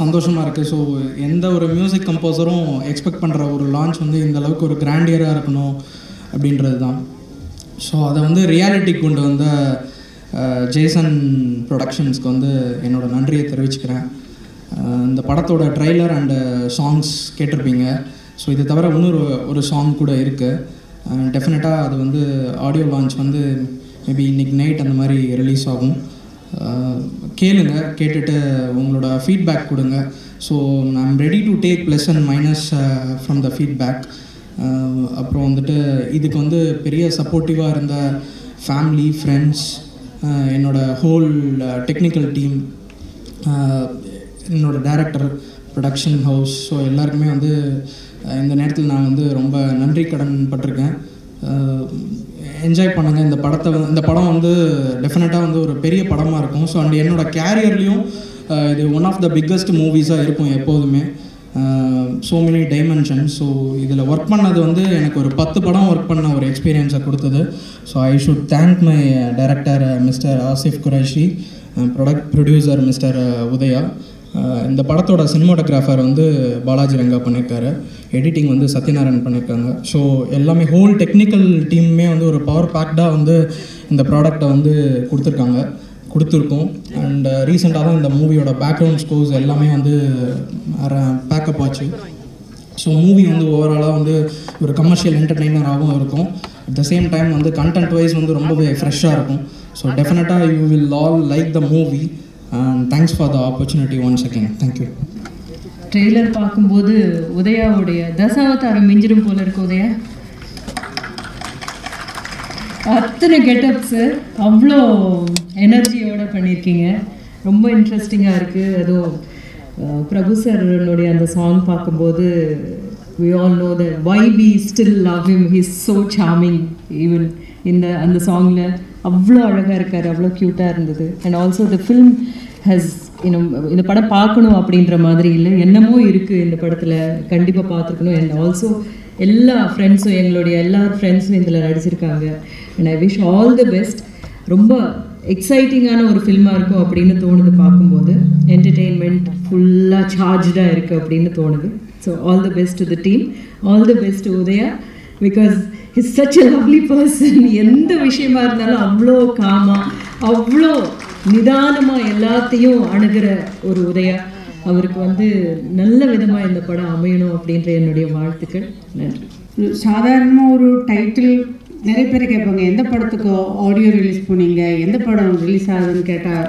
சந்தோஷமாக இருக்குது ஸோ எந்த ஒரு மியூசிக் கம்போசரும் எக்ஸ்பெக்ட் பண்ணுற ஒரு லான்ச் வந்து இந்த அளவுக்கு ஒரு கிராண்டியராக இருக்கணும் அப்படின்றது தான் ஸோ அதை வந்து ரியாலிட்டி கொண்டு வந்த அஹ், ஜேசன் ப்ரொடக்ஷன்ஸ்க்கு வந்து என்னோட நன்றியை தெரிவிச்சுக்கிறேன் அஹ், இந்த படத்தோட ட்ரைலர் அண்டு சாங்ஸ் கேட்டிருப்பீங்க ஸோ இது தவிர இன்னொரு ஒரு சாங் கூட இருக்குது டெஃபினட்டாக அது வந்து ஆடியோ லான்ச் வந்து மேபி இன்னைக்கு நைட் அந்த மாதிரி ரிலீஸ் ஆகும் அஹ், கேளுங்க கேட்டுட்டு உங்களோட ஃபீட்பேக் கொடுங்க so I'm ready to take plus and minus from the feedback அப்புறம் வந்துட்டு இதுக்கு வந்து பெரிய சப்போர்ட்டிவாக இருந்த ஃபேமிலி ஃப்ரெண்ட்ஸ் என்னோட ஹோல் டெக்னிக்கல் டீம் என்னோட டேரக்டர் ப்ரொடக்ஷன் ஹவுஸ் ஸோ எல்லாருக்குமே வந்து அஹ், இந்த நேரத்தில் நான் வந்து ரொம்ப நன்றி கடன் பட்டிருக்கேன் என்ஜாய் பண்ணுங்கள் இந்த படத்தை வந்து- இந்த படம் வந்து டெஃபினட்டாக வந்து ஒரு பெரிய படமாக இருக்கும் ஸோ அண்ட் என்னோட கேரியர்லேயும் இது ஒன் ஆஃப் த பிக்கஸ்ட் மூவிஸாக இருக்கும் எப்போதுமே ஸோ மெனி டைமென்ஷன் ஸோ இதில் ஒர்க் பண்ணது வந்து எனக்கு ஒரு பத்து படம் ஒர்க் பண்ண ஒரு எக்ஸ்பீரியன்ஸை கொடுத்தது so I should thank my director mister Asif Qureshi product producer mister Udhaya அஹ் இந்த படத்தோட சினிமாட்டோகிராஃபர் வந்து பாலாஜி ரங்கா பண்ணியிருக்காரு எடிட்டிங் வந்து சத்யநாராயண் பண்ணியிருக்காங்க ஸோ எல்லாமே ஹோல் டெக்னிக்கல் டீமுமே வந்து ஒரு பவர் பேக்டாக வந்து இந்த ப்ராடக்டை வந்து கொடுத்துருக்காங்க கொடுத்துருக்கோம் அண்ட் ரீசெண்டாக தான் இந்த மூவியோட பேக்ரவுண்ட் ஸ்கோர்ஸ் எல்லாமே வந்து பேக்கப் ஆச்சு ஸோ மூவி வந்து ஓவராலாக வந்து ஒரு கமர்ஷியல் என்டர்டெய்னராகவும் இருக்கும் அட் த சேம் டைம் வந்து கண்டென்ட் வைஸ் வந்து ரொம்பவே ஃப்ரெஷ்ஷாக இருக்கும் ஸோ டெஃபினட்டாக you will all like the movie and thanks for the opportunity once again thank you trailer பார்க்கும்போது உதயாவுடைய தசாவதாரம் மிஞ்சிடும் போல இருக்கு உதயா அத்தனை கெட்டப்ஸு அவ்வளோ எனர்ஜியோட பண்ணியிருக்கீங்க ரொம்ப இன்ட்ரெஸ்டிங்காக இருக்குது அதோ அஹ், பிரபு சாருடைய அந்த சாங் பார்க்கும்போது we all know the why we still love him his so charming even இந்த அந்த சாங்கில் அவ்வளோ அழகாக இருக்கார் அவ்வளோ க்யூட்டாக இருந்தது and also the film has இன்னும் இந்த படம் பார்க்கணும் அப்படின்ற மாதிரி இல்லை என்னமோ இருக்குது இந்த படத்தில் கண்டிப்பாக பார்த்துருக்கணும் அண்ட் ஆல்சோ எல்லா ஃப்ரெண்ட்ஸும் எங்களுடைய எல்லா ஃப்ரெண்ட்ஸும் இதில் நடிச்சிருக்காங்க and I wish all the best ரொம்ப எக்ஸைட்டிங்கான ஒரு ஃபில்மாக இருக்கும் அப்படின்னு தோணுது பார்க்கும்போது என்டர்டெயின்மெண்ட் ஃபுல்லாக சார்ஜாக இருக்குது அப்படின்னு தோணுது so all the best to the team all the best Udhaya because is such a lovely person எந்த விஷயமா இருந்தாலும் அவ்வளோ காமா அவ்வளோ நிதானமாக எல்லாத்தையும் அணுகிற ஒரு உதயா அவருக்கு வந்து நல்ல விதமாக இந்த படம் அமையணும் அப்படின்ற என்னுடைய வாழ்த்துக்கள் நன்றி சாதாரணமாக ஒரு டைட்டில் நிறைய பேர் கேட்பாங்க எந்த படத்துக்கு ஆடியோ ரிலீஸ் பண்ணீங்க எந்த படம் ரிலீஸ் ஆகுதுன்னு கேட்டால்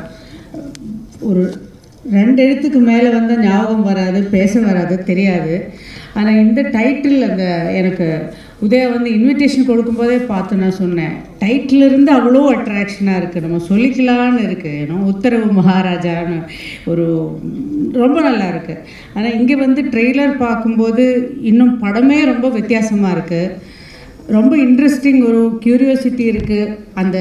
ஒரு ரெண்டு எழுத்துக்கு மேலே வந்து ஞாபகம் வராது பேச வராது தெரியாது ஆனால் இந்த டைட்டில் அந்த எனக்கு உதயா வந்து இன்விடேஷன் கொடுக்கும்போதே பார்த்து நான் சொன்னேன் டைட்டில் இருந்து அவ்வளோ அட்ராக்ஷனாக இருக்குது நம்ம சொல்லிக்கலான்னு இருக்குது ஏன்னா உத்தரவு மகாராஜான்னு ஒரு ரொம்ப நல்லா இருக்குது ஆனால் இங்கே வந்து ட்ரெய்லர் பார்க்கும்போது இன்னும் படமே ரொம்ப வித்தியாசமாக இருக்குது ரொம்ப இன்ட்ரெஸ்டிங் ஒரு க்யூரியாசிட்டி இருக்குது அந்த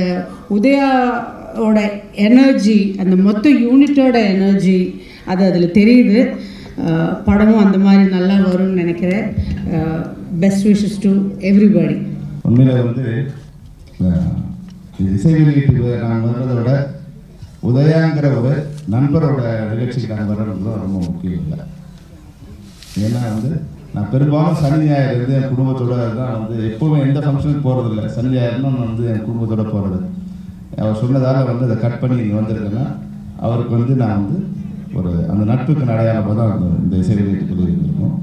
உதயாவோட எனர்ஜி அந்த மொத்த யூனிட்டோட எனர்ஜி அது அதில் தெரியுது அஹ் படமும் அந்த மாதிரி நல்லா வரும்னு நினைக்கிறேன் பெஸ்ட் விஷஸ் டு எவ்ரிபடி உண்மையில வந்து அஹ், இது இசை வெளியீட்டு நான் வர்றதை விட உதயாங்கிற ஒரு நண்பரோட நிகழ்ச்சிக்கு நான் வர்றது தான் ரொம்ப முக்கியம் இல்லை ஏன்னா வந்து நான் பெரும்பாலும் சனி ஞாயிறு வந்து என் குடும்பத்தோட தான் வந்து எப்போவுமே எந்த ஃபங்க்ஷனுக்கு போகிறதில்ல சனி ஞாயிறுனா நான் வந்து என் குடும்பத்தோட போகிறது அவர் சொன்னதால் வந்து அதை கட் பண்ணி இங்கே வந்திருக்கேன்னா அவருக்கு வந்து நான் வந்து ஒரு அந்த நட்புக்கு அடையாளமாக தான் அந்த இந்த இசை வெளியீட்டுக்குள்ளே இருந்திருக்கும்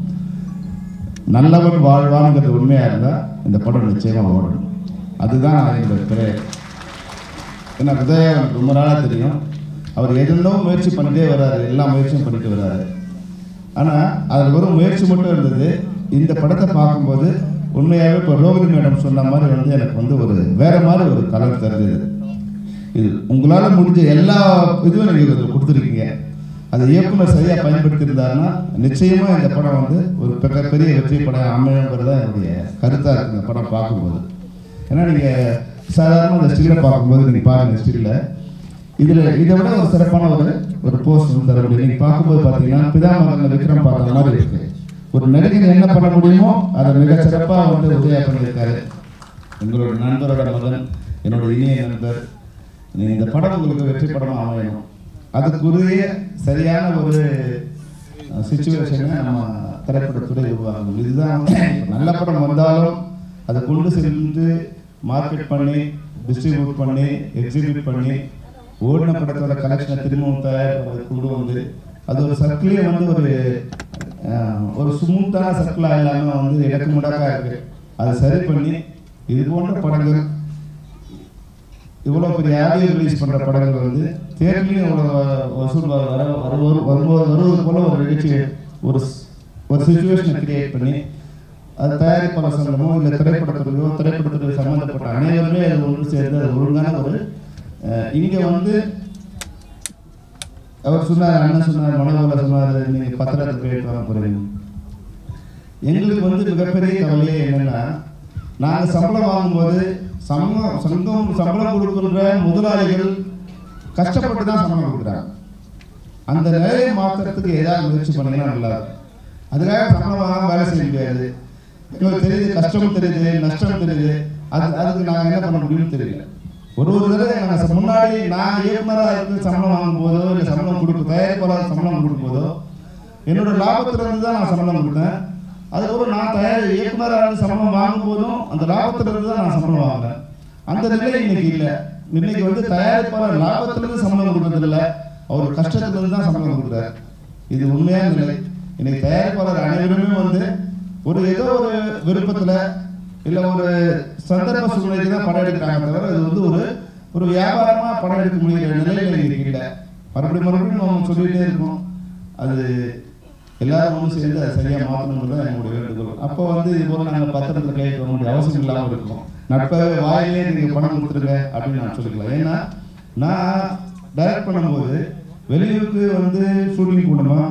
நல்லவன் வாழ்வான்ங்கிறது உண்மையாக இருந்தால் இந்த படம் நிச்சயமாக ஓடணும் அதுதான் என்னோட பிரேயர் ஏன்னா உதயா எனக்கு ரொம்ப நாளாக தெரியும் அவர் எதென்னோ முயற்சி பண்ணிட்டே வர்றாரு எல்லா முயற்சியும் பண்ணிட்டு வர்றாரு ஆனால் அதில் வெறும் முயற்சி மட்டும் இருந்தது இந்த படத்தை பார்க்கும்போது உண்மையாகவே இப்போ ரோகிணி மேடம் சொன்ன மாதிரி வந்து எனக்கு வந்து ஒரு வேற மாதிரி ஒரு கலர் தெரிஞ்சது இது உங்களால் முடிஞ்ச எல்லா இதுவும் நீங்கள் இதில் கொடுத்துருக்கீங்க அதை இயக்குனர் சரியாக பயன்படுத்தியிருந்தாருன்னா நிச்சயமாக இந்த படம் வந்து ஒரு பெரிய பெரிய வெற்றி படம் அமையுங்கிறது தான் என்னுடைய கருத்தாக இருக்குது இந்த படம் பார்க்கும்போது ஏன்னா நீங்கள் சாதாரண இந்த ஸ்டில்லை பார்க்கும்போது நீங்கள் பாருங்கள் ஸ்டில்ல இதில் இதை விட ஒரு சிறப்பான ஒரு ஒரு போஸ்ட் வந்து தர முடியும் நீங்கள் பார்க்கும்போது பார்த்தீங்கன்னா பிதாமகன் விக்ரம் பார்த்த மாதிரி இருக்கு ஒரு நடிகர் என்ன பண்ண முடியுமோ அதை மிக சிறப்பாக வந்து உதயா பண்ணியிருக்காரு எங்களோட நண்பரோட மகன் என்னோட இனிய நண்பர் நீ இந்த படம் உங்களுக்கு வெற்றி படமாக அமையணும் அதுக்குரிய சரியான ஒரு சுச்சுவேஷனை நம்ம திரைப்படத்துறை உருவாக்கணும் இதுதான் வந்து இப்ப நல்ல படம் வந்தாலும் அதை கொண்டு சென்று மார்க்கெட் பண்ணி டிஸ்ட்ரிபியூட் பண்ணி எக்ஸிபியூட் பண்ணி ஓடின படத்தோட கலெக்ஷனை திரும்பவும் தயார் கொண்டு வந்து அது ஒரு சர்க்கிளே வந்து ஒரு அஹ், ஒரு ஸ்மூத்தான சர்க்கிளாக இல்லாமல் வந்து இடக்கு முடக்கா இருக்கு அதை சரி பண்ணி இது போன்ற படங்கள் இவ்வளோ பெரிய ஆடியோ ரிலீஸ் பண்ணுற படங்கள் வந்து தேர்தலையும் இவ்வளோ வசூல் வர வர வருவது வரும்போது வருவது போல ஒரு நிகழ்ச்சி ஒரு ஸ்- ஒரு சுச்சுவேஷனை கிரியேட் பண்ணி அது தயாரிப்பாளர் சங்கமோ இல்லை திரைப்படத்துறையோ திரைப்படத்துறை சம்மந்தப்பட்ட அனைவருமே அது ஒன்று சேர்ந்து அது ஒழுங்கான ஒரு இங்கே வந்து அவர் சொன்னார் அண்ணன் சொன்னார் மனோகர சொன்னார் நீங்கள் பத்திரத்தை போயிட்டு வர போகிறீங்க எங்களுக்கு வந்து மிகப்பெரிய கவலையே என்னன்னா நாங்கள் சம்பளம் வாங்கும்போது சம்பளம் சங்கம் சம்பளம் கொடுக்கின்ற முதலாளிகள் கஷ்டப்பட்டு தான் சம்பளம் கொடுக்குறாங்க அந்த நிலையை மாற்றுறதுக்கு ஏதாவது முயற்சி பண்ணீங்கன்னா நல்லா இருக்கும் அதுக்காக சம்பளம் வாங்காம வேலை செய்ய முடியாது எங்களுக்கு தெரியுது கஷ்டம் தெரியுது நஷ்டம் தெரியுது அது அதுக்கு நாங்கள் என்ன பண்ண முடியும்னு தெரியல ஒரு ஒரு தடவை நாங்கள் முன்னாடி நான் இயக்குனராக இருந்து சம்பளம் வாங்கும் போதோ இல்லை சம்பளம் கொடுக்கும் தயாரிப்பாளர் சம்பளம் கொடுக்கும் போதோ என்னோட லாபத்துல இருந்து தான் நான் சம்பளம் கொடுத்தேன் அதுக்கப்புறம் நான் தயார் இயக்குனராக இருந்து சம்பளம் வாங்கும் போதும் அந்த லாபத்துல இருந்து தான் நான் சம்பளம் வாங்கினேன் அந்த நிலை இன்னைக்கு இல்லை இன்னைக்கு வந்து தயாரிப்பாளர் லாபத்துல இருந்து சம்பளம் கொடுக்கறது இல்ல அவர் கஷ்டத்துல இருந்து தான் சம்பளம் கொடுக்குறாரு இது உண்மையான நிலை இன்னைக்கு தயாரிப்பாளர் அனைவருமே வந்து ஒரு ஏதோ ஒரு விருப்பத்துல இல்ல ஒரு சந்தர்ப்ப சூழ்நிலைக்கு தான் படம் எடுக்கிறாங்க தவிர இது வந்து ஒரு ஒரு வியாபாரமா படம் எடுக்க முடிகிற நிலையில இன்னைக்கு இல்லை மறுபடியும் மறுபடியும் நம்ம சொல்லிட்டே இருக்கோம் அது எல்லாரும் ஒன்று சேர்ந்து அதை சரியாக மாற்றணுங்கிறது தான் என்னுடைய வேண்டுகோள் அப்போ வந்து இது போல நாங்கள் பத்திரத்தில் கையெழுத்து வாங்க வேண்டிய அவசியம் இல்லாமல் இருக்கும் நட்பாகவே வாயிலே நீங்கள் பணம் கொடுத்துருங்க அப்படின்னு நான் சொல்லிக்கலாம் ஏன்னா நான் டைரக்ட் பண்ணும்போது வெளியூருக்கு வந்து ஷூட்டிங் போடணுமா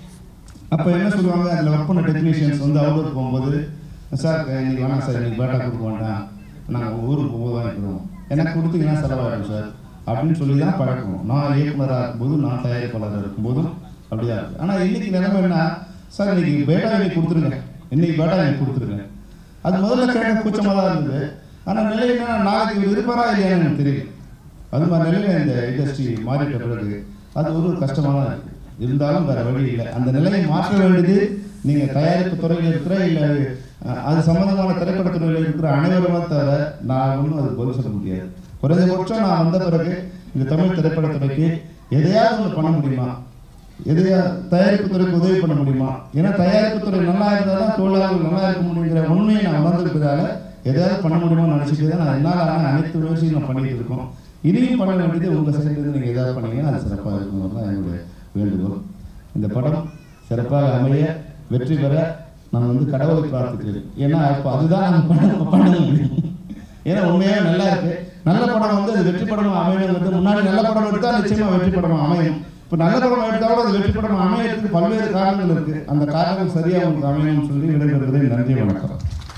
அப்போ என்ன சொல்லுவாங்க அதில் ஒர்க் பண்ண டெக்னீஷியன்ஸ் வந்து அவுட்டோர் போகும்போது சார் இன்னைக்கு வேணாம் சார் இன்னைக்கு பேட்டா கொடுக்க வேண்டாம் நாங்கள் ஊருக்கு போக வாங்கிக்கிறோம் எனக்கு கொடுத்தீங்கன்னா செலவாயிடும் சார் அப்படின்னு சொல்லி தான் பழக்கணும் நான் இயக்குனராக இருக்கும்போது நான் தயாரிப்பாளராக இருக்கும்போதும் அப்படியா இருக்கு ஆனால் இன்னைக்கு நிலைமை என்ன சார் இன்னைக்கு பேட்டா இன்னைக்கு கொடுத்துருங்க இன்னைக்கு பேட்டா எனக்கு கொடுத்துருங்க அது முதல்ல கேட்க கூச்சமாக தான் இருந்தது ஆனால் நிலை என்ன நாளைக்கு இவர் இருப்பாரா இல்லையான்னு எனக்கு தெரியல அது மாதிரி நிலையில இந்த இண்டஸ்ட்ரி மாறிட்ட பிறகு அது ஒரு கஷ்டமாக தான் இருக்கு இருந்தாலும் வேற வழி இல்லை அந்த நிலையை மாற்ற வேண்டியது நீங்க தயாரிப்பு துறையில் இருக்கிற இல்லை அஹ், அது சம்பந்தமான திரைப்பட துறையில் இருக்கிற அனைவருமே தவிர நான் ஒன்றும் அது பதில் சொல்ல முடியாது குறைந்தபட்சம் நான் வந்த பிறகு இந்த தமிழ் திரைப்படத்துறைக்கு எதையாவது ஒன்று பண்ண முடியுமா எதையா தயாரிப்பு துறைக்கு உதவி பண்ண முடியுமா ஏன்னா தயாரிப்பு துறை நல்லா இருந்தால் தான் தொழிலாளர்கள் நல்லா இருக்க முடியுங்கிற உண்மையை நான் உணர்ந்திருப்பதால எதாவது பண்ண முடியுமான்னு நினச்சிட்டு தான் நான் என்னால் ஆன அனைத்து முயற்சியும் நான் பண்ணிட்டு இருக்கோம் இனியும் பண்ண வேண்டியது உங்கள் சைட்லேருந்து நீங்கள் எதாவது பண்ணீங்கன்னா அது சிறப்பாக இருக்குங்கிறது தான் என்னுடைய வேண்டுகோள் இந்த படம் சிறப்பாக அமைய வெற்றி பெற நான் வந்து கடவுளை பிரார்த்திக்கிறேன் ஏன்னா இப்போ அதுதான் நம்ம பண்ண பண்ண முடியும் ஏன்னா உண்மையாக நல்லா இருக்கு நல்ல படம் வந்து அது வெற்றி படமா அமையணுங்கிறது முன்னாடி நல்ல படம் எடுத்தா நிச்சயமா வெற்றி படமா அமையும் இப்போ நல்ல படம் எடுத்தாலும் அது வெற்றி படமா அமையறதுக்கு பல்வேறு காரணங்கள் இருக்கு அந்த காரணங்கள் சரியா உங்களுக்கு அமையணும்னு சொல்லி விடைபெறுகிறேன் நன்றி வணக்கம்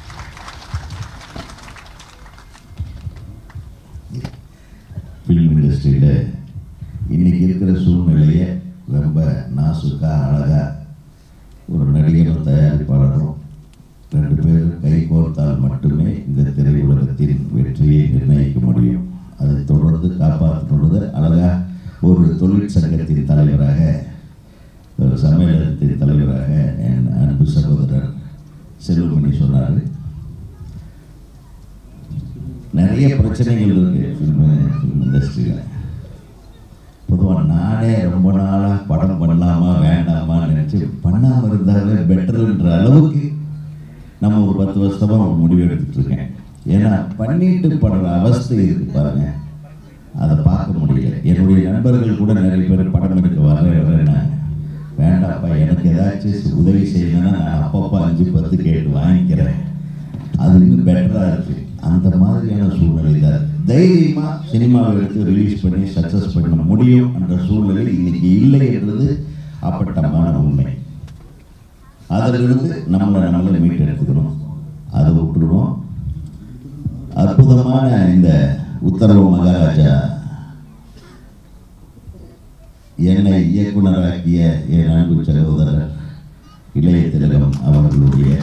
ஃபிலிம் இண்டஸ்ட்ரியில் இன்னைக்கு இருக்கிற சூழ்நிலையை ரொம்ப நாசுக்காக அழகாக ஒரு நடிகரும் தயாரிப்பாளரும் ரெண்டு பேரும் கை கோர்த்தால் மட்டுமே இந்த திரையுலகத்தின் வெற்றியை நிர்ணயிக்க முடியும் அதை தொடர்ந்து காப்பாற்றுவது அழகாக ஒரு தொழிற்சங்கத்தின் தலைவராக ஒரு சம்மேளனத்தின் தலைவராக என் அன்பு சகோதரர் செல்வமணி சொன்னார் நிறைய பிரச்சனைகள் இருக்கு ஃபில்ம் ஃபிலிம் இண்டஸ்ட்ரியில் பொதுவாக நானே ரொம்ப நாளாக படம் பண்ணலாமா வேண்டாமான்னு நினச்சி பண்ணாமல் இருந்தாலே பெட்டர்ன்ற அளவுக்கு நம்ம ஒரு பத்து வருஷமாக ஒரு முடிவு எடுத்துட்டு இருக்கேன் ஏன்னா பண்ணிட்டு படுற அவஸ்தை இருக்கு பாருங்க அதை பார்க்க முடியல என்னுடைய நண்பர்கள் கூட நிறைய பேர் படம் எடுக்க வரேன் வரேன்னாங்க வேண்டாப்பா எனக்கு ஏதாச்சும் உதவி செய்யணும்னா நான் அப்பப்போ அஞ்சு பத்து கேட்டு வாங்கிக்கிறேன் அது இன்னும் பெட்டராக இருக்கு அந்த மாதிரியான சூழ்நிலை தான் தைரியமாக சினிமாவை எடுத்து ரிலீஸ் பண்ணி சக்ஸஸ் பண்ண முடியும் என்ற சூழ்நிலை இன்னைக்கு இல்லை என்றது அப்பட்டமான உண்மை அதிலிருந்து நம்மளை நம்மளை மீட்டெடுத்துக்கணும் அதை விட்டுருவோம் அற்புதமான இந்த உத்தரவு மகாராஜா என்னை இயக்குனராக்கிய என் அன்பு சகோதரர் இளைய திலகம் அவர்களுடைய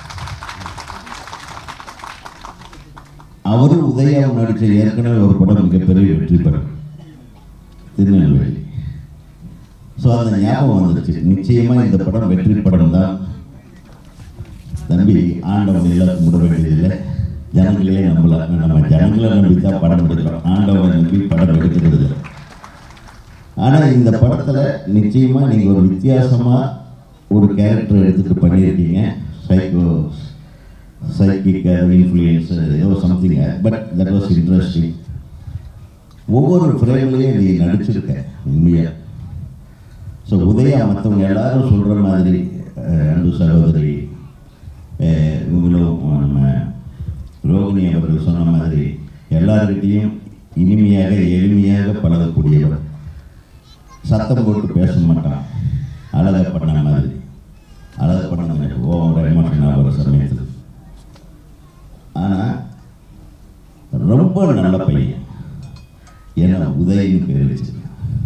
அவரும் உதயாவும் நடித்த ஏற்கனவே ஒரு படம் மிகப்பெரிய வெற்றி படம் திருநெல்வேலி ஸோ அந்த ஞாபகம் வந்துருச்சு நிச்சயமாக இந்த படம் வெற்றி படம் தான் தம்பி ஆண்டவன் எல்லாம் கும்பிட வேண்டியதில்லை ஜனங்களே நம்பலாம் நம்ம ஜனங்களை நம்பி தான் படம் எடுக்கிறோம் ஆண்டவனை நம்பி படம் எடுக்கிறது இல்லை ஆனால் இந்த படத்தில் நிச்சயமாக நீங்கள் ஒரு வித்தியாசமாக ஒரு கேரக்டர் எடுத்துகிட்டு பண்ணியிருக்கீங்க சைக்கோ சைக்கிக் இன்ஃப்ளூயன்ஸ் ஏதோ something but that was interesting ஒவ்வொரு ஃப்ரேம்லேயும் நீ நடிச்சிருக்க உண்மையாக ஸோ உதயா மற்றவங்க எல்லாரும் சொல்கிற மாதிரி அஹ், அன்பு சகோதரி அஹ், இவங்களும் நம்ம ரோகிணி அவர்கள் சொன்ன மாதிரி எல்லார்கிட்டையும் இனிமையாக எளிமையாக பழகக்கூடியவர் சத்தம் போட்டு பேச மாட்டான் அழகை பண்ண மாதிரி அழகை பண்ண ஓவர எமோஷன் ஆகிற சமயத்தில் ஆனால் ரொம்ப நல்ல பையன் ஏன்னா உதயின்னு பேர் வச்சிருக்கேன்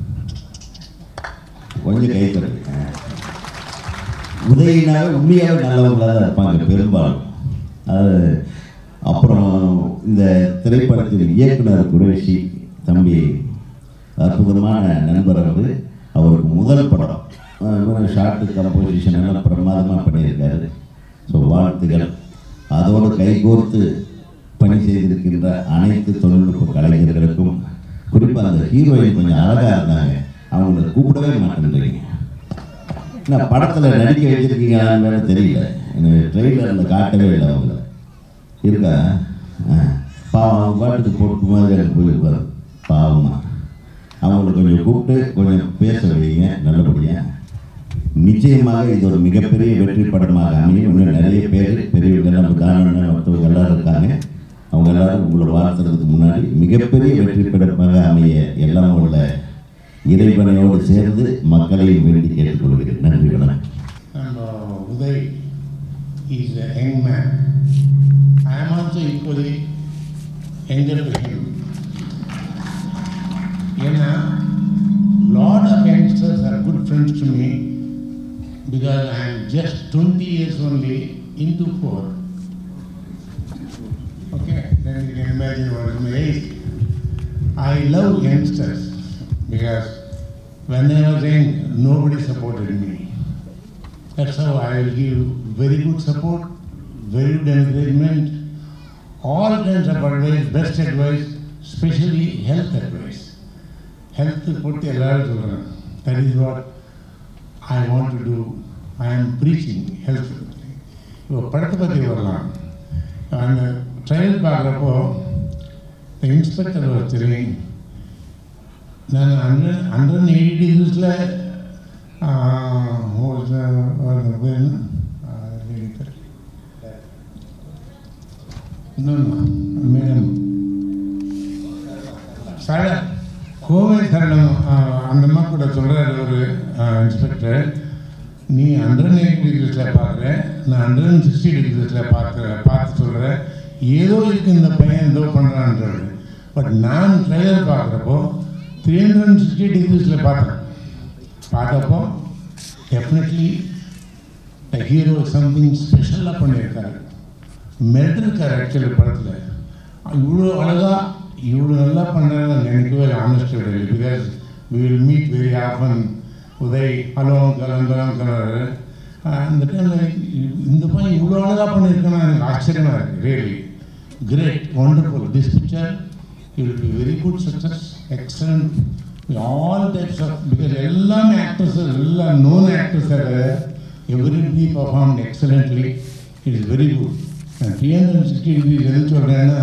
கொஞ்சம் கை தருங்க உதயினாவே உண்மையாகவே நல்லவங்களாக தான் இருப்பாங்க பெரும்பாலும் அது அப்புறம் இந்த திரைப்படத்தின் இயக்குனர் குரேஷி தம்பி அற்புதமான நண்பர் அவர் அவருக்கு முதல் படம் ஷார்ட்டு கம்போசிஷன் எல்லாம் பிரமாதமாக பண்ணியிருக்காரு ஸோ வாழ்த்துக்கள் அதோடு கைகோர்த்து பணி செய்திருக்கின்ற அனைத்து தொழில்நுட்ப கலைஞர்களுக்கும் குறிப்பாக அந்த ஹீரோயின் கொஞ்சம் அழகாக இருந்தாங்க அவங்கள கூப்பிடவே மாட்டேன்றீங்க நான் படத்தில் நடிக்க வச்சிருக்கீங்களான்னு வேற தெரியல எனக்கு ட்ரெயிலரில் காட்டவே இல்லை அவங்க இருக்கா ஆ. பாவம் அவங்க பாட்டுக்கு போட்டு மாதிரி எனக்கு போயிருப்பாரு பாவமா அவங்கள கொஞ்சம் கூப்பிட்டு கொஞ்சம் பேச வைங்க நல்லபடியாக நிச்சயமாக இது ஒரு மிகப்பெரிய வெற்றி படமாக அமையும் இன்னும் நிறைய பேர் பெரியவங்க நம்ம தானண்ணா மற்றவங்க எல்லாரும் இருக்காங்க அவங்க எல்லாரும் உங்களை வாழ்த்துறதுக்கு முன்னாடி மிகப்பெரிய வெற்றி படமாக அமைய எல்லாம் உள்ள இறைவனையோடு சேர்ந்து மக்களையும் வேண்டி கேட்டுக்கொள்கிறேன் நன்றி வணக்கம் And uh, Uday is a young man. I am also equally younger to him. ஏன்னா lot of youngsters are good friends to me because I am just 20 years only into four. Okay, then you can imagine what is my age. I love youngsters because when I was young, nobody supported me. That's how I will give very good support, very good encouragement, all kinds of advice, best advice, especially health advice. Health put எல்லாரும் சொல்கிறேன் That is what I want to do. I am preaching health. இப்போ படத்தை பற்றி வரலாம் அந்த trial பார்க்குறப்போ inspector ஒரு தெரியும் நான் ஹண்ட்ரட் ஹண்ட்ரட் எயிட்டி டிகிரிஸில் பேர் இன்னொன்று மேடம் சரண் கோவை சரணம் ஆஹ், அந்த அம்மா கூட சொல்கிறார் ஒரு இன்ஸ்பெக்டர் நீ ஹண்ட்ரட் எயிட்டி டிகிரிஸில் பார்க்குற நான் ஹண்ட்ரட் அண்ட் சிக்ஸ்டி டிகிரிஸில் பார்க்குற பார்த்து சொல்கிறேன் ஏதோ இருக்கு இந்த பையன் ஏதோ பண்ணுறான்றது பட் நான் ட்ரைலர் பார்க்குறப்போ த்ரீ ஹண்ட்ரட் அண்ட் சிக்ஸ்டி டிகிரிஸில் பார்த்தேன் பார்த்தப்போ டெஃபினெட்லி த ஹீரோ சம்திங் ஸ்பெஷலாக பண்ணியிருக்காரு மிரட்டிருக்காரு ஆக்சுவலி படத்தில் இவ்வளோ அழகாக இவ்வளோ நல்லா பண்ணுறாங்க நினைக்கவே இல்லை honest because we will meet very often Uday hello கலம் கலம் கலர் அந்த டைமில் இந்த பையன் இவ்வளோ அழகாக பண்ணியிருக்கேன்னா எனக்கு ஆச்சரியமாக இருக்குது really great wonderful this picture it will be very good success, excellent, with all types of, because எல்லாமே actors, எல்லா known actors are there, everybody performed excellently, it is very good. And 360 degrees எது சொல்றேன்னா,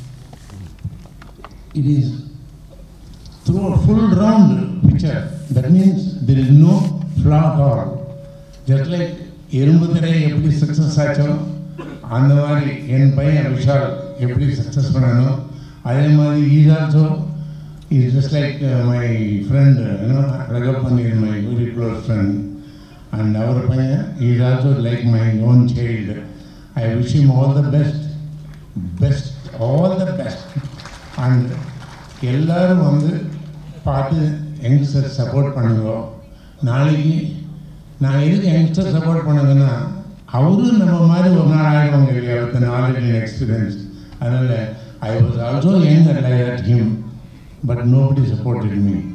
it is through a full round picture, that means there is no flaw at all. Just like எறும்பு திரை எப்படி success ஆச்சோ அந்த மாதிரி என் பையன் விஷால் எப்படி சக்ஸஸ் பண்ணானோ அதே மாதிரி he's also is just like my friend Ragappan is my very close friend and அவர் பையன் is also like my own child I wish him all the best best all the best and எல்லாரும் வந்து பார்த்து youngster support பண்ணுங்க நாளைக்கு நான் எதுக்கு youngster support பண்ணுங்கன்னா அவரும் நம்ம மாதிரி ஒரு நாள் ஆகிடுவாங்க இல்லையா வித் நாலேஜ் அண்ட் எக்ஸ்பீரியன்ஸ் அதனால் I was also young and I had him but nobody supported me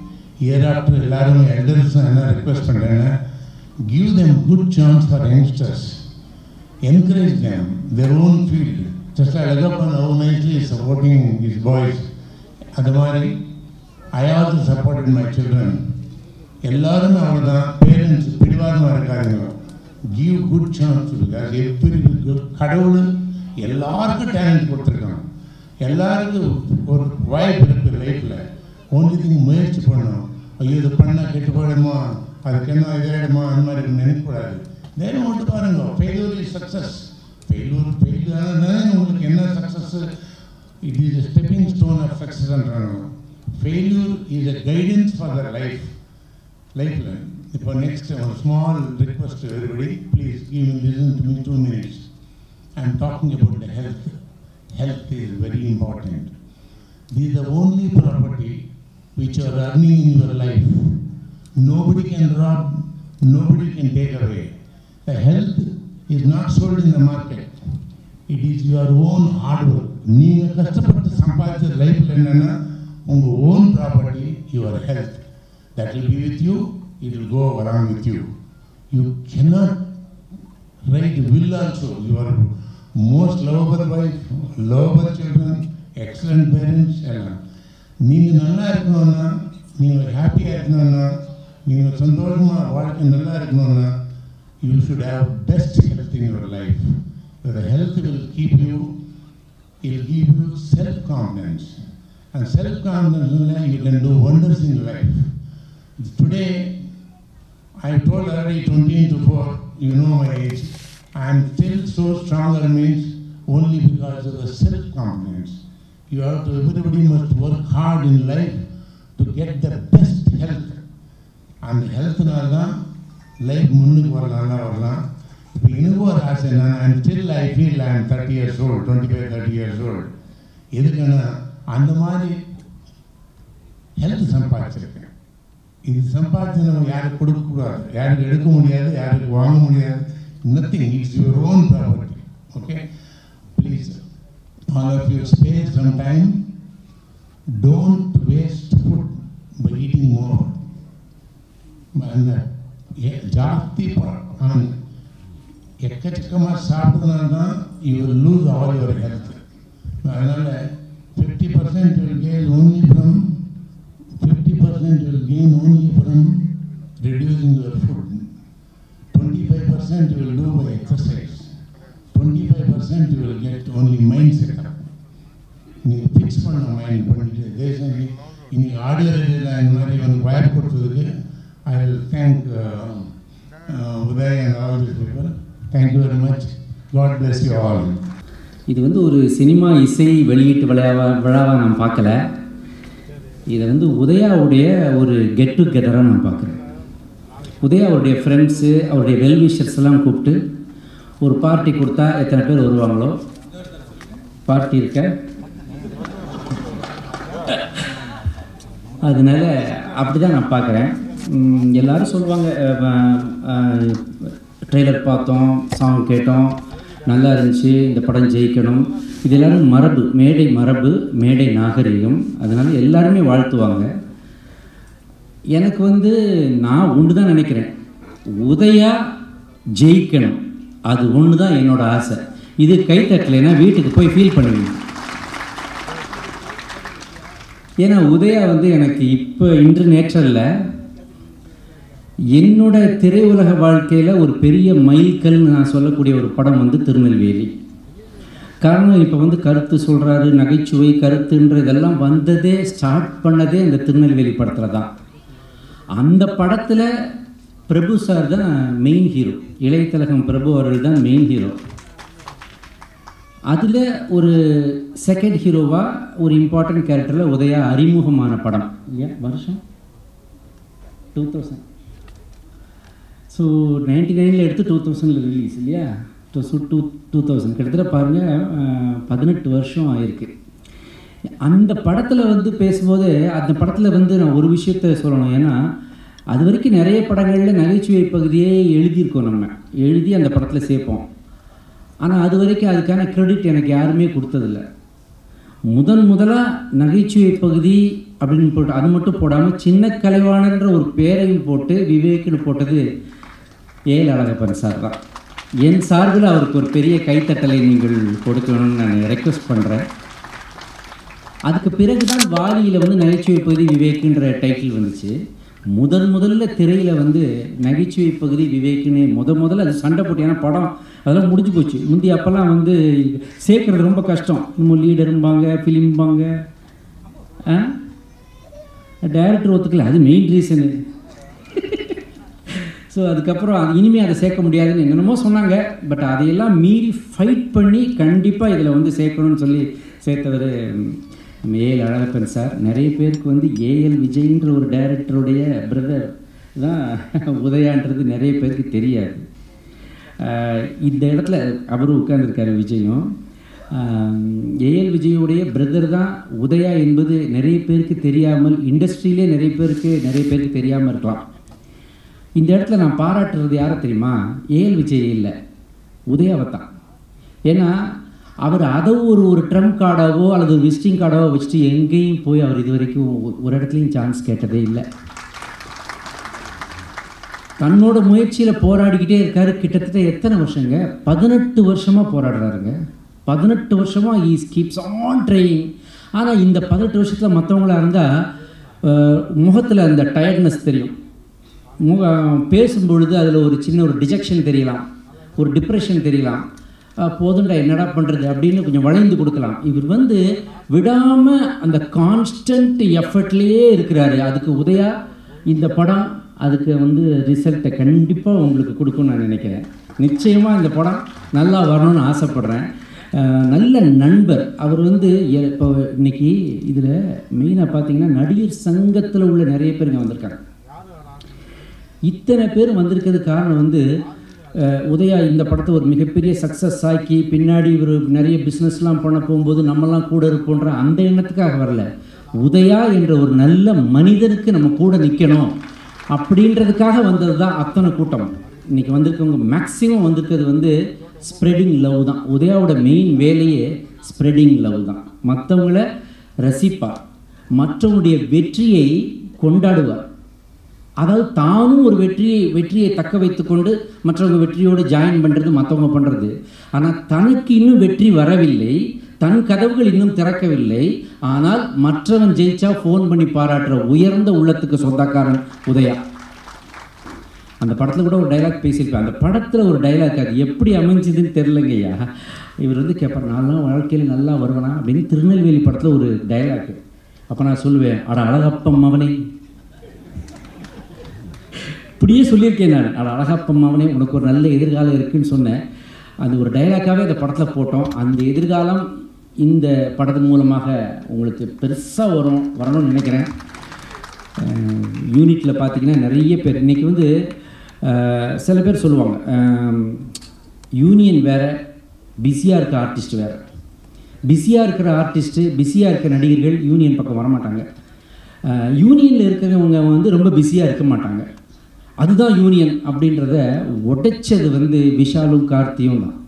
year after எல்லாரும் எல்டர்ஸ் என்ன ரெக்வெஸ்ட் பண்ணுறேன்னா give them good chance for youngsters encourage them, their own field. Just like Lagappan how nicely is supporting his boys. அது மாதிரி I also supported my children எல்லாருமே அவ்வளோதான் parents பிடிவாதமாக இருக்காதுங்க give good chance because every கடவுள் எல்லாருக்கும் talent கொடுத்துருக்காங்க எல்லாருக்கும் ஒரு வாய்ப்பு இருக்குது லைஃப்பில் ஒன்லி திங் முயற்சி பண்ணணும் ஐயோ இது பண்ணால் கெட்டு போயிடுமா அதுக்கு என்ன இதாயிடுமா அந்த மாதிரி நினைக்கக்கூடாது நேரம் மட்டும் பாருங்க failure is success failure failure ஆனால் உங்களுக்கு என்ன success it is a stepping stone of சக்ஸஸ்ன்றாங்க failure is a guidance for the life லைஃப்பில் இப்போ நெக்ஸ்ட் ஒரு small request everybody please give listen to me two minutes I am talking about the health health is very important This is the only property which you are earning in your life. Nobody can rob, nobody can take away. The health is not sold in the market. It is your own hard work. நீங்கள் கஷ்டப்பட்டு சம்பாதிச்ச லைஃப்பில் என்னென்னா உங்கள் own property your health that will be with you it will go along with you you cannot right will also your most lovable wife lovable children excellent parents எல்லாம் நீங்கள் நல்லா இருக்கணும்னா நீங்கள் ஹாப்பியாக இருக்கணும்னா நீங்கள் சந்தோஷமாக வாழ்க்கை நல்லா இருக்கணும்னா you should have best health in your life the health will keep you it will give you self confidence and self confidence you can do wonders in life today I told already 20 into 4, you know my age. I am still so stronger means only because of the self-confidence. You have to, everybody must work hard in life to get the best health. அந்த ஹெல்த்னால தான் life முன்னுக்கு வரலாம் நல்லா வரலாம் இப்போ எனக்கு ஒரு ஆசை நான் I'm still I feel I am thirty years old twenty five thirty years old எதுக்குன்னா அந்த மாதிரி ஹெல்த் சம்பாதிச்சிருக்கேன் இது சம்பாதிச்சு நம்ம யாருக்கு கொடுக்கக்கூடாது யாருக்கு எடுக்க முடியாது யாருக்கு வாங்க முடியாது nothing it's your own property okay please all of you spare some time don't waste food by eating more அந்த எ- ஜாஸ்தி ப- ஆன் எக்கச்சக்கமாக சாப்பிட்டதுனால தான் you will lose all your health அதனால் fifty percent will gain only from 50% will gain only from reducing your food. 25% you will do by exercise. 25% you will get only mind setup. நீங்கள் ஃபிக்ஸ் பண்ண mind பண்ணிட்டு தேசம் இன்னைக்கு audio ரேடியோவில் இந்த மாதிரி எனக்கு வாய்ப்பு கொடுத்ததுக்கு I will thank Uday and all this people thank you very much God bless you all இது வந்து ஒரு சினிமா இசை வெளியீட்டு விழாவா விழாவாக நான் பார்க்கல இதை வந்து உதயாவுடைய ஒரு கெட் டுகெதராக நான் பார்க்குறேன் உதயா அவருடைய ஃப்ரெண்ட்ஸு அவருடைய வெல்விஷர்ஸ் எல்லாம் கூப்பிட்டு ஒரு பார்ட்டி கொடுத்தா எத்தனை பேர் வருவாங்களோ பார்ட்டி இருக்க அதனால அப்படி தான் நான் பார்க்குறேன் எல்லாரும் சொல்லுவாங்க ட்ரெய்லர் பார்த்தோம் சாங் கேட்டோம் நல்லா இருந்துச்சு இந்த படம் ஜெயிக்கணும் இது எல்லாரும் மரபு மேடை மரபு மேடை நாகரிகம் அதனால எல்லாருமே வாழ்த்துவாங்க எனக்கு வந்து நான் ஒன்று தான் நினைக்கிறேன் உதயா ஜெயிக்கணும் அது ஒன்று தான் என்னோட ஆசை இது கைத்தட்டலைன்னா வீட்டுக்கு போய் ஃபீல் பண்ணுவீங்க ஏன்னா உதயா வந்து எனக்கு இப்போ இன்று நேற்றல்ல என்னோட திரையுலக வாழ்க்கையில் ஒரு பெரிய மைல்கல்னு நான் சொல்லக்கூடிய ஒரு படம் வந்து திருநெல்வேலி காரணம் இப்போ வந்து கருத்து சொல்கிறாரு நகைச்சுவை கருத்துன்ற இதெல்லாம் வந்ததே ஸ்டார்ட் பண்ணதே அந்த திருநெல்வேலி படத்தில் தான் அந்த படத்தில் பிரபு சார் தான் மெயின் ஹீரோ இளையதிலகம் பிரபு அவர்கள் தான் மெயின் ஹீரோ அதில் ஒரு செகண்ட் ஹீரோவாக ஒரு இம்பார்ட்டன்ட் கேரக்டரில் உதயா அறிமுகமான படம் இல்லையா வருஷம் டூ தௌசண்ட் ஸோ நைன்டி நைனில் எடுத்து டூ தௌசண்டில் ரிலீஸ் இல்லையா டூ டூ டூ தௌசண்ட் கிட்டத்தட்ட பாருங்கள் பதினெட்டு வருஷம் ஆயிருக்கு அந்த படத்தில் வந்து பேசும்போது அந்த படத்தில் வந்து நான் ஒரு விஷயத்த சொல்லணும் ஏன்னா அது வரைக்கும் நிறைய படங்களில் நகைச்சுவை பகுதியே எழுதியிருக்கோம் நம்ம எழுதி அந்த படத்தில் சேர்ப்போம் ஆனால் அது வரைக்கும் அதுக்கான கிரெடிட் எனக்கு யாருமே கொடுத்ததில்ல முதன் முதலாக நகைச்சுவை பகுதி அப்படின்னு போட்டு அது மட்டும் போடாமல் சின்ன கலைவாணன்ற ஒரு பேரையும் போட்டு விவேக்னு போட்டது ஏல் அழகப்பன் சார் தான் என் சார்பில் அவருக்கு ஒரு பெரிய கைத்தட்டலை நீங்கள் கொடுக்கணும்னு நான் ரெக்வஸ்ட் பண்ணுறேன் அதுக்கு பிறகு தான் வாலியில் வந்து நகைச்சுவை பகுதி விவேக்குன்ற டைட்டில் வந்துச்சு முதல் முதல்ல திரையில் வந்து நகைச்சுவை பகுதி விவேக்குன்னு முத முதல்ல அது சண்டை போட்டு ஏன்னா படம் அதெல்லாம் முடிஞ்சு போச்சு முந்தி அப்போல்லாம் வந்து சேர்க்கறது ரொம்ப கஷ்டம் நம்ம லீடரும்பாங்க ஃபிலிம்பாங்க ஆ டைரக்டர் ஒத்துக்கல அது மெயின் ரீசனு ஸோ அதுக்கப்புறம் அது இனிமேல் அதை சேர்க்க முடியாதுன்னு என்னென்னமோ சொன்னாங்க பட் அதையெல்லாம் மீறி ஃபைட் பண்ணி கண்டிப்பாக இதில் வந்து சேர்க்கணும்னு சொல்லி சேர்த்தவர் நம்ம ஏஎல் அழகப்பன் சார் நிறைய பேருக்கு வந்து ஏஎல் விஜய்ன்ற ஒரு டைரக்டருடைய பிரதர் தான் உதயான்றது நிறைய பேருக்கு தெரியாது ஆஹ் இந்த இடத்துல அவரும் உட்கார்ந்துருக்காரு விஜயும் ஏஎல் விஜயுடைய பிரதர் தான் உதயா என்பது நிறைய பேருக்கு தெரியாமல் இண்டஸ்ட்ரியிலே நிறைய பேருக்கு நிறைய பேருக்கு தெரியாமல் இருக்கலாம் இந்த இடத்துல நான் பாராட்டுறது யாரை தெரியுமா ஏஎல் விஜய் இல்லை உதயாவை தான் ஏன்னா அவர் அதை ஒரு ஒரு ட்ரம் கார்டாவோ அல்லது ஒரு விசிட்டிங் கார்டாவோ வச்சுட்டு எங்கேயும் போய் அவர் இது வரைக்கும் ஒ- ஒரு இடத்துலையும் சான்ஸ் கேட்டதே இல்லை தன்னோட முயற்சியில் போராடிக்கிட்டே இருக்காரு கிட்டத்தட்ட எத்தனை வருஷங்க பதினெட்டு வருஷமாக போராடுறாருங்க பதினெட்டு வருஷமாக ஈஸ் கீப்ஸ் ஆன் ட்ரையிங் ஆனால் இந்த பதினெட்டு வருஷத்தில் மற்றவங்களா இருந்தால் முகத்தில் அந்த டயர்ட்னஸ் தெரியும் முக பேசும்பொழுது அதில் ஒரு சின்ன ஒரு டிஜெக்ஷன் தெரியலாம் ஒரு டிப்ரெஷன் தெரியலாம் அஹ் போதும்டா என்னடா பண்ணுறது அப்படின்னு கொஞ்சம் வளைந்து கொடுக்கலாம் இவர் வந்து விடாமல் அந்த கான்ஸ்டன்ட் எஃபர்ட்லேயே இருக்கிறாரு அதுக்கு உதயா இந்த படம் அதுக்கு வந்து ரிசல்ட்டை கண்டிப்பாக உங்களுக்கு கொடுக்கும்னு நான் நினைக்கிறேன் நிச்சயமாக இந்த படம் நல்லா வரணும்னு ஆசைப்பட்றேன் அஹ் நல்ல நண்பர் அவர் வந்து எ- இப்போ இன்னைக்கு இதில் மெயினாக பார்த்தீங்கன்னா நடிகர் சங்கத்தில் உள்ள நிறைய பேர் இங்கே வந்திருக்காங்க இத்தனை பேர் வந்திருக்கிறது காரணம் வந்து அஹ், உதயா இந்த படத்தை ஒரு மிகப்பெரிய சக்ஸஸ் ஆக்கி பின்னாடி இவர் நிறைய பிஸ்னஸ்லாம் பண்ண போகும்போது நம்மலாம் கூட இருப்போன்ற அந்த எண்ணத்துக்காக வரல உதயா என்ற ஒரு நல்ல மனிதனுக்கு நம்ம கூட நிற்கணும் அப்படின்றதுக்காக வந்தது தான் அத்தனை கூட்டம் இன்னைக்கு வந்திருக்கவங்க மேக்ஸிமம் வந்திருக்கிறது வந்து ஸ்ப்ரெடிங் லவ் தான் உதயாவோட மெயின் வேலையே ஸ்ப்ரெடிங் லவ் தான் மற்றவங்கள ரசிப்பார் மற்றவங்களுடைய வெற்றியை கொண்டாடுவார் அதாவது தானும் ஒரு வெற்றியை வெற்றியை தக்க வைத்துக்கொண்டு மற்றவங்க வெற்றியோடு ஜாயின் பண்ணுறது மற்றவங்க பண்ணுறது ஆனால் தனக்கு இன்னும் வெற்றி வரவில்லை தன் கதவுகள் இன்னும் திறக்கவில்லை ஆனால் மற்றவன் ஜெயிச்சா ஃபோன் பண்ணி பாராட்டுற உயர்ந்த உள்ளத்துக்கு சொந்தக்காரன் உதயா அந்த படத்தில் கூட ஒரு டைலாக் பேசியிருப்பேன் அந்த படத்தில் ஒரு டைலாக் அது எப்படி அமைஞ்சதுன்னு தெரிலங்கய்யா இவர் வந்து கேட்பார் நான்லாம் வாழ்க்கையில் நல்லா வருவனா அப்படின்னு திருநெல்வேலி படத்தில் ஒரு டைலாக் அப்போ நான் சொல்லுவேன் அட அழகப்பம் அவனே இப்படியே சொல்லியிருக்கேன் நான் அட அழகப்பம் அவனே உனக்கு ஒரு நல்ல எதிர்காலம் இருக்குன்னு சொன்னேன் அது ஒரு டைலாக்காகவே அந்த படத்தில் போட்டோம் அந்த எதிர்காலம் இந்த படத்தின் மூலமாக உங்களுக்கு பெருசாக வரும் வரணும்னு நினைக்கிறேன் யூனிட்டில் பார்த்தீங்கன்னா நிறைய பேர் இன்றைக்கி வந்து அஹ், சில பேர் சொல்லுவாங்க யூனியன் வேறு பிஸியாக இருக்க ஆர்டிஸ்ட் வேறு பிஸியாக இருக்கிற ஆர்டிஸ்ட்டு பிஸியாக இருக்கிற நடிகர்கள் யூனியன் பக்கம் வரமாட்டாங்க யூனியனில் இருக்கிறவங்க வந்து ரொம்ப பிஸியாக இருக்க மாட்டாங்க அதுதான் யூனியன் அப்படின்றத உடைச்சது வந்து விஷாலும் கார்த்தியும் தான்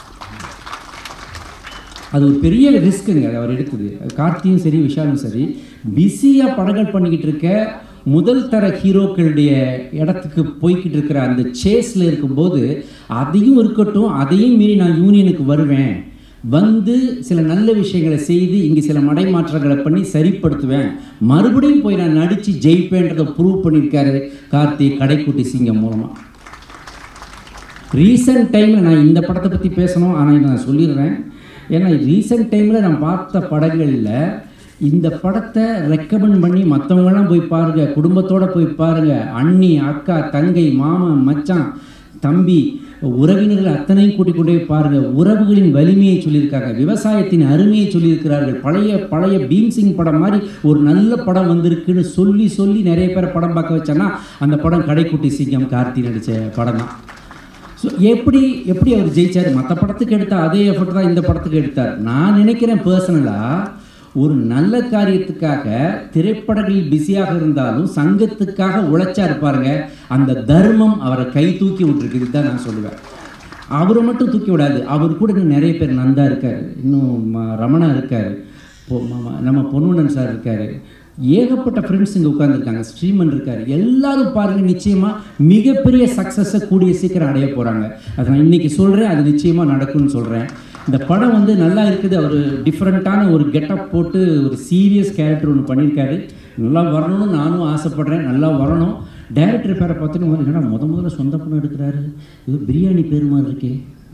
அது ஒரு பெரிய ரிஸ்க்குங்க அது அவர் எடுத்தது கார்த்தியும் சரி விஷாலும் சரி பிஸியாக படங்கள் பண்ணிக்கிட்டு இருக்க முதல் தர ஹீரோக்களுடைய இடத்துக்கு போய்கிட்டு இருக்கிற அந்த சேஸில் இருக்கும்போது அதையும் இருக்கட்டும் அதையும் மீறி நான் யூனியனுக்கு வருவேன் வந்து சில நல்ல விஷயங்களை செய்து இங்கே சில மடைமாற்றங்களை பண்ணி சரிப்படுத்துவேன் மறுபடியும் போய் நான் நடித்து ஜெயிப்பேன்றதை ப்ரூவ் பண்ணியிருக்காரு கார்த்தி கடைக்குட்டி சிங்கம் மூலமாக ரீசெண்ட் டைமில் நான் இந்த படத்தை பற்றி பேசணும் ஆனால் இதை நான் சொல்லிடுறேன் ஏன்னா ரீசெண்ட் டைமில் நான் பார்த்த படங்களில் இந்த படத்தை ரெக்கமெண்ட் பண்ணி மற்றவங்களாம் போய் பாருங்கள் குடும்பத்தோடு போய் பாருங்கள் அண்ணி அக்கா தங்கை மாமன் மச்சான் தம்பி உறவினர்கள் அத்தனையும் கூட்டிக் கொண்டே பாருங்கள் உறவுகளின் வலிமையை சொல்லியிருக்காங்க விவசாயத்தின் அருமையை சொல்லியிருக்கிறார்கள் பழைய பழைய பீம்சிங் படம் மாதிரி ஒரு நல்ல படம் வந்திருக்குன்னு சொல்லி சொல்லி நிறைய பேரை படம் பார்க்க வச்சான்னா அந்த படம் கடைக்குட்டி சிங்கம் கார்த்தி நடித்த படம் தான் ஸோ எப்படி எப்படி அவர் ஜெயிச்சார் மற்ற படத்துக்கு எடுத்த அதே எஃபர்ட் தான் இந்த படத்துக்கு எடுத்தார் நான் நினைக்கிறேன் பர்சனலாக ஒரு நல்ல காரியத்துக்காக திரைப்படங்களில் பிஸியாக இருந்தாலும் சங்கத்துக்காக உழைச்சா இருப்பாருங்க அந்த தர்மம் அவரை கை தூக்கி விட்டுருக்கு தான் நான் சொல்லுவேன் அவரை மட்டும் தூக்கி விடாது அவர் கூட இன்னும் நிறைய பேர் நந்தா இருக்கார் இன்னும் ம- ரமணா இருக்கார் பொ- ம- நம்ம பொன்னுணன் சார் இருக்கார் ஏகப்பட்ட ஃப்ரெண்ட்ஸ் இங்கே உட்காந்துருக்காங்க ஸ்ரீமன் இருக்கார் எல்லாரும் பாருங்கள் நிச்சயமாக மிகப்பெரிய சக்ஸஸை கூடிய சீக்கிரம் அடைய போகிறாங்க அதை நான் இன்றைக்கி சொல்கிறேன் அது நிச்சயமாக நடக்கும்னு சொல்கிறேன் இந்த படம் வந்து நல்லா இருக்குது அவர் டிஃப்ரெண்ட்டான ஒரு கெட்டப் போட்டு ஒரு சீரியஸ் கேரக்டர் ஒன்று பண்ணியிருக்காரு நல்லா வரணும்னு நானும் ஆசைப்பட்றேன் நல்லா வரணும் டைரக்டர் பேரை பார்த்துட்டு என்னடா முத முதல்ல சொந்த படம் எடுக்கிறாரு இது பிரியாணி பேர் மாதிரி இருக்கே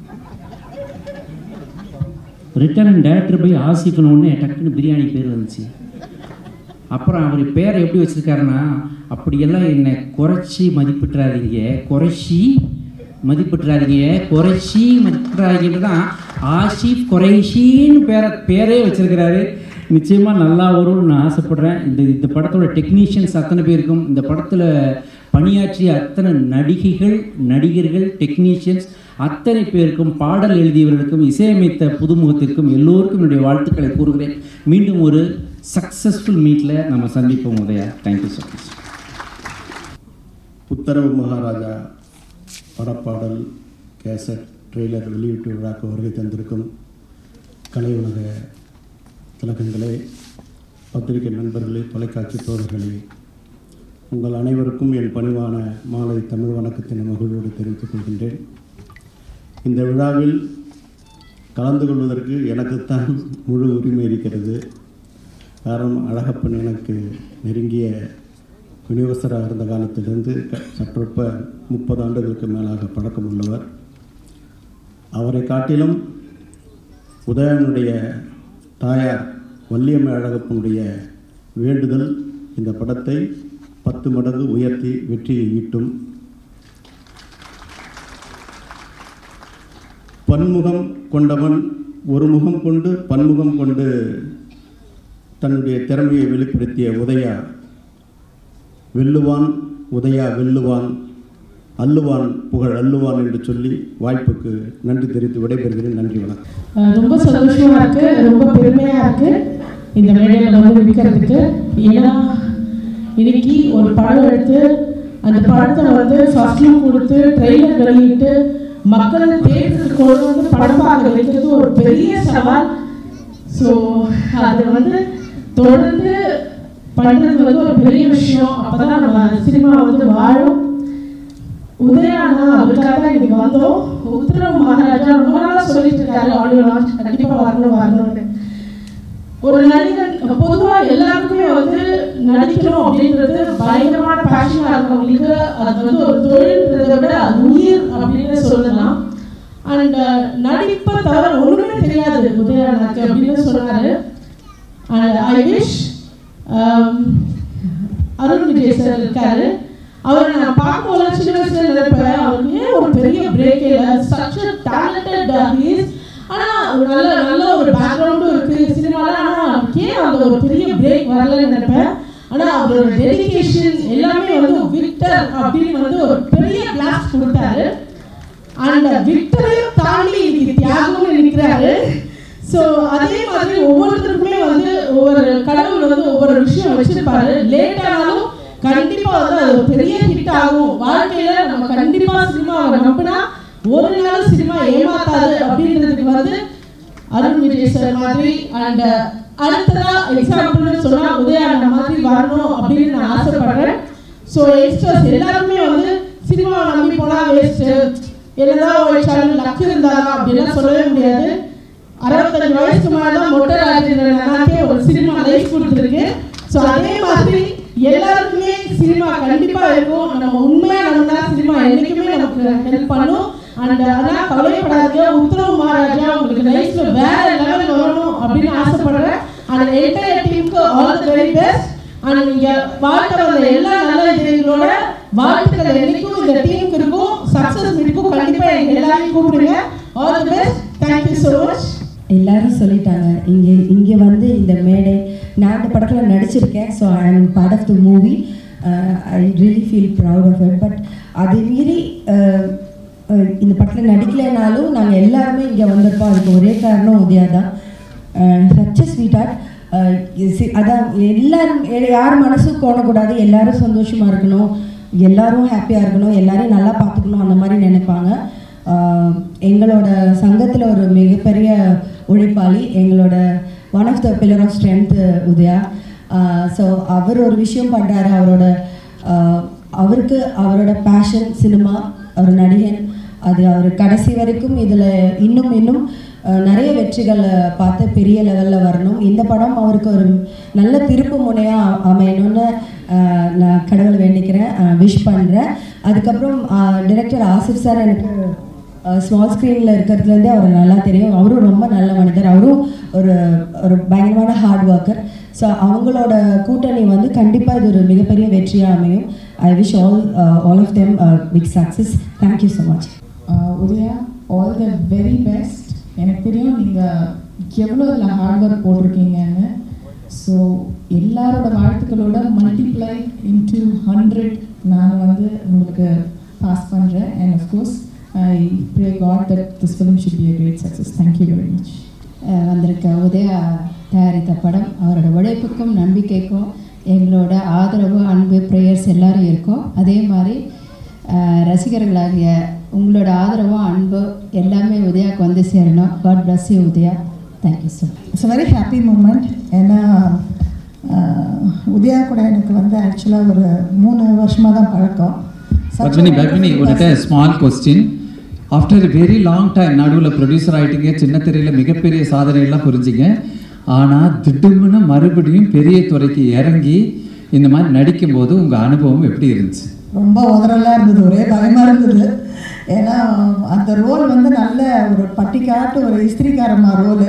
ரிட்டர்ன் டேரக்டர் போய் ஆசிக்கணுன்னே டக்குன்னு பிரியாணி பேர் வந்துச்சு அப்புறம் அவர் பேரை எப்படி வச்சுருக்காருன்னா அப்படியெல்லாம் என்னை குறைச்சி மதிப்பிட்டுறாதீங்க குறைச்சி மதிப்பிட்டுறாதீங்க குறைச்சி மதிப்பிட்டுறாதீங்கன்னு தான் ஆஷிப் குறைஷின்னு பேரை பேரே வச்சிருக்கிறாரு நிச்சயமாக நல்லா வரும்னு நான் ஆசைப்பட்றேன் இந்த இந்த படத்தோட டெக்னீஷியன்ஸ் அத்தனை பேருக்கும் இந்த படத்தில் பணியாற்றிய அத்தனை நடிகைகள் நடிகர்கள் டெக்னீஷியன்ஸ் அத்தனை பேருக்கும் பாடல் எழுதியவர்களுக்கும் இசையமைத்த புதுமுகத்திற்கும் எல்லோருக்கும் என்னுடைய வாழ்த்துக்களை கூறுகிறேன் மீண்டும் ஒரு சக்ஸஸ்ஃபுல் மீட்டில் நம்ம சந்திப்போம் உதயா தேங்க்யூ ஸோ மச் உத்தரவு மகாராஜா படப்பாடல் கேசட் ட்ரெய்லர் வெளியீட்டு விழாக்கு வருகை தந்திருக்கும் கலை உலக திலகங்களே பத்திரிகை நண்பர்களே தொலைக்காட்சி தோழர்களே உங்கள் அனைவருக்கும் என் பணிவான மாலை தமிழ் வணக்கத்தின் மகிழ்வோடு தெரிவித்துக் கொள்கின்றேன் இந்த விழாவில் கலந்து கொள்வதற்கு எனக்குத்தான் முழு உரிமை இருக்கிறது காரணம் அழகப்பன் எனக்கு நெருங்கிய விநியோகஸ்தராக இருந்த காலத்திலிருந்து க- சற்றொற்ப முப்பது ஆண்டுகளுக்கு மேலாக பழக்கம் உள்ளவர் அவரை காட்டிலும் உதயனுடைய தாயார் வள்ளியம்மை அழகப்பனுடைய வேண்டுதல் இந்த படத்தை பத்து மடங்கு உயர்த்தி வெற்றியை ஈட்டும் பன்முகம் கொண்டவன் ஒரு முகம் கொண்டு பன்முகம் கொண்டு தன்னுடைய திறமையை வெளிப்படுத்திய உதயா வெல்லுவான் உதயா வெல்லுவான் அல்லுவான் புகழ் அல்லுவான் என்று சொல்லி வாய்ப்புக்கு நன்றி தெரிவித்து விடைபெறுகிறேன் நன்றி வணக்கம் அஹ் ரொம்ப சந்தோஷமா இருக்கு ரொம்ப பெருமையா இருக்கு இந்த மேடையில வந்து நிற்கிறதுக்கு ஏன்னா இன்னைக்கு ஒரு படம் எடுத்து அந்த படத்தை வந்து ஃபர்ஸ்ட் லுக் கொடுத்து ட்ரெய்லர் வெளியிட்டு மக்கள் தேட்டருக்கு கொண்டு வந்து படம் பார்க்க வைக்கிறது ஒரு பெரிய சவால் ஸோ அது வந்து தொடர்ந்து பண்றது வந்து ஒரு பெரிய விஷயம் அப்பதான் நம்ம சினிமா வந்து வாழும் உதயானா அதுக்காக தான் இன்னைக்கு வந்தோம் உத்தரவு மகாராஜா ரொம்ப நாளா சொல்லிட்டு இருக்காரு ஆடியோ லான்ச் கண்டிப்பா வரணும் வரணும்னு ஒரு நடிகன் பொதுவா எல்லாருக்குமே வந்து நடிக்கணும் அப்படின்றது பயங்கரமான பேஷனா இருக்கவங்களுக்கு அது வந்து ஒரு தொழில்ன்றதை விட அது உயிர் அப்படின்னு சொல்லலாம் அண்ட் நடிப்பை தவிர ஒண்ணுமே தெரியாது உதயானாக்கு அப்படின்னு சொன்னாரு and I wish Arun Vijay sir இருக்காரு அவரை நான் பார்க்கும்போது சின்ன வயசுல நினைப்பேன் அவருக்கு ஏன் ஒரு பெரிய பிரேக் இல்லை சச் டேலண்டட் ஹீஸ் ஆனா ஒரு நல்ல நல்ல ஒரு பேக்ரவுண்டும் இருக்கு சினிமால ஆனா அவருக்கு ஏன் அந்த ஒரு பெரிய பிரேக் வரலன்னு நினைப்பேன் ஆனா அவரோட டெடிகேஷன் எல்லாமே வந்து விக்டர் அப்படின்னு வந்து ஒரு பெரிய கிளாஸ் கொடுத்தாரு அந்த விக்டரையும் தாண்டி இன்னைக்கு தியாகம்னு நிற்கிறாரு ஸோ அதே மாதிரி ஒவ்வொருத்தருக்குமே வந்து ஒவ்வொரு கடவுள் வந்து ஒவ்வொரு விஷயம் வச்சிருப்பாரு லேட் ஆனாலும் கண்டிப்பா வந்து அது ஒரு பெரிய ஹிட் ஆகும் வாழ்க்கையில நம்ம கண்டிப்பா சினிமாவை நம்பினா ஒரு நாள் சினிமா ஏமாத்தாது அப்படின்றதுக்கு வந்து அருண் விஜய் சார் மாதிரி அண்ட் அடுத்ததா எக்ஸாம்பிள் சொன்னா உதயாண்ட மாதிரி வரணும் அப்படின்னு நான் ஆசைப்படுறேன் ஸோ யங்ஸ்டர்ஸ் எல்லாருமே வந்து சினிமாவை நம்பி போனா வேஸ்ட் என்னதான் உழைச்சாலும் லக்கு இருந்தாலும் அப்படிலாம் சொல்லவே முடியாது அறுபத்தஞ்சு வயசுக்கு மேல தான் மொட்டை ராஜேந்திரன் அண்ணாக்கே ஒரு சினிமா லைஃப் கொடுத்துருக்கு ஸோ அதே மாதிரி எல்லாருக்குமே சினிமா கண்டிப்பா இருக்கும் நம்ம உண்மையா நம்பினா சினிமா என்னைக்குமே நமக்கு ஹெல்ப் பண்ணும் அண்ட் அதான் கவலைப்படாதீங்க உத்தரவு மகாராஜா உங்களுக்கு லைஃப்ல வேற லெவல் வரணும் அப்படின்னு ஆசைப்படுறேன் அண்ட் என்டையர் டீமுக்கு all the very best and நீங்க வாழ்க்கை வந்த எல்லா நல்ல இதயங்களோட வாழ்த்துக்கள் என்னைக்கும் இந்த டீமுக்கு இருக்கும் சக்சஸ் இருக்கும் கண்டிப்பா எங்க எல்லாரையும் கூப்பிடுங்க all the best thank you so much எல்லாரும் சொல்லிட்டாங்க இங்கே இங்கே வந்து இந்த மேடை நான் இந்த படத்தில் நடிச்சிருக்கேன் so I am part of the movie I really feel proud of it but அதை மீறி அஹ், அஹ், இந்த படத்தில் நடிக்கலைனாலும் நாங்கள் எல்லாருமே இங்கே வந்திருப்போம் அதுக்கு ஒரே காரணம் உதயா தான் சச்ச ஸ்வீட் ஆர்ட் அதான் எல்லாரும் எ- யார் மனசும் கோணக்கூடாது எல்லாரும் சந்தோஷமாக இருக்கணும் எல்லாரும் ஹாப்பியாக இருக்கணும் எல்லாரையும் நல்லா பார்த்துக்கணும் அந்த மாதிரி நினைப்பாங்க ஆஹ் எங்களோட சங்கத்தில் ஒரு மிகப்பெரிய உழைப்பாளி எங்களோட one of the pillar of strength Udhaya so அவர் ஒரு விஷயம் பண்ணுறாரு அவரோட uh, அவருக்கு அவரோட பேஷன் சினிமா அவர் நடிகன் அது அவர் கடைசி வரைக்கும் இதில் இன்னும் இன்னும் அஹ், நிறைய வெற்றிகளை பார்த்து பெரிய லெவலில் வரணும் இந்த படம் அவருக்கு ஒரு நல்ல திருப்பு முனையாக அமையணும்னு அஹ், நான் கடவுளை வேண்டிக்கிறேன் விஷ் பண்ணுறேன் அதுக்கப்புறம் டிரெக்டர் ஆசிஃப் சார் எனக்கு ஸ்மால் ஸ்க்ரீனில் இருக்கிறதுலேருந்தே அவர் நல்லா தெரியும் அவரும் ரொம்ப நல்ல மனிதர் அவரும் ஒரு ஒரு பயங்கரமான ஹார்ட் ஒர்க்கர் ஸோ அவங்களோட கூட்டணி வந்து கண்டிப்பாக இது ஒரு மிகப்பெரிய வெற்றியாக அமையும் I wish all all of them big success thank you so much Udhaya all the very best எனக்கு தெரியும் நீங்கள் எவ்வளோ இதில் ஹார்ட் ஒர்க் போட்டிருக்கீங்கன்னு ஸோ எல்லாரோட வாழ்த்துக்களோட மல்டிப்ளை இன்டு ஹண்ட்ரட் நான் வந்து உங்களுக்கு பாஸ் பண்ணுறேன் and of course I pray God that this film should be a great success thank you very much அஹ் வந்திருக்க உதயா தயாரித்த படம் அவரோட உழைப்புக்கும் நம்பிக்கைக்கும் எங்களோட ஆதரவு அன்பு ப்ரேயர்ஸ் எல்லாரும் இருக்கும் அதே மாதிரி அஹ் ரசிகர்களாகிய உங்களோட ஆதரவும் அன்பு எல்லாமே உதயாவுக்கு வந்து சேரணும் God bless you Udhaya thank you so much it's very happy moment ஏன்னா ஆஹ், உதயா கூட எனக்கு வந்து ஆக்சுவலாக ஒரு மூணு வருஷமாக தான் பழக்கம் Such a Padmini wonderful Padmini உன்கிட்ட person. Small question after very long time நடுவில் ப்ரொடியூசர் ஆகிட்டீங்க சின்ன திரையில் மிகப்பெரிய சாதனைகள்லாம் புரிஞ்சிங்க ஆனால் திடும்னு மறுபடியும் பெரிய துறைக்கு இறங்கி இந்த மாதிரி நடிக்கும்போது உங்கள் அனுபவம் எப்படி இருந்துச்சு ரொம்ப உதறலாக இருந்தது ஒரே பயமாக இருந்தது ஏன்னா அந்த ரோல் வந்து நல்ல ஒரு பட்டிக்காட்டு ஒரு இஸ்திரிக்காரம்மா ரோலு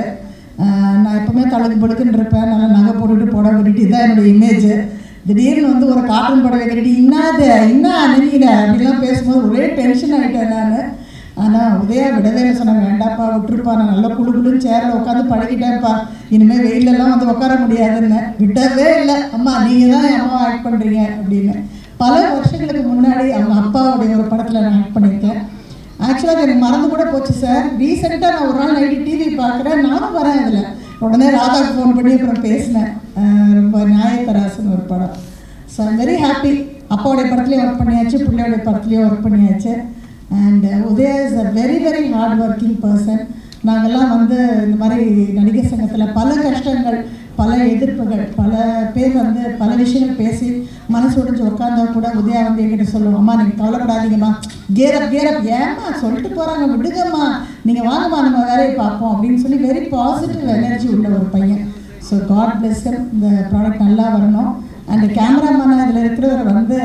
நான் எப்பவுமே தழுக்கு படுக்குன்னு இருப்பேன் நல்லா நகை போட்டுட்டு புடவை கட்டிட்டு இதான் என்னோட இமேஜ் திடீர்னு வந்து ஒரு காட்டன் புடவை கட்டிட்டு இன்னாது இன்னா நினைக்கிற அப்படிலாம் பேசும்போது ஒரே டென்ஷன் ஆகிட்டேன் நான் ஆனால் உதயா விடவே இல்லை சொன்னாங்க வேண்டாப்பா விட்டுருப்பா நான் நல்லா குழு குழுன்னு சேரில் உட்காந்து பழகிட்டேன்ப்பா இனிமேல் வெயிலெல்லாம் வந்து உட்கார முடியாதுன்னு விடவே இல்லை அம்மா நீங்கள் தான் என் அம்மா ஆக்ட் பண்ணுறீங்க அப்படின்னு பல வருஷங்களுக்கு முன்னாடி அவங்க அப்பாவுடைய ஒரு படத்தில் நான் ஆக்ட் பண்ணியிருக்கேன் ஆக்சுவலாக எனக்கு மறந்து கூட போச்சு சார் ரீசெண்டாக நான் ஒரு நாள் நைட்டு டிவி பார்க்குறேன் நானும் வரேன் அதில் உடனே ராதாக்கு ஃபோன் பண்ணி அப்புறம் பேசினேன் அஹ் ரொம்ப நியாயத்தராசுன்னு ஒரு படம் ஸோ ஐம் வெரி ஹாப்பி அப்பாவுடைய படத்துலேயும் ஒர்க் பண்ணியாச்சு பிள்ளையோடைய படத்துலேயும் ஒர்க் பண்ணியாச்சு and Udhaya is a very very hard working person நாங்கள்லாம் வந்து இந்த மாதிரி நடிகர் சங்கத்தில் பல கஷ்டங்கள் பல எதிர்ப்புகள் பல பேர் வந்து பல விஷயங்கள் பேசி மனசு உடைஞ்சு உட்காந்தா கூட உதயா வந்து என்கிட்ட சொல்லுவோம் அம்மா நீங்கள் கவலைப்படாதீங்கம்மா கேரப் கேரப் ஏம்மா சொல்லிட்டு போகிறாங்க விடுங்கம்மா நீங்கள் வாங்கம்மா நம்ம வேலையை பார்ப்போம் அப்படின்னு சொல்லி வெரி பாசிட்டிவ் எனர்ஜி உள்ள ஒரு பையன் ஸோ காட் பிளஸ் இந்த ப்ராடக்ட் நல்லா வரணும் அண்ட் கேமராமேனாக இதில் இருக்கிறவர் வந்து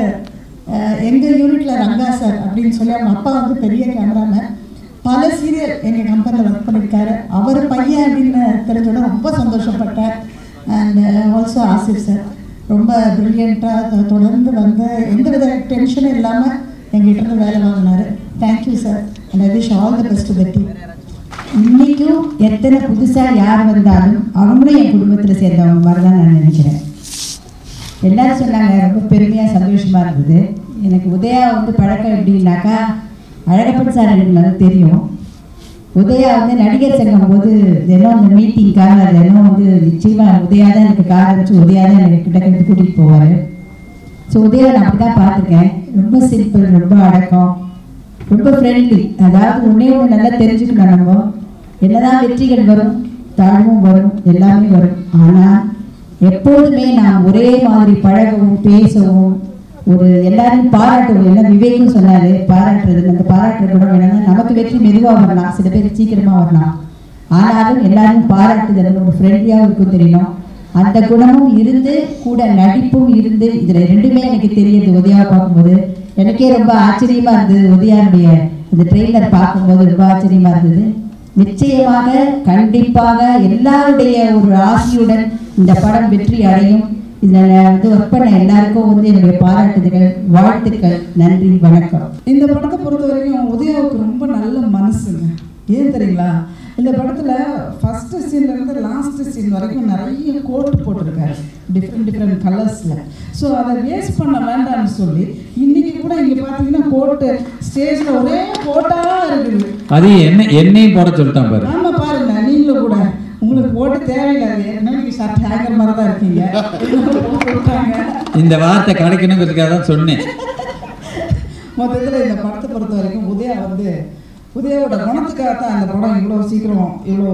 எங்கள் யூனிட்டில் ரங்கா சார் அப்படின்னு சொல்லி அவங்க அப்பா வந்து பெரிய கேமராமேன் பல சீரியல் எங்கள் கம்பெனியில் ஒர்க் பண்ணியிருக்காரு அவர் பையன் அப்படின்னு தெரிஞ்சோட ரொம்ப சந்தோஷப்பட்டேன் அண்ட் ஆல்சோ ஆசிப் சார் ரொம்ப ப்ரில்லியண்ட்டாக தொடர்ந்து வந்து எந்த வித டென்ஷனும் இல்லாமல் எங்கிட்ட இருந்து வேலை வாங்கினாரு thank you sir and I wish all the best the team இன்னைக்கும் எத்தனை புதுசாக யார் வந்தாலும் அவங்களும் என் குடும்பத்தில் சேர்ந்தவங்க மாதிரி தான் நான் நினைக்கிறேன் எல்லாரும் சொன்னாங்க ரொம்ப பெருமையாக சந்தோஷமாக இருந்தது எனக்கு உதயா வந்து பழக்கம் எப்படின்னாக்கா அழகப்பன் சார் எனக்கு நல்லா தெரியும் உதயா வந்து நடிகர் சங்கம் போது தினம் அந்த மீட்டிங்காக தினம் வந்து நிச்சயமாக உதயா தான் எனக்கு கார் வச்சு உதயா தான் எனக்கு கிட்ட கிட்ட கூட்டிகிட்டு போவார் ஸோ உதயா நான் அப்படி தான் பார்த்துருக்கேன் ரொம்ப சிம்பிள் ரொம்ப அடக்கம் ரொம்ப ஃப்ரெண்ட்லி அதாவது ஒன்றே ஒன்று நல்லா தெரிஞ்சுக்கணும் நம்ம என்னதான் வெற்றிகள் வரும் தாழ்வும் வரும் எல்லாமே வரும் ஆனால் எப்பொழுதுமே நாம் ஒரே மாதிரி பழகவும் பேசவும் ஒரு எல்லாரையும் பாராட்டுவோம் எல்லாம் விவேக்கும் சொன்னாரு பாராட்டுறது அந்த பாராட்டுற குணம் என்னன்னா நமக்கு வெற்றி மெதுவாக வரலாம் சில பேர் சீக்கிரமா வரலாம் ஆனாலும் எல்லாரும் பாராட்டுதல் ஒரு ஃப்ரெண்ட்லியாகவும் இருக்கும் தெரியணும் அந்த குணமும் இருந்து கூட நடிப்பும் இருந்து இதுல ரெண்டுமே எனக்கு தெரியுது உதயா பார்க்கும்போது எனக்கே ரொம்ப ஆச்சரியமா இருந்தது உதயானுடைய இந்த ட்ரெய்லர் பார்க்கும்போது ரொம்ப ஆச்சரியமா இருந்தது நிச்சயமாக கண்டிப்பாக எல்லாருடைய ஒரு ஆசையுடன் இந்த படம் வெற்றி அடையும் இதில் வந்து ஒர்க் பண்ண எல்லாருக்கும் வந்து என்னுடைய பாராட்டுதல்கள் வாழ்த்துக்கள் நன்றி வணக்கம் இந்த படத்தை பொறுத்த வரைக்கும் உதயாவுக்கு ரொம்ப நல்ல மனசுங்க ஏன் தெரியுங்களா இந்த படத்தில் ஃபஸ்ட்டு சீன்லேருந்து லாஸ்ட் சீன் வரைக்கும் நிறைய கோட் போட்டிருக்காரு டிஃப்ரெண்ட் டிஃப்ரெண்ட் கலர்ஸில் ஸோ அதை வேஸ்ட் பண்ண வேண்டாம்னு சொல்லி இன்னைக்கு கூட இங்கே பார்த்தீங்கன்னா கோட்டு ஸ்டேஜில் ஒரே கோட்டாக இருக்குது அது என்ன என்னையும் போட சொல்லிட்டான் பாரு ஆமா பாருங்க நீங்களும் கூட உங்களுக்கு போட்டு தேவையில்லை ஏன்னா நீங்கள் ஷர்ட் ஹேங்கர் மாதிரி தான் இருக்கீங்க இதெல்லாம் போட்டு விட்டாங்க இந்த வார்த்தை கிடைக்கணுங்கிறதுக்காக தான் சொன்னேன் மொத்தத்தில் இந்த படத்தை பொறுத்த வரைக்கும் உதயா வந்து உதயாவோட குணத்துக்காக தான் இந்த படம் இவ்வளோ சீக்கிரம் இவ்வளோ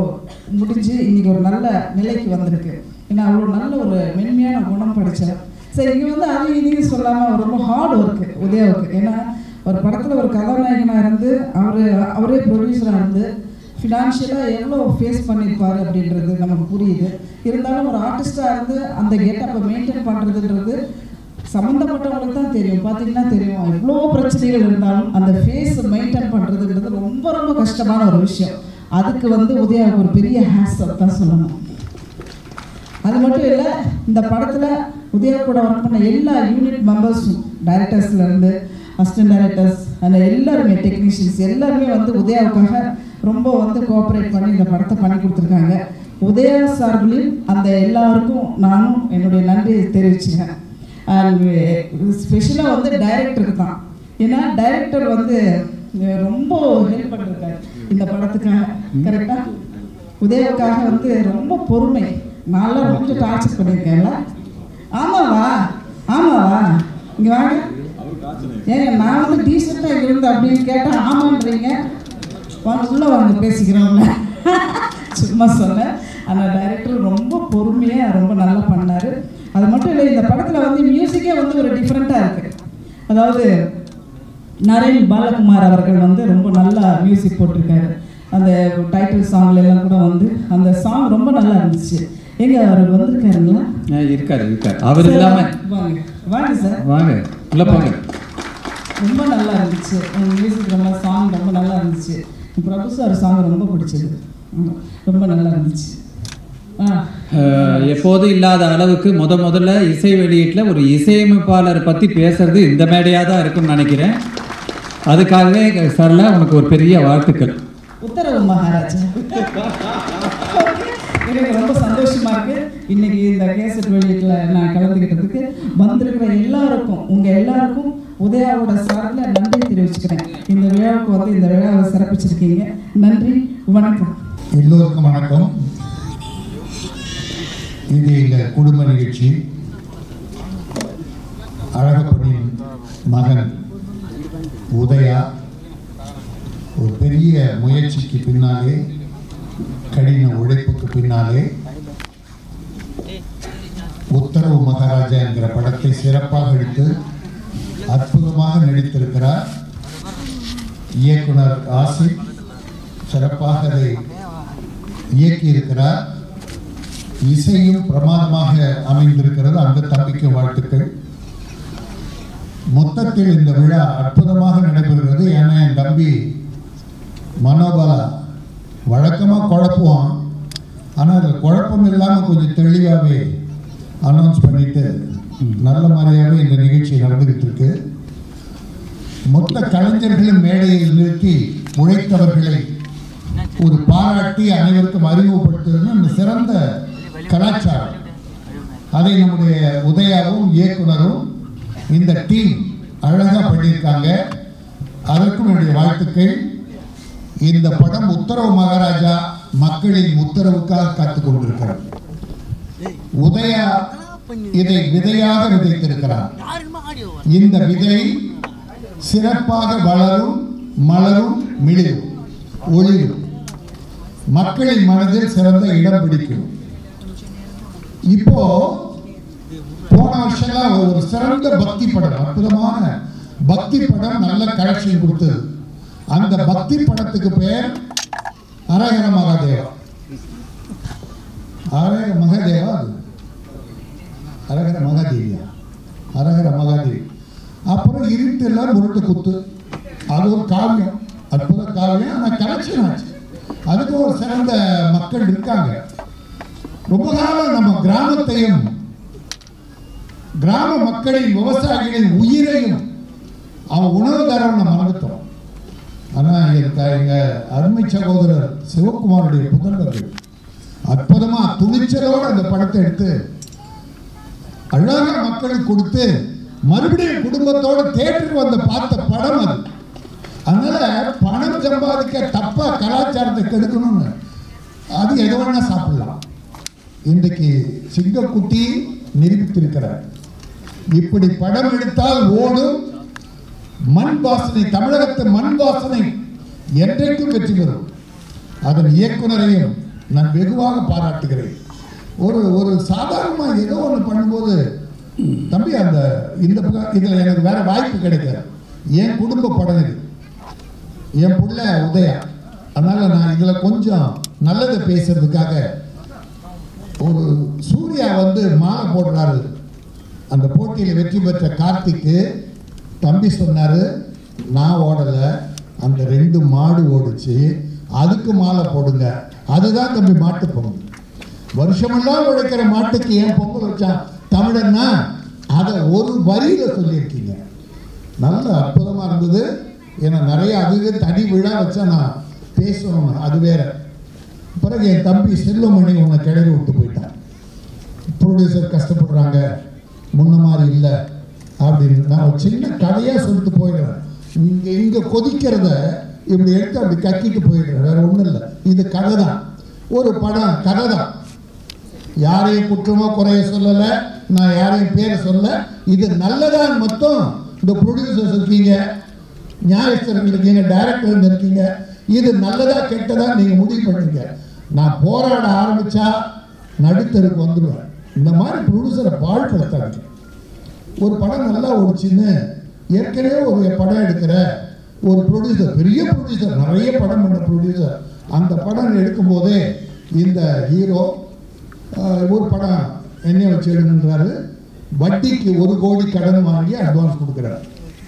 முடிஞ்சு இன்னைக்கு ஒரு நல்ல நிலைக்கு வந்திருக்கு ஏன்னா அவ்வளோ நல்ல ஒரு மென்மையான குணம் படித்தேன் சரி இங்கே வந்து அதையும் இதையும் சொல்லாமல் ரொம்ப ஹார்ட் ஒர்க்கு உதயாவுக்கு ஏன்னா ஒரு படத்தில் ஒரு கதாநாயகனாக இருந்து அவர் அவரே ப்ரொடியூசராக இருந்து ஃபினான்ஷியலாக எவ்வளோ ஃபேஸ் பண்ணியிருப்பார் அப்படின்றது நமக்கு புரியுது இருந்தாலும் ஒரு ஆர்டிஸ்டாக இருந்து அந்த கெட்டப்பை மெயின்டைன் பண்ணுறதுன்றது சம்மந்தப்பட்டவங்களுக்கு தான் தெரியும் பார்த்தீங்கன்னா தெரியும் எவ்வளோ பிரச்சனைகள் இருந்தாலும் அந்த ஃபேஸ் மெயின்டைன் பண்ணுறதுன்றது ரொம்ப ரொம்ப கஷ்டமான ஒரு விஷயம் அதுக்கு வந்து உதயாவுக்கு ஒரு பெரிய ஹேண்ட்ஸ் தான் சொல்லணும் அது மட்டும் இல்லை இந்த படத்தில் உதயா கூட ஒர்க் பண்ண எல்லா யூனிட் மெம்பர்ஸும் டைரக்டர்ஸ்லேருந்து அசிஸ்டன்ட் டைரக்டர்ஸ் அந்த எல்லாருமே டெக்னீஷியன்ஸ் எல்லாருமே வந்து உதயாவுக்காக ரொம்ப வந்து கோஆப்ரேட் பண்ணி இந்த படத்தை பண்ணி கொடுத்துருக்காங்க உதயா சார்பிலையும் அந்த எல்லாருக்கும் நானும் என்னுடைய நன்றியை தெரிவிச்சுக்கிறேன் அண்ட் ஸ்பெஷலாக வந்து டைரக்டருக்கு தான் ஏன்னா டைரக்டர் வந்து அஹ், ரொம்ப ஹெல்ப் பண்ணிருக்காரு இந்த படத்துக்காக கரெக்டாக உதயாவுக்காக வந்து ரொம்ப பொறுமை நான்லாம் ரொம்ப டார்ச்சர் பண்ணியிருக்கேன்ல ஆமாவா ஆமாவா இங்கே வாங்க ஏங்க நான் வந்து டீசெண்டாக இருந்து அப்படின்னு கேட்டால் ஆமான்றீங்க வாங்க உள்ளே வாங்க பேசிக்கிறோம்ல சும்மா சொன்னேன் ஆனால் டைரக்டர் ரொம்ப பொறுமையாக ரொம்ப நல்லா பண்ணார் அது மட்டும் இல்லை இந்த படத்தில் வந்து மியூசிக்கே வந்து ஒரு டிஃப்ரெண்ட்டாக இருக்குது அதாவது நரேன் பாலகுமார் அவர்கள் வந்து ரொம்ப நல்லா மியூசிக் போட்டிருக்காரு அந்த டைட்டில் சாங்ல எல்லாம் கூட வந்து அந்த சாங் ரொம்ப நல்லா இருந்துச்சு எங்க அவர் வந்திருக்காருங்களா ஆ, இருக்காரு இருக்காரு அவர் இல்லாம வாங்க வாங்க சார் வாங்க உள்ள போங்க ரொம்ப நல்லா இருந்துச்சு மியூசிக் ரொம்ப சாங் ரொம்ப நல்லா இருந்துச்சு பிரபு சார் சாங் ரொம்ப பிடிச்சது ம், ரொம்ப நல்லா இருந்துச்சு ஆ அஹ், எப்போதும் இல்லாத அளவுக்கு முத முதல்ல இசை வெளியீட்டில் ஒரு இசையமைப்பாளர் பற்றி பேசுறது இந்த மேடையாக தான் இருக்கும்னு நினைக்கிறேன் அதுக்காகவே சரளா உனக்கு ஒரு பெரிய வாழ்த்துக்கள் உத்தரவு மகாராஜா எனக்கு ரொம்ப சந்தோஷமா இருக்கு இன்னைக்கு இந்த கேசட் வெளியீட்டில் நான் கலந்துக்கிட்டதுக்கு வந்திருக்கிற எல்லாருக்கும் உங்க எல்லாருக்கும் உதயாவோட சார்பில் நன்றி தெரிவிச்சுக்கிறேன் இந்த விழாவுக்கு வந்து இந்த விழாவை சிறப்பிச்சிருக்கீங்க நன்றி வணக்கம் எல்லோருக்கும் வணக்கம் இது எங்கள் குடும்ப நிகழ்ச்சி அழகப்பனின் மகன் உதயா ஒரு பெரிய முயற்சிக்கு பின்னாலே கடின உழைப்புக்கு பின்னாலே உத்தரவு மகாராஜா என்கிற படத்தை சிறப்பாக எடுத்து அற்புதமாக நடித்திருக்கிறார் இயக்குனர் ஆசிப் சிறப்பாக அதை இயக்கியிருக்கிறார் இசையும் பிரமாதமாக அமைந்திருக்கிறது அந்த தம்பிக்கு வாழ்த்துக்கள் மொத்தத்தில் இந்த விழா அற்புதமாக நடைபெறுகிறது ஏன்னா என் தம்பி மனோபாலா வழக்கமாக குழப்புவான் ஆனால் அதில் குழப்பம் இல்லாமல் கொஞ்சம் தெளிவாகவே அனௌன்ஸ் பண்ணிட்டு நல்ல மாதிரியாகவே இந்த நிகழ்ச்சி நடந்துகிட்டு இருக்கு மொத்த கலைஞர்களும் மேடையில் நிறுத்தி உழைத்தவர்களை ஒரு பாராட்டி அனைவருக்கும் அறிமுகப்படுத்துவது அந்த சிறந்த கலாச்சாரம் அதை நம்முடைய உதயாவும் இயக்குனரும் இந்த டீம் அழகாக பண்ணியிருக்காங்க அதற்கும் என்னுடைய வாழ்த்துக்கள் இந்த படம் உத்தரவு மகாராஜா மக்களின் உத்தரவுக்காக காத்து கொண்டிருக்கிறார் உதயா இதை விதையாக விதைத்திருக்கிறார் இந்த விதை சிறப்பாக வளரும் மலரும் மிளிரும் ஒளிரும் மக்களின் மனதில் சிறந்த இடம் பிடிக்கும் இப்போ போன வருஷம்லாம் ஒரு சிறந்த பக்தி படம் அற்புதமான பக்தி படம் நல்ல கலெக்ஷன் கொடுத்தது அந்த பக்தி படத்துக்கு பெயர் அரகர மகாதேவா அரகர மகாதேவா அது அரகர மகாதேவியா அரகர மகாதேவி அப்புறம் இருட்டுல முரட்டு குத்து அது ஒரு காவியம் அற்புத காவியம் ஆனால் கலெக்ஷன் ஆச்சு அதுக்கு ஒரு சிறந்த மக்கள் இருக்காங்க ரொம்ப காலம் நம்ம கிராமத்தையும் கிராம மக்களின் விவசாயிகளின் உயிரையும் அவன் உணவு தரம் நம்ம மறந்துட்டோம் ஆனால் எங்கள் எங்கள் அருமை சகோதரர் சிவகுமாருடைய புதல்வர்கள் அற்புதமாக துணிச்சலோடு அந்த படத்தை எடுத்து அழகாக மக்களுக்கு கொடுத்து மறுபடியும் குடும்பத்தோட தேட்டருக்கு வந்து பார்த்த படம் அது அதனால பணம் சம்பாதிக்க தப்பா கலாச்சாரத்தை கெடுக்கணும்னு அது எது வேணா சாப்பிடலாம் இன்றைக்கு சிங்கக்குட்டி நிரூபித்திருக்கிறார் இப்படி படம் எடுத்தால் ஓடும் மண் வாசனை தமிழகத்து மண் வாசனை என்றைக்கும் வெற்றி பெறும் அதன் இயக்குனரையும் நான் வெகுவாக பாராட்டுகிறேன் ஒரு ஒரு சாதாரணமாக ஏதோ ஒன்று பண்ணும்போது தம்பி அந்த இந்த இதில் எனக்கு வேற வாய்ப்பு கிடைக்காது என் குடும்ப படம் இது என் புள்ள உதயா அதனால் நான் இதில் கொஞ்சம் நல்லதை பேசுறதுக்காக ஒரு சூர்யா வந்து மாலை போடுறாரு அந்த போட்டியில் வெற்றி பெற்ற கார்த்திக்கு தம்பி சொன்னார் நான் ஓடலை அந்த ரெண்டு மாடு ஓடுச்சு அதுக்கு மாலை போடுங்க அதுதான் தம்பி மாட்டு பொங்கல் வருஷமெல்லாம் உழைக்கிற மாட்டுக்கு ஏன் பொங்கல் வச்சான் தமிழன்னா அதை ஒரு வரியில் சொல்லியிருக்கீங்க நல்ல அற்புதமாக இருந்தது ஏன்னா நிறைய அதுவே தனி விழா வச்சா நான் பேசணும் அது வேற பிறகு என் தம்பி செல்வமணி உன்னை கிளறி விட்டு போயிட்டான் ப்ரொடியூசர் கஷ்டப்படுறாங்க முன்ன மாதிரி இல்லை அப்படின்னு நான் ஒரு சின்ன கதையாக சொல்லிட்டு போயிடுறேன் இங்கே இங்கே கொதிக்கிறத இப்படி எடுத்து அப்படி கக்கிட்டு போயிடுறேன் வேற ஒன்றும் இல்லை இது கதை தான் ஒரு படம் கதை தான் யாரையும் குற்றமோ குறைய சொல்லலை நான் யாரையும் பேரை சொல்ல இது நல்லதான் மொத்தம் இந்த ப்ரொடியூசர்ஸ் இருக்கீங்க நியாயஸ்தர்கள் இருக்கீங்க டைரக்டர் இருக்கீங்க இது நல்லதா கெட்டதா நீங்கள் முடிவு பண்ணுங்க நான் போராட ஆரம்பிச்சா நடுத்தருக்கு வந்துடுவேன் இந்த மாதிரி ப்ரொடியூசரை பாழ்படுத்தாங்க ஒரு படம் நல்லா ஓடிச்சுன்னு ஏற்கனவே ஒரு படம் எடுக்கிற ஒரு ப்ரொடியூசர் பெரிய ப்ரொடியூசர் நிறைய படம் பண்ண ப்ரொடியூசர் அந்த படம் எடுக்கும்போதே இந்த ஹீரோ ஒரு படம் என்ன வச்சு எடுங்கன்றாரு வட்டிக்கு ஒரு கோடி கடன் வாங்கி அட்வான்ஸ் கொடுக்குறாரு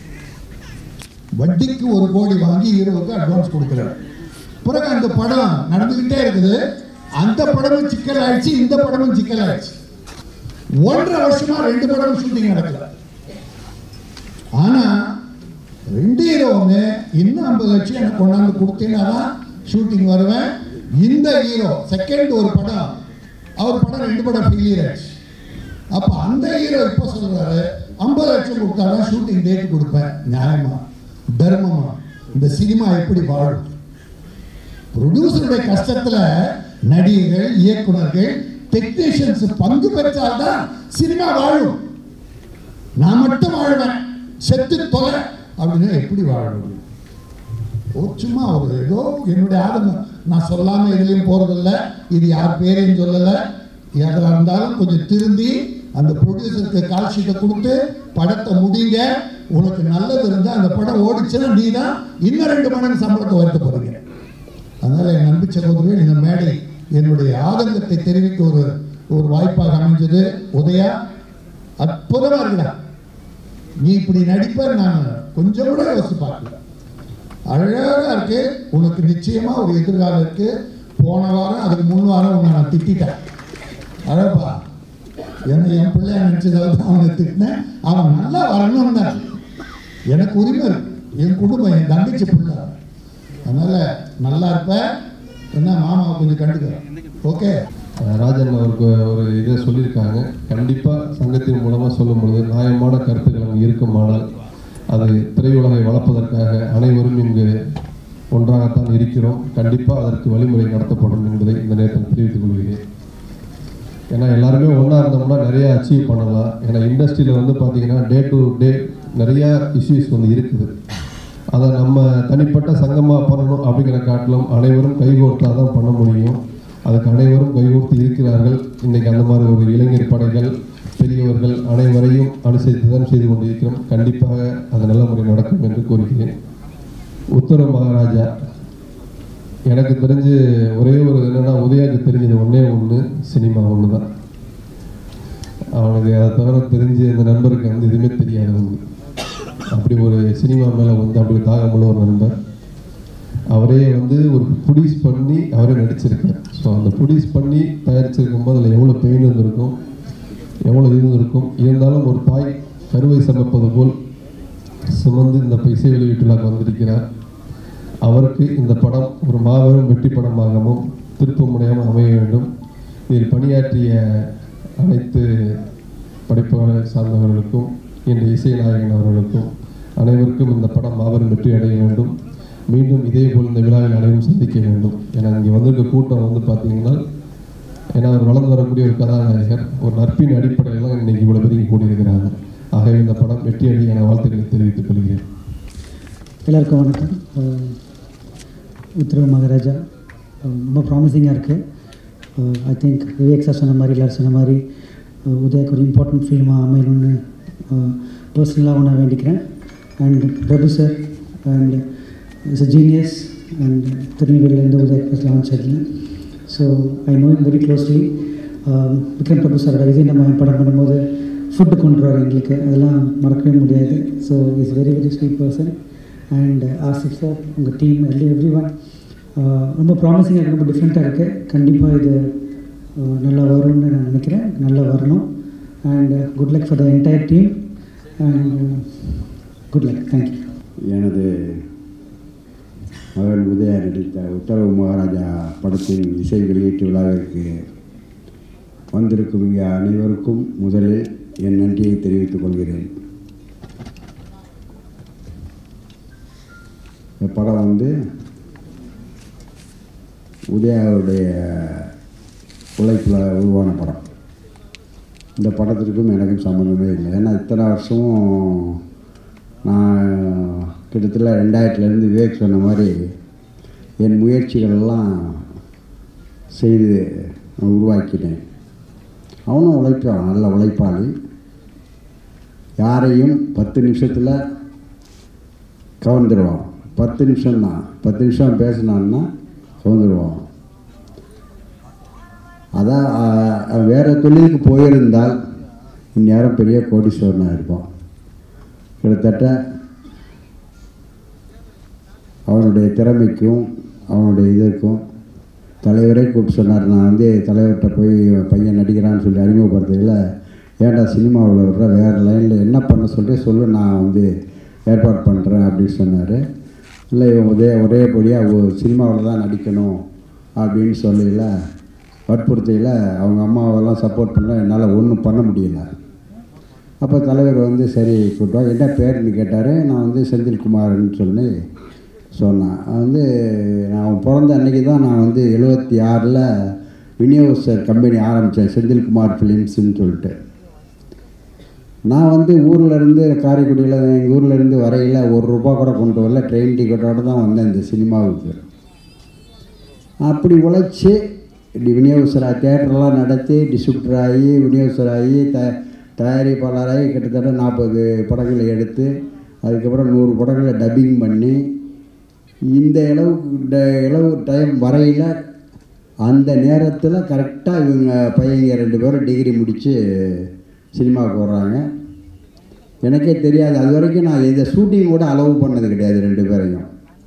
வட்டிக்கு ஒரு கோடி வாங்கி ஹீரோவுக்கு அட்வான்ஸ் கொடுக்குறாரு பிறகு அந்த படம் நடந்துக்கிட்டே இருக்குது அந்த படமும் சிக்கல் ஆயிடுச்சு இந்த படமும் சிக்கல் ஆயிடுச்சு ஒன்றரை வருஷமா ரெண்டு படமும் ஷூட்டிங் நடக்கல ஆனா ரெண்டு ஹீரோவுமே இன்னும் ஐம்பது லட்சம் எனக்கு கொண்டாந்து கொடுத்தீங்கன்னா தான் ஷூட்டிங் வருவேன் இந்த ஹீரோ செகண்ட் ஒரு படம் அவர் படம் ரெண்டு படம் ஃபெயிலியர் ஆயிடுச்சு அப்போ அந்த ஹீரோ இப்போ சொல்றாரு ஐம்பது லட்சம் கொடுத்தாதான் ஷூட்டிங் டேட் கொடுப்பேன் நியாயமா தர்மமா இந்த சினிமா எப்படி வாழும் ப்ரொடியூசருடைய கஷ்டத்துல நடிகர்கள் இயக்குனர்கள் டெக்னீஷியன்ஸ் பங்கு பெற்றால்தான் சினிமா வாழும் நான் மட்டும் வாழ்வேன் செத்து தொலை அப்படின்னு எப்படி வாழ முடியும் ஓ, சும்மா ஒரு ஏதோ என்னுடைய ஆதங்கம் நான் சொல்லாம எதுலையும் போறதில்ல இது யார் பேரையும் சொல்லலை எதாக இருந்தாலும் கொஞ்சம் திருந்தி அந்த ப்ரொடியூசருக்கு கால் ஷீட்டை கொடுத்து படத்தை முடிங்க உனக்கு நல்லது இருந்தால் அந்த படம் ஓடிச்சுன்னா நீ தான் இன்னும் ரெண்டு மடங்கு சம்பளத்தை உயர்த்த போறீங்க அதனால் என் அன்பு சகோதரர்கள் இந்த மேடை என்னுடைய ஆதங்கத்தை தெரிவிக்க ஒரு ஒரு வாய்ப்பாக அமைஞ்சது உதயா அற்புதமாக இருக்குடா நீ இப்படி நடிப்ப நான் கொஞ்சம் கூட யோசிச்சு பார்க்கல அழகாக இருக்கு உனக்கு நிச்சயமா ஒரு எதிர்காலம் இருக்கு போன வாரம் அதுக்கு முன் வாரம் உன்னை நான் திட்டிட்டேன் அழப்பா ஏன்னா என் பிள்ளைய நினச்சதால தான் அவனை திட்டினேன் அவன் நல்லா வரணும் தான் எனக்கு உரிமை இருக்கு என் குடும்பம் என் தங்கச்சி பிள்ளை அதனால நல்லா இருப்ப என்ன மாமாவை கொஞ்சம் கண்டுக்கிறேன் ஓகே ராஜன் அவருக்கு ஒரு இதை சொல்லியிருக்காங்க கண்டிப்பாக சங்கத்தின் மூலமாக சொல்லும்பொழுது நியாயமான கருத்துக்கள் அங்கே இருக்குமானால் அது திரையுலகை வளர்ப்பதற்காக அனைவரும் இங்கு ஒன்றாகத்தான் இருக்கிறோம் கண்டிப்பாக அதற்கு வழிமுறை நடத்தப்படும் என்பதை இந்த நேரத்தில் தெரிவித்துக் கொள்கிறேன் ஏன்னா எல்லாருமே ஒன்றா இருந்தோம்னா நிறைய அச்சீவ் பண்ணலாம் ஏன்னா இண்டஸ்ட்ரியில் வந்து பார்த்தீங்கன்னா டே டு டே நிறையா இஷ்யூஸ் வந்து இருக்குது அதை நம்ம தனிப்பட்ட சங்கமாக பண்ணணும் அப்படிங்கிற காட்டிலும் அனைவரும் கைகோர்த்தா தான் பண்ண முடியும் அதுக்கு அனைவரும் கைகோர்த்து இருக்கிறார்கள் இன்றைக்கி அந்த மாதிரி ஒரு இளைஞர் படைகள் பெரியவர்கள் அனைவரையும் அனுசரித்து தான் செய்து கொண்டிருக்கிறோம் கண்டிப்பாக அது நல்ல முறை நடக்கும் என்று கூறுகிறேன் உத்தர மகாராஜா எனக்கு தெரிஞ்சு ஒரே ஒரு என்னென்னா உதயாக்கு தெரிஞ்சது ஒன்றே ஒன்று சினிமா ஒன்று தான் அவனுக்கு அதை தவிர தெரிஞ்சு அந்த நண்பருக்கு வந்து எதுவுமே தெரியாது வந்து அப்படி ஒரு சினிமா மேலே வந்து அப்படி தாகமுள்ள ஒரு நண்பர் அவரே வந்து ஒரு புடிஸ் பண்ணி அவரே நடிச்சிருக்கார் ஸோ அந்த புடிஸ் பண்ணி தயாரிச்சிருக்கும் போது அதில் எவ்வளோ பெயின் இருந்திருக்கும் எவ்வளோ இருந்திருக்கும் இருந்தாலும் ஒரு தாய் கருவை சமைப்பது போல் சுமந்து இந்த இசை வெளியீட்டுலாக்கு வந்திருக்கிறார் அவருக்கு இந்த படம் ஒரு மாபெரும் வெற்றி படமாகவும் திருப்பமுனையாகவும் அமைய வேண்டும் இதில் பணியாற்றிய அனைத்து படைப்பாளர் சார்ந்தவர்களுக்கும் இந்த இசை நாயகன் அவர்களுக்கும் அனைவருக்கும் இந்த படம் மாபெரும் வெற்றி அடைய வேண்டும் மீண்டும் இதே போல் இந்த விழாவில் அனைவரும் சந்திக்க வேண்டும் ஏன்னா இங்கே வந்திருக்க கூட்டம் வந்து பார்த்தீங்கன்னா ஏன்னா அவர் வளர்ந்து வரக்கூடிய ஒரு கதாநாயகர் ஒரு நட்பின் அடிப்படையில் தான் இன்னைக்கு இவ்வளோ பேர் இங்கே கூடியிருக்கிறாங்க ஆகவே இந்த படம் வெற்றி அடைய என வாழ்த்துக்களை தெரிவித்துக் கொள்கிறேன் எல்லாருக்கும் வணக்கம் அஹ் உத்தரவு மகாராஜா அஹ் ரொம்ப ப்ராமிசிங்காக இருக்குது ஐ திங்க் விவேக் சார் சொன்ன மாதிரி எல்லாரும் சொன்ன மாதிரி uh, உதயாக்கு ஒரு இம்பார்ட்டன்ட் ஃபில்மாக அமையணும்னு பர்சனலாக நான் வேண்டிக்கிறேன் and Prabhu sir and is a genius and திருநெல்வேலியிலேருந்து உதயா லான்ச் ஆகல so I know him very closely Vikram Prabhu சாரோட விஜய் நம்ம படம் பண்ணும்போது ஃபுட்டு கொண்டு வர எங்களுக்கு அதெல்லாம் மறக்கவே முடியாது so is very very sweet person and Asif sir உங்கள் டீம் எல்லி எவ்ரி ஒன் ரொம்ப ப்ராமிசிங்காக இருக்குது ரொம்ப டிஃப்ரெண்ட்டாக இருக்குது கண்டிப்பாக இது uh, நல்லா வரும்னு நான் நினைக்கிறேன் நல்லா வரணும் and good luck for the entire team and good luck thank you எனது மகன் உதயா நடித்த உத்தரவு மகாராஜா படத்தின் இசை வெளியீட்டு விழாவிற்கு வந்திருக்கும் இங்கே அனைவருக்கும் முதலில் என் நன்றியை தெரிவித்துக் கொள்கிறேன் இந்த படம் வந்து உதயாவுடைய உழைப்பில் உருவான படம் இந்த படத்திற்கும் எனக்கும் சம்மந்தமே இல்லை ஏன்னா இத்தனை வருஷமும் நான் கிட்டத்தட்ட ரெண்டாயிரத்துலேருந்து விவேக் சொன்ன மாதிரி என் முயற்சிகள் எல்லாம் செய்து நான் உருவாக்கினேன் அவனும் உழைப்பான் நல்ல உழைப்பாளி யாரையும் பத்து நிமிஷத்தில் கவர்ந்துருவான் பத்து நிமிஷம்தான் பத்து நிமிஷம் பேசினான்னா கவர்ந்துருவான் அதான் அஹ், வேறு தொழிலுக்கு போயிருந்தால் இந்நேரம் பெரிய கோடீஸ்வரனாக இருப்பான் கிட்டத்தட்ட அவனுடைய திறமைக்கும் அவனுடைய இதற்கும் தலைவரே கூப்பிட்டு சொன்னார் நான் வந்து தலைவர்கிட்ட போய் பையன் நடிக்கிறான்னு சொல்லி அறிமுகப்படுத்தல ஏன்டா சினிமாவில் வர்ற வேறு லைனில் என்ன பண்ண சொல்லி சொல்லு நான் வந்து ஏற்பாடு பண்ணுறேன் அப்படின்னு சொன்னார் இல்லை இவன் ஒரே ஒரேபடியாக சினிமாவில் தான் நடிக்கணும் அப்படின்னு சொல்லல வற்புறுத்தையில் அவங்க அம்மாவெல்லாம் சப்போர்ட் பண்ண என்னால் ஒன்றும் பண்ண முடியல அப்போ தலைவர் வந்து சரி கூப்பிட்டா என்ன பேருன்னு கேட்டார் நான் வந்து செந்தில்குமார்னு சொல்லி சொன்னேன் அது வந்து நான் பிறந்த அன்னைக்கு தான் நான் வந்து எழுபத்தி ஆறில் விநியோகஸ்தர் கம்பெனி ஆரம்பித்தேன் செந்தில்குமார் ஃபிலிம்ஸ்னு சொல்லிட்டு நான் வந்து ஊரில் இருந்து காரைக்குடியில் எங்கள் ஊரில் இருந்து வரையில் ஒரு ரூபா கூட கொண்டு வரல ட்ரெயின் டிக்கெட்டோடு தான் வந்தேன் இந்த சினிமாவுக்கு அப்படி உழைச்சி இப்படி விநியோகஸ்தராக தேட்டரெல்லாம் நடத்தி டிஸ்ட்ரிபியூட்டர் ஆகி விநியோகஸ்தராகி த தயாரிப்பாளராகி கிட்டத்தட்ட நாற்பது படங்களை எடுத்து அதுக்கப்புறம் நூறு படங்களை டப்பிங் பண்ணி இந்த அளவுக்கு இந்த அளவு டைம் வரையில் அந்த நேரத்தில் கரெக்டாக இவங்க பையங்க ரெண்டு பேரும் டிகிரி முடித்து சினிமாவுக்கு வர்றாங்க எனக்கே தெரியாது அது வரைக்கும் நான் இதை ஷூட்டிங் கூட அலோவ் பண்ணது கிடையாது ரெண்டு பேரையும்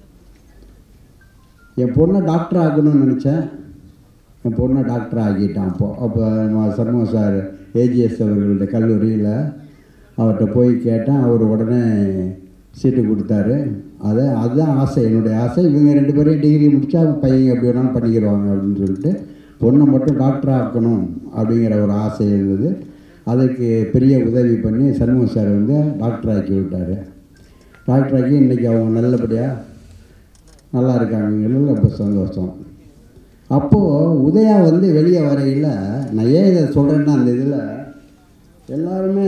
என் பொண்ணை டாக்டர் ஆக்கணும்னு நினச்சேன் என் பொண்ணை டாக்டர் ஆக்கிட்டான் அப்போது அப்போ நம்ம சர்மா சார் ஏஜிஎஸ் அவர்களுடைய கல்லூரியில் அவர்கிட்ட போய் கேட்டேன் அவர் உடனே சீட்டு கொடுத்தாரு அதை அதுதான் ஆசை என்னுடைய ஆசை இவங்க ரெண்டு பேரையும் டிகிரி முடித்தா பையங்க எப்படி வேணாலும் பண்ணிக்கிடுவாங்க அப்படின்னு சொல்லிட்டு பொண்ணை மட்டும் டாக்டர் ஆக்கணும் அப்படிங்கிற ஒரு ஆசை இருந்தது அதுக்கு பெரிய உதவி பண்ணி சண்முக சார் வந்து டாக்டர் ஆக்கி விட்டார் டாக்டர் ஆக்கி இன்றைக்கி அவங்க நல்லபடியாக நல்லா இருக்காங்க ரொம்ப சந்தோஷம் அப்போது உதயா வந்து வெளியே வரையில் நான் ஏன் இதை சொல்கிறேன்னா அந்த இதில் எல்லாருமே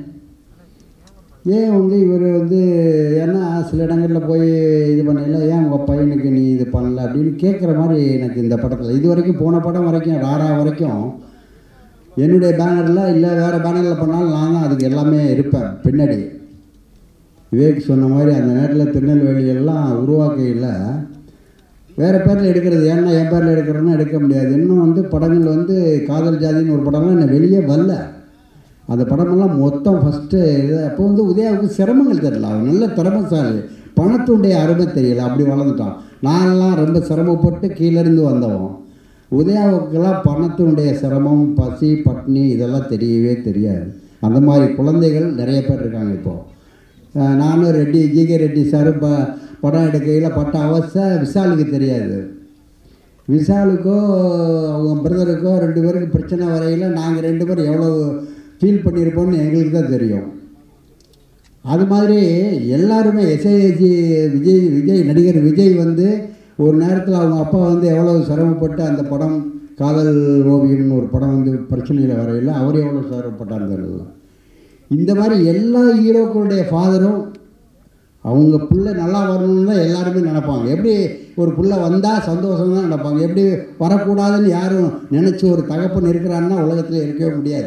ஏன் வந்து இவர் வந்து ஏன்னா சில இடங்களில் போய் இது பண்ணல ஏன் உங்கள் பையனுக்கு நீ இது பண்ணல அப்படின்னு கேட்குற மாதிரி எனக்கு இந்த படத்தில் இது வரைக்கும் போன படம் வரைக்கும் ராரா வரைக்கும் என்னுடைய பேனரில் இல்லை வேறு பேனரில் பண்ணாலும் நான் தான் அதுக்கு எல்லாமே இருப்பேன் பின்னாடி விவேக் சொன்ன மாதிரி அந்த நேரத்தில் திருநெல்வேலியெல்லாம் உருவாக்கையில் வேறு பேரில் எடுக்கிறது ஏன்னா என் பேரில் எடுக்கிறோன்னா எடுக்க முடியாது இன்னும் வந்து படங்கள் வந்து காதல் ஜாதின்னு ஒரு படம்லாம் இன்னும் வெளியே வரல அந்த படமெல்லாம் மொத்தம் ஃபஸ்ட்டு இது அப்போ வந்து உதயாவுக்கு சிரமங்கள் தெரியல அவன் நல்ல திறமைசாலி பணத்துடைய அருமை தெரியல அப்படி வளர்ந்துட்டான் நான்லாம் ரொம்ப சிரமப்பட்டு கீழேருந்து வந்தவன் உதயாவுக்கெல்லாம் பணத்தினுடைய சிரமம் பசி பட்னி இதெல்லாம் தெரியவே தெரியாது அந்த மாதிரி குழந்தைகள் நிறைய பேர் இருக்காங்க இப்போது அஹ் நானும் ரெட்டி ஜிகே ரெட்டி சார் ப படம் எடுக்கையில் பட்ட அவஸ்தை விஷாலுக்கு தெரியாது விஷாலுக்கோ அவங்க பிரதருக்கோ ரெண்டு பேருக்கு பிரச்சனை வரையில் நாங்கள் ரெண்டு பேரும் எவ்வளோ ஃபீல் பண்ணியிருப்போம்னு எங்களுக்கு தான் தெரியும் அது மாதிரி எல்லாருமே எஸ்ஐஜி விஜய் விஜய் நடிகர் விஜய் வந்து ஒரு நேரத்தில் அவங்க அப்பா வந்து எவ்வளோ சிரமப்பட்டு அந்த படம் காதல் ஓவியம்னு ஒரு படம் வந்து பிரச்சனையில் வரையில் அவர் எவ்வளோ சிரமப்பட்டார் தெரியல இந்த மாதிரி எல்லா ஹீரோக்களுடைய ஃபாதரும் அவங்க புள்ள நல்லா வரணும்னு தான் எல்லாருமே நினைப்பாங்க எப்படி ஒரு புள்ள வந்தால் சந்தோஷம் தான் நினைப்பாங்க எப்படி வரக்கூடாதுன்னு யாரும் நினச்சி ஒரு தகப்பன் இருக்கிறான்னா உலகத்தில் இருக்கவே முடியாது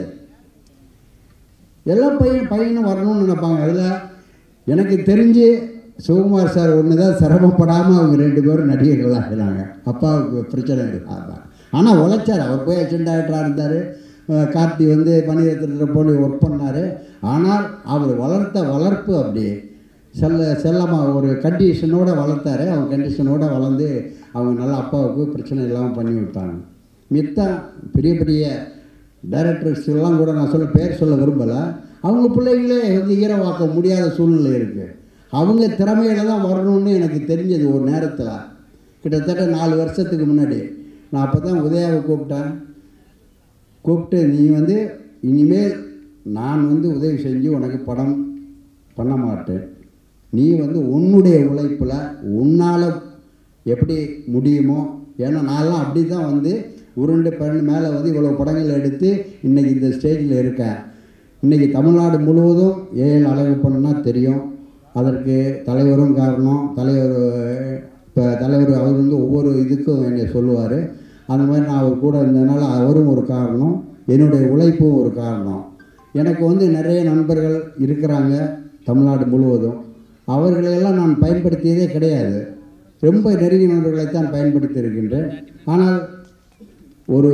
எல்லா பையன் பையனும் வரணும்னு நினைப்பாங்க அதில் எனக்கு தெரிஞ்சு சிவகுமார் சார் ஒன்று தான் சிரமப்படாமல் அவங்க ரெண்டு பேரும் நடிகர்களாக ஆகினாங்க அப்பாவுக்கு பிரச்சனை இல்லாமல் ஆனால் உழைச்சார் அவர் போய் அசிஸ்டன்ட் டைரக்டராக இருந்தார் கார்த்தி வந்து பணியத்தில் போய் ஒர்க் பண்ணார் ஆனால் அவர் வளர்த்த வளர்ப்பு அப்படி செல்ல செல்லமாக ஒரு கண்டிஷனோடு வளர்த்தாரு அவங்க கண்டிஷனோடு வளர்ந்து அவங்க நல்லா அப்பாவுக்கு பிரச்சனை இல்லாமல் பண்ணி விட்டாங்க மித்தம் பெரிய பெரிய டைரக்டர்ஸ் எல்லாம் கூட நான் சொல்ல பேர் சொல்ல விரும்பலை அவங்க பிள்ளைங்களே வந்து ஈரவாக்க முடியாத சூழ்நிலை இருக்குது அவங்க திறமையில தான் வரணும்னு எனக்கு தெரிஞ்சது ஒரு நேரத்தில் கிட்டத்தட்ட நாலு வருஷத்துக்கு முன்னாடி நான் அப்போ தான் உதயாவை கூப்பிட்டேன் கூப்பிட்டு நீ வந்து இனிமேல் நான் வந்து உதவி செஞ்சு உனக்கு படம் பண்ண மாட்டேன் நீ வந்து உன்னுடைய உழைப்பில் உன்னால் எப்படி முடியுமோ ஏன்னா நான்லாம் அப்படி தான் வந்து உருண்டு பெண் மேலே வந்து இவ்வளோ படங்கள் எடுத்து இன்றைக்கி இந்த ஸ்டேஜில் இருக்கேன் இன்றைக்கி தமிழ்நாடு முழுவதும் ஏழு அழகு பண்ணா தெரியும் அதற்கு தலைவரும் காரணம் தலைவர் இப்போ தலைவர் அவர் வந்து ஒவ்வொரு இதுக்கும் என்னை சொல்லுவார் அந்த மாதிரி நான் அவர் கூட இருந்ததுனால அவரும் ஒரு காரணம் என்னுடைய உழைப்பும் ஒரு காரணம் எனக்கு வந்து நிறைய நண்பர்கள் இருக்கிறாங்க தமிழ்நாடு முழுவதும் அவர்களையெல்லாம் நான் பயன்படுத்தியதே கிடையாது ரொம்ப நெருங்கிய நண்பர்களைத்தான் பயன்படுத்தி இருக்கின்றேன் ஆனால் ஒரு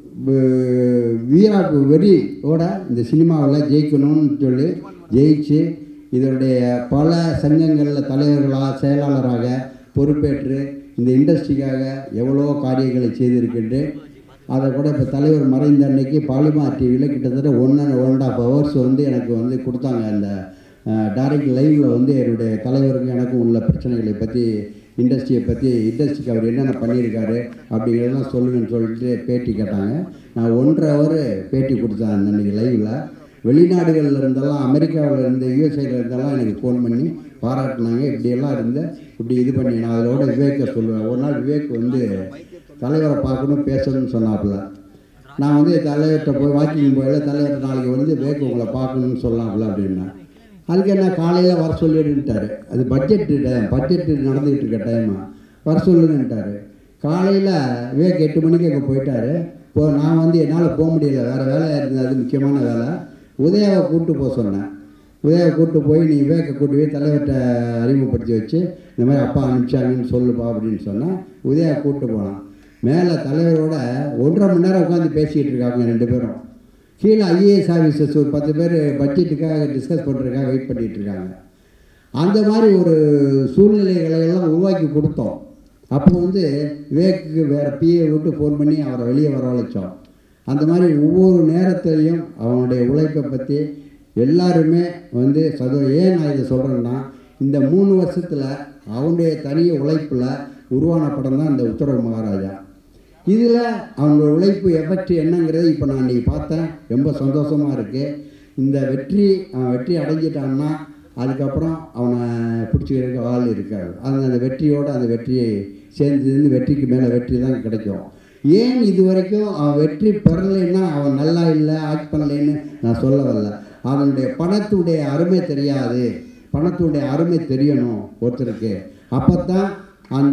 வி- வீரா வெறியோட இந்த சினிமாவில் ஜெயிக்கணும்னு சொல்லி ஜெயிச்சு இதனுடைய பல சங்கங்களில் தலைவர்களாக செயலாளராக பொறுப்பேற்று இந்த இண்டஸ்ட்ரிக்காக எவ்வளோ காரியங்களை செய்திருக்கின்றேன் அதை கூட இப்போ தலைவர் மறைந்த அன்னைக்கு பாலிமார் டிவியில் கிட்டத்தட்ட one and one and half hours வந்து எனக்கு வந்து கொடுத்தாங்க அந்த டைரக்ட் லைவில் வந்து என்னுடைய தலைவருக்கு எனக்கும் உள்ள பிரச்சனைகளை பற்றி இண்டஸ்ட்ரியை பற்றி இண்டஸ்ட்ரிக்கு அவர் என்னென்ன பண்ணியிருக்காரு அப்படிங்கிறதெல்லாம் சொல்லுங்கன்னு சொல்லிட்டு பேட்டி கேட்டாங்க நான் ஒன்றரை ஹவர் பேட்டி கொடுத்தேன் அந்த அன்றைக்கி லைவில் வெளிநாடுகளில் இருந்தெல்லாம் அமெரிக்காவில் இருந்து யூஎஸ்ஐயில் இருந்தெல்லாம் எனக்கு ஃபோன் பண்ணி பாராட்டினாங்க இப்படியெல்லாம் இருந்து இப்படி இது பண்ணி நான் அதோட விவேக்கை சொல்லுவேன் ஒரு நாள் விவேக் வந்து தலைவரை பார்க்கணும் பேசணும்னு சொன்னாப்புல நான் வந்து தலைவர்கிட்ட போய் வாக்கிங் போயில தலைவர்கிட்ட நாளைக்கு வந்து விவேக் உங்களை பார்க்கணும்னு சொல்லலாம்ல அப்படின்னா அதுக்கு என்ன காலையில் வர சொல்லிடுன்ட்டாரு அது பட்ஜெட்டு டைம் பட்ஜெட்டு நடந்துக்கிட்டு இருக்க டைமா வர சொல்லுங்கன்ட்டாரு காலையில் விவேக் எட்டு மணிக்கு அங்கே போயிட்டாரு இப்போ நான் வந்து என்னால் போக முடியல வேறு வேலை இருந்தது அது முக்கியமான வேலை உதயாவை கூப்பிட்டு போக சொன்னேன் உதயாவை கூப்பிட்டு போய் நீ விவேக்கை கூட்டி போய் தலைவர்கிட்ட அறிமுகப்படுத்தி வச்சு இந்த மாதிரி அப்பா அனுப்பிச்சாங்கன்னு சொல்லுப்பா அப்படின்னு சொன்னேன் உதயா கூப்பிட்டு போனான் மேலே தலைவரோட ஒன்றரை மணி நேரம் உட்காந்து பேசிக்கிட்டு இருக்காங்க ரெண்டு பேரும் கீழே ஐஏஎஸ் ஆஃபீஸர்ஸ் ஒரு பத்து பேர் பட்ஜெட்டுக்காக டிஸ்கஸ் பண்ணுறதுக்காக வெயிட் பண்ணிகிட்டு இருக்காங்க அந்த மாதிரி ஒரு சூழ்நிலைகளை எல்லாம் உருவாக்கி கொடுத்தோம் அப்போ வந்து விவேக்கு வேறு பிஏ விட்டு ஃபோன் பண்ணி அவரை வெளியே வரவழைச்சோம் அந்த மாதிரி ஒவ்வொரு நேரத்திலையும் அவனுடைய உழைப்பை பற்றி எல்லாருமே வந்து சதோ ஏன் நான் இதை சொல்கிறேன்னா இந்த மூணு வருஷத்தில் அவனுடைய தனி உழைப்பில் உருவான படம் தான் இந்த உத்தரவு மகாராஜா இதில் அவங்களோட உழைப்பு எஃபெக்ட் என்னங்கிறது இப்போ நான் இன்றைக்கி பார்த்தேன் ரொம்ப சந்தோஷமாக இருக்குது இந்த வெற்றி அவன் வெற்றி அடைஞ்சிட்டான்னா அதுக்கப்புறம் அவனை பிடிச்சிக்கிறதுக்கு ஆள் இருக்காது அது அந்த வெற்றியோடு அந்த வெற்றியை சேர்ந்து வெற்றிக்கு மேலே வெற்றி தான் கிடைக்கும் ஏன் இது வரைக்கும் அவன் வெற்றி பெறலைன்னா அவன் நல்லா இல்லை ஆக்ட் பண்ணலைன்னு நான் சொல்ல வரல அவனுடைய பணத்துடைய அருமை தெரியாது பணத்துடைய அருமை தெரியணும் ஒருத்தருக்கு அப்போ தான் அந்த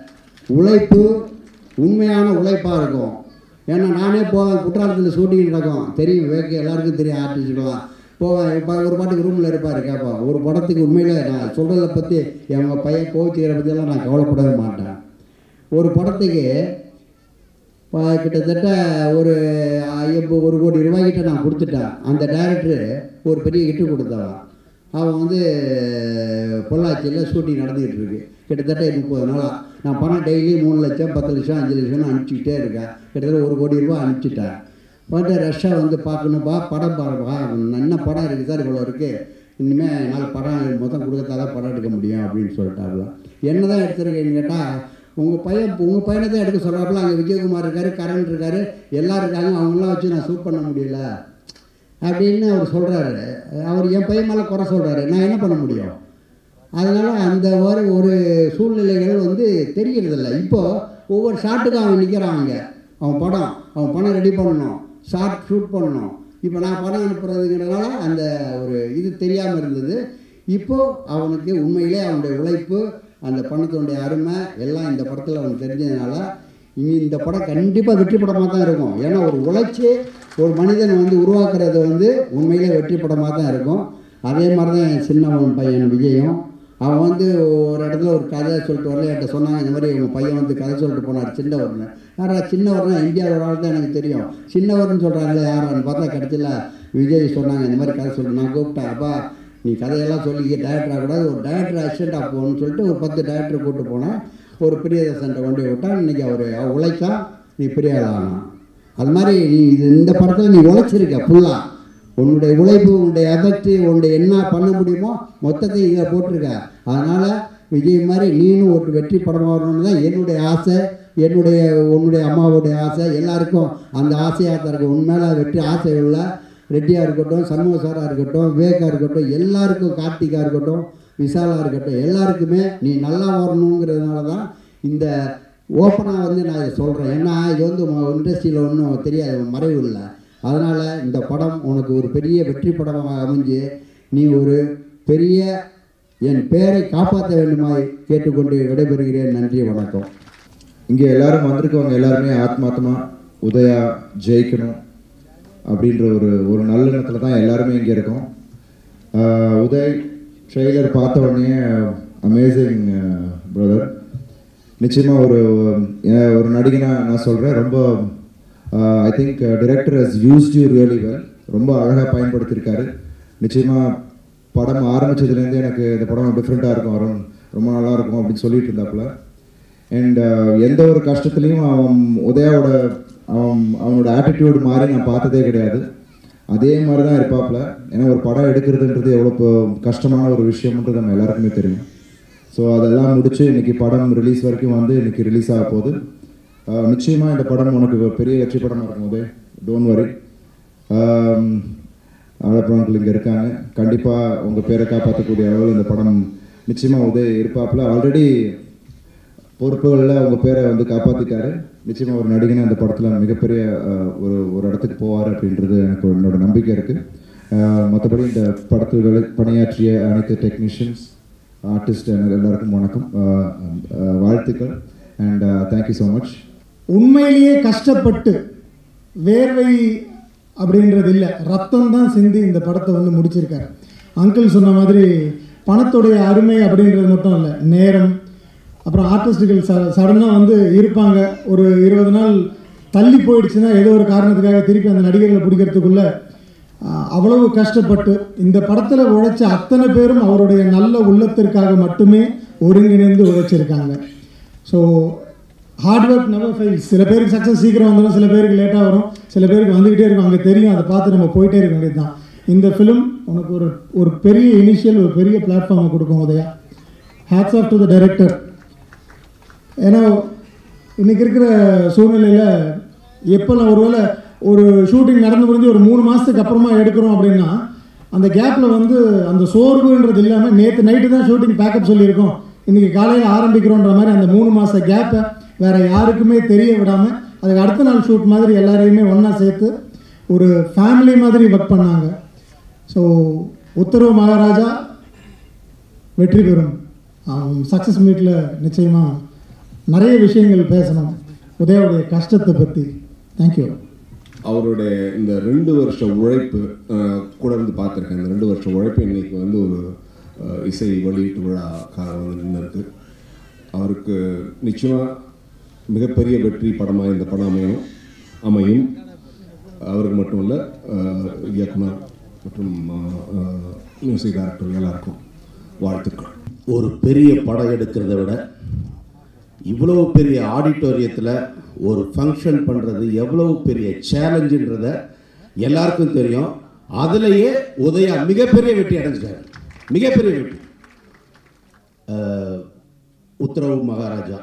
உழைப்பு உண்மையான உழைப்பாக இருக்கும் ஏன்னா நானே போவேன் குற்றாலத்தில் ஷூட்டிங் நடக்கும் தெரியும் வேக்கு எல்லாருக்கும் தெரியும் ஆர்டிஸ்டுக்கெல்லாம் போவேன் இப்போ ஒரு பாட்டுக்கு ரூமில் இருப்பார் கேட்போம் ஒரு படத்துக்கு உண்மையிலே நான் சொல்கிறத பற்றி எங்கள் பையன் கோச்சிக்கிற பற்றியெல்லாம் நான் கவலைப்படவே மாட்டேன் ஒரு படத்துக்கு இப்போ கிட்டத்தட்ட ஒரு இப்போ ஒரு கோடி ரூபாய்கிட்ட நான் கொடுத்துட்டேன் அந்த டைரக்டரு ஒரு பெரிய கிட்டு கொடுத்தவன் அவன் வந்து பொள்ளாச்சியில் ஷூட்டிங் நடந்துக்கிட்டு இருக்கு கிட்டத்தட்ட முப்பது நாளாக நான் பணம் டெய்லி மூணு லட்சம் பத்து லட்சம் அஞ்சு லட்சம்னு அனுப்பிச்சிக்கிட்டே இருக்கேன் கிட்டத்தட்ட ஒரு கோடி ரூபா அனுப்பிச்சிட்டேன் வந்து ரஷ்ஷாக வந்து பார்க்கணுப்பா படம் பாருப்பா என்ன படம் இருக்குது சார் இவ்வளோ இருக்குது இனிமேல் நாலு படம் மொத்தம் கொடுக்கறதால படம் எடுக்க முடியும் அப்படின்னு சொல்லிட்டாப்புல என்ன தான் எடுத்துருக்கேன்னு கேட்டால் உங்கள் பையன் உங்கள் பையனை தான் எடுக்க சொல்கிறாப்புல அங்கே விஜயகுமார் இருக்காரு கரண் இருக்காரு எல்லோரும் இருக்காங்க அவங்களாம் வச்சு நான் ஷூட் பண்ண முடியல அப்படின்னு அவர் சொல்கிறாரு அவர் என் பையன் மேலே குறை சொல்கிறாரு நான் என்ன பண்ண முடியும் அதனால் அந்த ஒரு ஒரு சூழ்நிலைகள் வந்து தெரியறதில்ல இப்போது ஒவ்வொரு ஷாட்டுக்கும் அவன் நிற்கிறாங்க அவன் படம் அவன் படம் ரெடி பண்ணணும் ஷார்ட் ஷூட் பண்ணணும் இப்போ நான் படம் அனுப்புறதுங்கிறதுனால அந்த ஒரு இது தெரியாமல் இருந்தது இப்போது அவனுக்கு உண்மையிலே அவனுடைய உழைப்பு அந்த பணத்தினுடைய அருமை எல்லாம் இந்த படத்தில் அவனுக்கு தெரிஞ்சதுனால இனி இந்த படம் கண்டிப்பாக வெற்றி படமாக தான் இருக்கும் ஏன்னா ஒரு உழைச்சி ஒரு மனிதன் வந்து உருவாக்குறது வந்து உண்மையிலே வெற்றி படமாக தான் இருக்கும் அதே மாதிரி தான் என் சின்னவன் பையன் விஜயும் அவன் வந்து ஒரு இடத்துல ஒரு கதை சொல்லிட்டு வரல என்கிட்ட சொன்னாங்க இந்த மாதிரி உங்கள் பையன் வந்து கதை சொல்லிட்டு போனார் சின்னவர்னு யாரா சின்னவர்னா இந்தியாவில் ஒரு ஆள் தான் எனக்கு தெரியும் சின்னவர்னு சொல்கிறாங்களே யாரான்னு பார்த்தா கடைசியில் விஜய் சொன்னாங்க இந்த மாதிரி கதை சொல்லி நான் கூப்பிட்டேன் அப்பா நீ கதையெல்லாம் சொல்லி டேரக்டர் ஆகக்கூடாது ஒரு டேரக்டர் அசிஸ்டண்ட்டாக போகணும்னு சொல்லிட்டு ஒரு பத்து டேரக்டர் கூப்பிட்டு போனேன் ஒரு பிரியதர்சன்ட்ட கொண்டு போய் விட்டா இன்றைக்கி அவர் உழைச்சா நீ பெரிய ஆள் ஆகலாம் அது மாதிரி நீ இது இந்த படத்தில் நீ உழைச்சிருக்க ஃபுல்லாக உன்னுடைய உழைப்பு உன்னுடைய எஃபெக்ட் உன்னுடைய என்ன பண்ண முடியுமோ மொத்தத்தையும் இதில் போட்டிருக்க அதனால் விஜய் மாதிரி நீனும் ஒரு வெற்றி படம் வரணும்னு தான் என்னுடைய ஆசை என்னுடைய உன்னுடைய அம்மாவுடைய ஆசை எல்லாருக்கும் அந்த ஆசையாக தான் இருக்கும் உண்மையில வெற்றி ஆசை உள்ள ரெட்டியாக இருக்கட்டும் சண்முக சாராக இருக்கட்டும் விவேகா இருக்கட்டும் எல்லாருக்கும் கார்த்திகா இருக்கட்டும் விஷாலாக இருக்கட்டும் எல்லாருக்குமே நீ நல்லா வரணுங்கிறதுனால தான் இந்த ஓப்பனாக வந்து நான் இதை சொல்கிறேன் ஏன்னா இது வந்து இண்டஸ்ட்ரியில் ஒன்றும் தெரியாது மறைவு இல்லை அதனால் இந்த படம் உனக்கு ஒரு பெரிய வெற்றி படமாக அமைஞ்சு நீ ஒரு பெரிய என் பெயரை காப்பாற்ற வேண்டுமாய் கேட்டுக்கொண்டு விடைபெறுகிறேன் நன்றி வணக்கம் இங்கே எல்லாரும் வந்திருக்கவங்க எல்லாருமே ஆத்மார்த்தமா உதயா ஜெயிக்கணும் அப்படின்ற ஒரு ஒரு நல்லெண்ணத்தில் தான் எல்லாருமே இங்கே இருக்கோம் ஆஹ் உதய் ட்ரெய்லர் பார்த்த உடனே அமேசிங் பிரதர் நிச்சயமாக ஒரு அஹ் ஒரு நடிகனாக நான் சொல்கிறேன் ரொம்ப I think director has used you really well ரொம்ப அழகாக பயன்படுத்தியிருக்காரு நிச்சயமாக படம் ஆரம்பிச்சதுலேருந்தே எனக்கு இந்த படம் டிஃப்ரெண்ட்டாக இருக்கும் அருண் ரொம்ப நல்லா இருக்கும் அப்படின்னு சொல்லிட்டு இருந்தாப்புல அண்ட் எந்த ஒரு கஷ்டத்துலையும் அவன் உதயாவோட அவன் அவனோட ஆட்டிடியூட் மாதிரி நான் பார்த்ததே கிடையாது அதே மாதிரி தான் இருப்பாப்புல ஏன்னா ஒரு படம் எடுக்கிறதுன்றது எவ்வளோ இப்போ கஷ்டமான ஒரு விஷயம்ன்றது நம்ம எல்லாருக்குமே தெரியும் ஸோ அதெல்லாம் முடிச்சு இன்னைக்கு படம் ரிலீஸ் வரைக்கும் வந்து இன்னைக்கு ரிலீஸ் ஆக போகுது ஆஹ் நிச்சயமா இந்த படம் உனக்கு ஒரு பெரிய வெற்றி படமாக இருக்கும் போதே டோன்ட் வரி அழப்பவங்கள் இங்கே இருக்காங்க கண்டிப்பாக உங்கள் பேரை காப்பாற்றக்கூடிய அளவில் இந்த படம் நிச்சயமாக உதய் இருப்பாப்புல ஆல்ரெடி பொறுப்புகளில் உங்கள் பேரை வந்து காப்பாற்றிட்டாரு நிச்சயமாக ஒரு நடிகனை அந்த படத்தில் மிகப்பெரிய ஆஹ், ஒரு ஒரு இடத்துக்கு போவார் அப்படின்றது எனக்கு என்னோட நம்பிக்கை இருக்குது மற்றபடி இந்த படத்தில் வேலை பணியாற்றிய அனைத்து டெக்னீஷியன்ஸ் ஆர்டிஸ்ட் எல்லாருக்கும் வணக்கம் ஆஹ், ஆஹ், வாழ்த்துக்கள் அண்ட் தேங்க்யூ ஸோ மச் உண்மையிலேயே கஷ்டப்பட்டு வேர்வை அப்படின்றது இல்லை ரத்தம் தான் சிந்தி இந்த படத்தை வந்து முடிச்சிருக்காரு அங்கிள் சொன்ன மாதிரி பணத்துடைய அருமை அப்படின்றது மட்டும் இல்லை நேரம் அப்புறம் ஆர்டிஸ்டுகள் ச சடனாக வந்து இருப்பாங்க ஒரு இருபது நாள் தள்ளி போயிடுச்சுன்னா ஏதோ ஒரு காரணத்துக்காக திருப்பி அந்த நடிகர்களை பிடிக்கிறதுக்குள்ள ஆஹ், அவ்வளவு கஷ்டப்பட்டு இந்த படத்தில் உழைச்ச அத்தனை பேரும் அவருடைய நல்ல உள்ளத்திற்காக மட்டுமே ஒருங்கிணைந்து உழைச்சிருக்காங்க so hard work never fails சில பேருக்கு சக்ஸஸ் சீக்கிரம் வந்துடும் சில பேருக்கு லேட்டாக வரும் சில பேருக்கு வந்துக்கிட்டே இருக்கும் அங்கே தெரியும் அதை பார்த்து நம்ம போயிட்டே இருக்க வேண்டியது தான் இந்த ஃபிலிம் உனக்கு ஒரு ஒரு பெரிய இனிஷியல் ஒரு பெரிய பிளாட்ஃபார்மை கொடுக்கும் Udhaya hats off to the director ஏன்னா இன்னைக்கு இருக்கிற சூழ்நிலையில் எப்போல்லாம் ஒருவேளை ஒரு ஷூட்டிங் நடந்து முடிஞ்சு ஒரு மூணு மாதத்துக்கு அப்புறமா எடுக்கிறோம் அப்படின்னா அந்த கேப்பில் வந்து அந்த சோர்வுன்றது இல்லாமல் நேற்று நைட்டு தான் ஷூட்டிங் பேக்கப் சொல்லியிருக்கோம் இன்றைக்கி காலையில் ஆரம்பிக்கிறோன்ற மாதிரி அந்த மூணு மாத கேப்பை வேறு யாருக்குமே தெரிய விடாமல் அதுக்கு அடுத்த நாள் ஷூட் மாதிரி எல்லாரையுமே ஒன்றா சேர்த்து ஒரு ஃபேமிலி மாதிரி ஒர்க் பண்ணாங்க ஸோ உத்தரவு மகாராஜா வெற்றி பெறும் சக்ஸஸ் மீட்டில் நிச்சயமாக நிறைய விஷயங்கள் பேசணும் உதயாவுடைய கஷ்டத்தை பற்றி தேங்க்யூ அவருடைய இந்த ரெண்டு வருஷ உழைப்பு அஹ், கூட இருந்து பார்த்துருக்கேன் இந்த ரெண்டு வருஷ உழைப்பு இன்னைக்கு வந்து ஒரு அஹ், இசை வெளியீட்டு விழா காலம் வந்து நின்றுருக்கு அவருக்கு நிச்சயமாக மிகப்பெரிய வெற்றி படமாக இந்த படம் அமையும் அமையும் அவருக்கு மட்டும் இல்லை இயக்குனர் மற்றும் மியூசிக் டைரக்டர் எல்லாருக்கும் வாழ்த்துக்கள் ஒரு பெரிய படம் எடுக்கிறத விட இவ்வளவு பெரிய ஆடிட்டோரியத்தில் ஒரு ஃபங்க்ஷன் பண்ணுறது எவ்வளவு பெரிய சேலஞ்சுன்றத எல்லாருக்கும் தெரியும் அதுலேயே உதயா மிகப்பெரிய வெற்றி அடைஞ்சிட்டார் மிகப்பெரிய வெற்றி அஹ், உத்தரவு மகாராஜா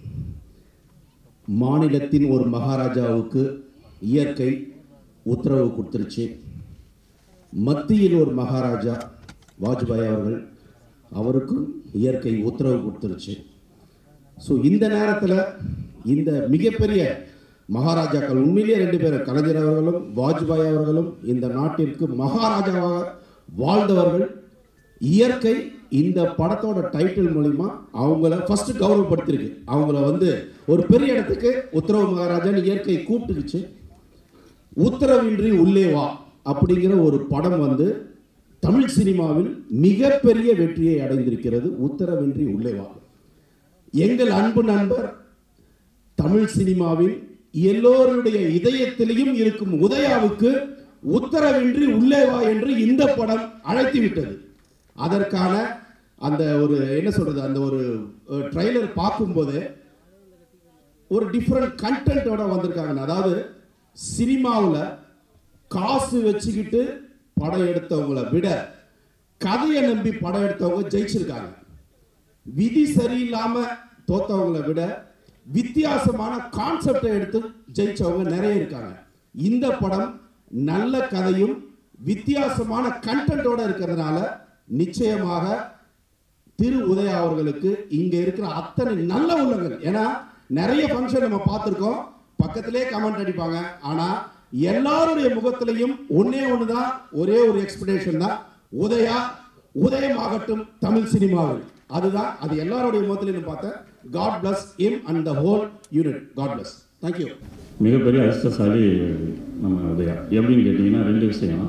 மாநிலத்தின் ஒரு மகாராஜாவுக்கு இயற்கை உத்தரவு கொடுத்துருச்சு மத்தியில் ஒரு மகாராஜா வாஜ்பாய் அவர்கள் அவருக்கும் இயற்கை உத்தரவு கொடுத்துருச்சு ஸோ இந்த நேரத்தில் இந்த மிகப்பெரிய மகாராஜாக்கள் உண்மையிலேயே ரெண்டு பேரும் கலைஞர் அவர்களும் வாஜ்பாய் அவர்களும் இந்த நாட்டிற்கு மகாராஜாவாக வாழ்ந்தவர்கள் இயற்கை இந்த படத்தோட டைட்டில் மூலிமா அவங்கள ஃபர்ஸ்ட் கௌரவப்படுத்திருக்கு அவங்கள வந்து ஒரு பெரிய இடத்துக்கு உத்தரவு மகாராஜான்னு இயற்கை கூப்பிட்டுக்குச்சு உத்தரவின்றி உள்ளே வா அப்படிங்கிற ஒரு படம் வந்து தமிழ் சினிமாவில் மிகப்பெரிய வெற்றியை அடைந்திருக்கிறது உத்தரவின்றி உள்ளே வா எங்கள் அன்பு நண்பர் தமிழ் சினிமாவில் எல்லோருடைய இதயத்திலையும் இருக்கும் உதயாவுக்கு உத்தரவின்றி உள்ளே வா என்று இந்த படம் அழைத்து விட்டது அதற்கான அந்த ஒரு என்ன சொல்றது அந்த ஒரு ட்ரைலர் பார்க்கும்போது ஒரு டிஃப்ரெண்ட் கண்டென்ட்டோட வந்திருக்காங்க அதாவது சினிமாவில் காசு வச்சுக்கிட்டு படம் எடுத்தவங்கள விட கதையை நம்பி படம் எடுத்தவங்க ஜெயிச்சிருக்காங்க விதி சரியில்லாம தோத்தவங்களை விட வித்தியாசமான கான்செப்டை எடுத்து ஜெயிச்சவங்க நிறைய இருக்காங்க இந்த படம் நல்ல கதையும் வித்தியாசமான கண்டென்ட்டோட இருக்கிறதுனால நிச்சயமாக திரு உதயா அவர்களுக்கு இங்க இருக்கிற அத்தனை நல்ல உள்ளங்கள் ஏன்னா நிறைய ஃபங்க்ஷன் நம்ம பார்த்துருக்கோம் பக்கத்திலே கமெண்ட் அடிப்பாங்க ஆனா எல்லாருடைய முகத்திலையும் ஒன்னே ஒண்ணுதான் ஒரே ஒரு எக்ஸ்பெக்டேஷன் தான் உதயா உதயமாகட்டும் தமிழ் சினிமாவில் அதுதான் அது எல்லாருடைய முகத்திலையும் பார்த்தேன் God bless him and the whole unit God bless thank you மிகப்பெரிய அதிர்ஷ்டசாலி நம்ம உதயா எப்படின்னு கேட்டிங்கன்னா ரெண்டு விஷயம்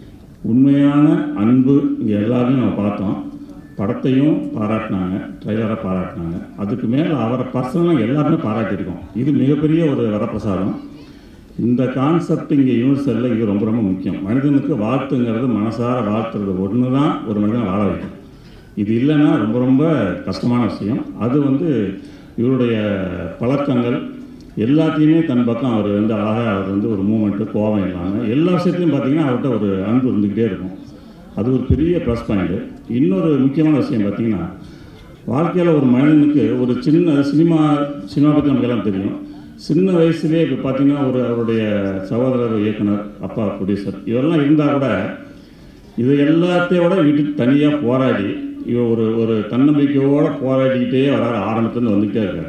உண்மையான அன்பு இங்கே எல்லாரையும் நம்ம பார்த்தோம் படத்தையும் பாராட்டினாங்க ட்ரைலரை பாராட்டினாங்க அதுக்கு மேலே அவரை பர்சனலாக எல்லாருமே பாராட்டியிருக்கோம் இது மிகப்பெரிய ஒரு வரப்பிரசாதம் இந்த கான்செப்ட் இங்கே யூனிவர்சலில் இது ரொம்ப ரொம்ப முக்கியம் மனிதனுக்கு வாழ்த்துங்கிறது மனசார வாழ்த்துறது ஒன்று தான் ஒரு மனிதனை வாழ வைக்கும் இது இல்லைன்னா ரொம்ப ரொம்ப கஷ்டமான விஷயம் அது வந்து இவருடைய பழக்கங்கள் எல்லாத்தையுமே தன் பக்கம் அவர் வந்து அழகாக அவர் வந்து ஒரு மூமெண்ட்டு கோபம் இல்லாமல் எல்லா விஷயத்தையும் பார்த்தீங்கன்னா அவர்கிட்ட ஒரு அன்பு இருந்துக்கிட்டே இருக்கும் அது ஒரு பெரிய ப்ளஸ் பாயிண்ட்டு இன்னொரு முக்கியமான விஷயம் பார்த்தீங்கன்னா வாழ்க்கையில் ஒரு மனிதனுக்கு ஒரு சின்ன சினிமா சினிமா பற்றி நமக்கு எல்லாம் தெரியும் சின்ன வயசுலேயே இப்போ பார்த்தீங்கன்னா ஒரு அவருடைய சகோதரர் இயக்குனர் அப்பா ப்ரொடியூசர் இதெல்லாம் இருந்தால் கூட இது எல்லாத்தையும் விட வீட்டுக்கு தனியாக போராடி இவர் ஒரு ஒரு தன்னம்பிக்கையோடு போராடிக்கிட்டே வர ஆரம்பத்துலேருந்து வந்துக்கிட்டே இருக்காரு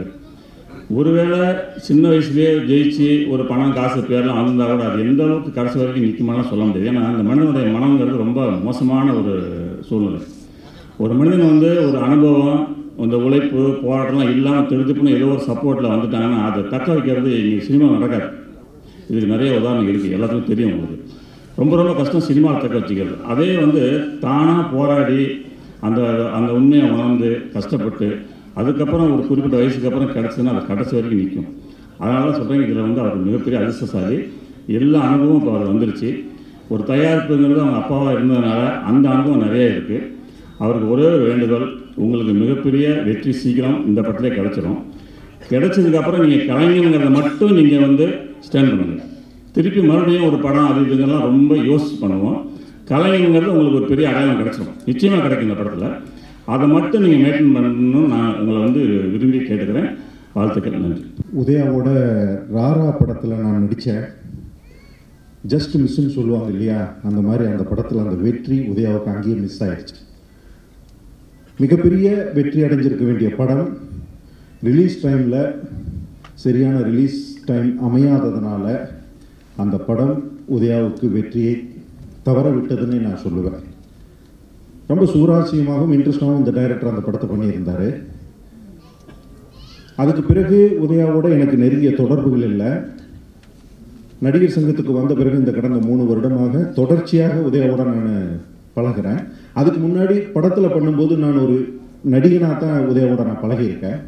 ஒருவேளை சின்ன வயசுலேயே ஜெயிச்சு ஒரு பணம் காசு பேர்லாம் வந்தால் கூட அது எந்த அளவுக்கு கடைசி வரைக்கும் நிற்குமாலாம் சொல்ல முடியாது ஏன்னா அந்த மனிதனுடைய மனங்கிறது ரொம்ப மோசமான ஒரு சூழ்நிலை ஒரு மனிதன் வந்து ஒரு அனுபவம் அந்த உழைப்பு போராட்டம்லாம் இல்லாமல் திருத்துப்புன்னு ஏதோ ஒரு சப்போர்ட்டில் வந்துட்டாங்கன்னா அதை தக்க வைக்கிறது இங்கே சினிமா நடக்காது இதுக்கு நிறைய உதாரணம் இருக்குது எல்லாத்துக்கும் தெரியும் உங்களுக்கு ரொம்ப ரொம்ப கஷ்டம் சினிமாவில் தக்க வச்சுக்கிறது அதே வந்து தானாக போராடி அந்த அந்த உண்மையை உணர்ந்து கஷ்டப்பட்டு அதுக்கப்புறம் ஒரு குறிப்பிட்ட வயசுக்கு அப்புறம் கிடச்சதுன்னா அது கடைசி வரைக்கும் நிற்கும் அதனால தான் சொல்கிறேன் இதில் வந்து அவர் மிகப்பெரிய அதிர்ஷ்டசாலி எல்லா அனுபவம் இப்போ அவர் வந்துருச்சு ஒரு தயாரிப்புங்கிறது அவங்க அப்பாவாக இருந்ததுனால அந்த அனுபவம் நிறைய இருக்குது அவருக்கு ஒரே ஒரு வேண்டுதல் உங்களுக்கு மிகப்பெரிய வெற்றி சீக்கிரம் இந்த படத்திலே கிடச்சிரும் கிடைச்சதுக்கப்புறம் நீங்கள் கலைஞங்கிறத மட்டும் நீங்கள் வந்து ஸ்டாண்ட் பண்ணுங்கள் திருப்பி மறுபடியும் ஒரு படம் அது இதுங்கெல்லாம் ரொம்ப யோசிச்சு பண்ணுவோம் கலைஞங்கிறது உங்களுக்கு ஒரு பெரிய அடையாளம் கிடச்சிரும் நிச்சயமாக கிடைக்கும் இந்த படத்தில் அதை மட்டும் நீங்கள் மெயின்டைன் பண்ணணும்னு நான் உங்களை வந்து விரும்பி கேட்டுக்கிறேன் வாழ்த்துக்கள் நன்றி உதயாவோட ராரா படத்தில் நான் நடித்தேன் ஜஸ்ட் மிஸ்ன்னு சொல்லுவாங்க இல்லையா அந்த மாதிரி அந்த படத்தில் அந்த வெற்றி உதயாவுக்கு அங்கேயே மிஸ் ஆயிடுச்சு மிகப்பெரிய வெற்றி அடைஞ்சிருக்க வேண்டிய படம் ரிலீஸ் டைமில் சரியான ரிலீஸ் டைம் அமையாததுனால அந்த படம் உதயாவுக்கு வெற்றியை தவற விட்டதுன்னு நான் சொல்லுவேன் ரொம்ப சுவராசியமாகவும் இன்ட்ரெஸ்டாகவும் இந்த டைரக்டர் அந்த படத்தை பண்ணியிருந்தார் அதுக்கு பிறகு உதயாவோட எனக்கு நெருங்கிய தொடர்புகள் இல்லை நடிகர் சங்கத்துக்கு வந்த பிறகு இந்த கடந்த மூணு வருடமாக தொடர்ச்சியாக உதயாவோட நான் பழகிறேன் அதுக்கு முன்னாடி படத்தில் பண்ணும்போது நான் ஒரு நடிகனாக தான் உதயாவோட நான் பழகியிருக்கேன்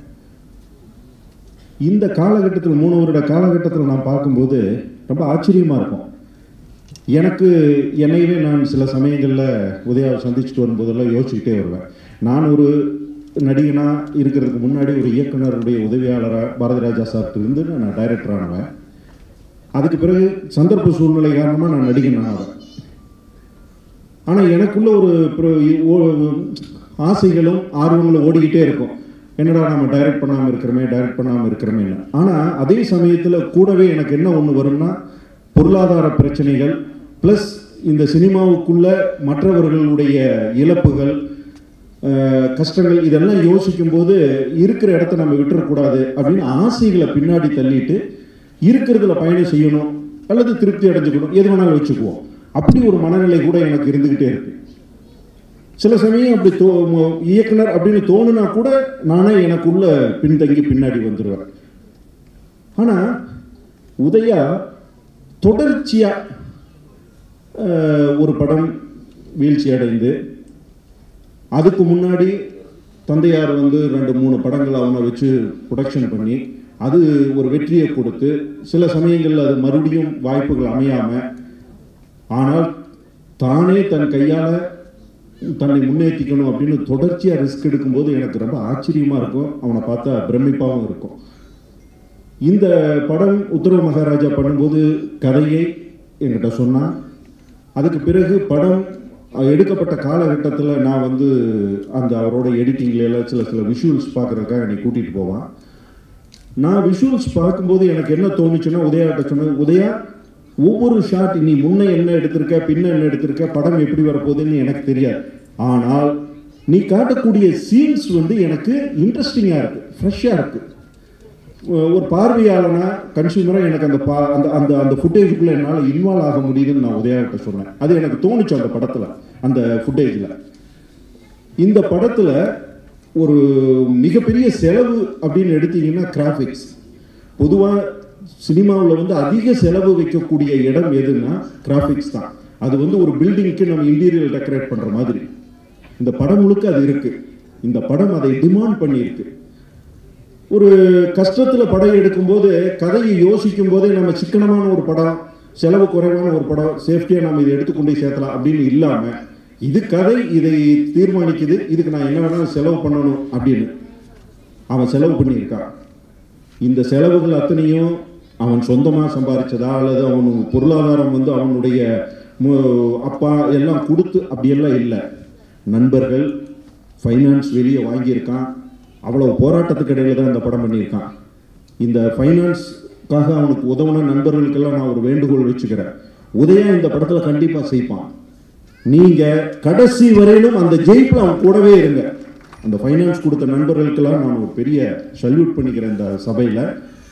இந்த காலகட்டத்தில் மூணு வருட காலகட்டத்தில் நான் பார்க்கும்போது ரொம்ப ஆச்சரியமாக இருக்கும் எனக்கு என்னையவே நான் சில சமயங்களில் உதயாவை சந்திச்சுட்டு வரும்போதெல்லாம் யோசிச்சுக்கிட்டே வருவேன் நான் ஒரு நடிகனாக இருக்கிறதுக்கு முன்னாடி ஒரு இயக்குனருடைய உதவியாளராக பாரதிராஜா சார்ட்டு இருந்து நான் டைரக்டர் ஆனவன் அதுக்கு பிறகு சந்தர்ப்ப சூழ்நிலை காரணமாக நான் நடிகன் ஆனவன் ஆனால் எனக்குள்ள ஒரு பிர- ஓ- ஆசைகளும் ஆர்வங்களும் ஓடிக்கிட்டே இருக்கும் என்னடா நம்ம டைரக்ட் பண்ணாமல் இருக்கிறோமே டைரக்ட் பண்ணாமல் இருக்கிறோமே ஆனால் அதே சமயத்தில் கூடவே எனக்கு என்ன ஒன்று வரும்னா பொருளாதார பிரச்சனைகள் ப்ளஸ் இந்த சினிமாவுக்குள்ள மற்றவர்களுடைய இழப்புகள் அஹ், கஷ்டங்கள் இதெல்லாம் யோசிக்கும் போது இருக்கிற இடத்த நம்ம விட்டுறக்கூடாது அப்படின்னு ஆசைகளை பின்னாடி தள்ளிட்டு இருக்கிறதுல பயணம் செய்யணும் அல்லது திருப்தி அடைஞ்சுக்கணும் எது வேணாலும் வச்சுக்குவோம் அப்படி ஒரு மனநிலை கூட எனக்கு இருந்துக்கிட்டே இருக்கு சில சமயம் அப்படி தோ ம- இயக்குனர் அப்படின்னு தோணுனா கூட நானே எனக்குள்ள பின்தங்கி பின்னாடி வந்துடுவேன் ஆனால் உதயா தொடர்ச்சியாக ஒரு படம் வீழ்ச்சி அடைந்து அதுக்கு முன்னாடி தந்தையார் வந்து ரெண்டு மூணு படங்கள் அவனை வச்சு ப்ரொடக்ஷன் பண்ணி அது ஒரு வெற்றியை கொடுத்து சில சமயங்களில் அது மறுபடியும் வாய்ப்புகள் அமையாமல் ஆனால் தானே தன் கையால் தன்னை முன்னேற்றிக்கணும் அப்படின்னு தொடர்ச்சியாக ரிஸ்க் எடுக்கும்போது எனக்கு ரொம்ப ஆச்சரியமாக இருக்கும் அவனை பார்த்தா பிரமிப்பாகவும் இருக்கும் இந்த படம் உத்தரவு மகாராஜா பண்ணும்போது கதையை என்கிட்ட சொன்னான் அதுக்கு பிறகு படம் எடுக்கப்பட்ட காலகட்டத்தில் நான் வந்து அந்த அவரோட எடிட்டிங்ல எல்லாம் சில சில விஷுவல்ஸ் பார்க்குறதுக்காக என்னை கூட்டிகிட்டு போவான் நான் விஷுவல்ஸ் பார்க்கும்போது எனக்கு என்ன தோணுச்சுன்னா உதயாட்ட சொன்னது உதயா ஒவ்வொரு ஷாட் நீ முன்ன என்ன எடுத்திருக்க பின்ன என்ன எடுத்திருக்க படம் எப்படி வரப்போகுதுன்னு எனக்கு தெரியாது ஆனால் நீ காட்டக்கூடிய சீன்ஸ் வந்து எனக்கு இன்ட்ரெஸ்டிங்காக இருக்குது ஃப்ரெஷ்ஷாக இருக்குது ஒரு பார்வையாளனா கன்சியூமராக எனக்கு அந்த பா அந்த அந்த அந்த ஃபுட்டேஜுக்குள்ளே என்னால் இன்வால்வ் ஆக முடியுதுன்னு நான் உதயாகிட்ட சொன்னேன் அது எனக்கு தோணுச்சு அந்த படத்தில் அந்த ஃபுட்டேஜில் இந்த படத்தில் ஒரு மிகப்பெரிய செலவு அப்படின்னு எடுத்தீங்கன்னா கிராஃபிக்ஸ் பொதுவாக சினிமாவில் வந்து அதிக செலவு வைக்கக்கூடிய இடம் எதுன்னா கிராஃபிக்ஸ் தான் அது வந்து ஒரு பில்டிங்க்கு நம்ம இன்டீரியர் டெக்கரேட் பண்ணுற மாதிரி இந்த படம் முழுக்க அது இருக்கு இந்த படம் அதை டிமாண்ட் பண்ணியிருக்கு ஒரு கஷ்டத்தில் படம் எடுக்கும்போது கதையை யோசிக்கும் போதே நம்ம சிக்கனமான ஒரு படம் செலவு குறைவான ஒரு படம் சேஃப்டியாக நம்ம இதை எடுத்துக்கொண்டே சேர்த்தலாம் அப்படின்னு இல்லாமல் இது கதை இதை தீர்மானிக்குது இதுக்கு நான் என்ன வேணாலும் செலவு பண்ணணும் அப்படின்னு அவன் செலவு பண்ணியிருக்கான் இந்த செலவுகள் அத்தனையும் அவன் சொந்தமாக சம்பாதிச்சதா அல்லது அவன் பொருளாதாரம் வந்து அவனுடைய மு- அப்பா எல்லாம் கொடுத்து அப்படியெல்லாம் இல்லை நண்பர்கள் ஃபைனான்ஸ் வெளியே வாங்கியிருக்கான் அவ்வளோ போராட்டத்துக்கு இடையில தான் இந்த படம் பண்ணியிருக்கான் இந்த ஃபைனான்ஸ்க்காக அவனுக்கு உதவுன நண்பர்களுக்கெல்லாம் நான் ஒரு வேண்டுகோள் வச்சுக்கிறேன் உதயா இந்த படத்தில் கண்டிப்பாக செய்ப்பான் நீங்கள் கடைசி வரையிலும் அந்த ஜெயிப்பில் அவன் கூடவே இருங்க அந்த ஃபைனான்ஸ் கொடுத்த நண்பர்களுக்கெல்லாம் நான் ஒரு பெரிய சல்யூட் பண்ணிக்கிறேன் இந்த சபையில்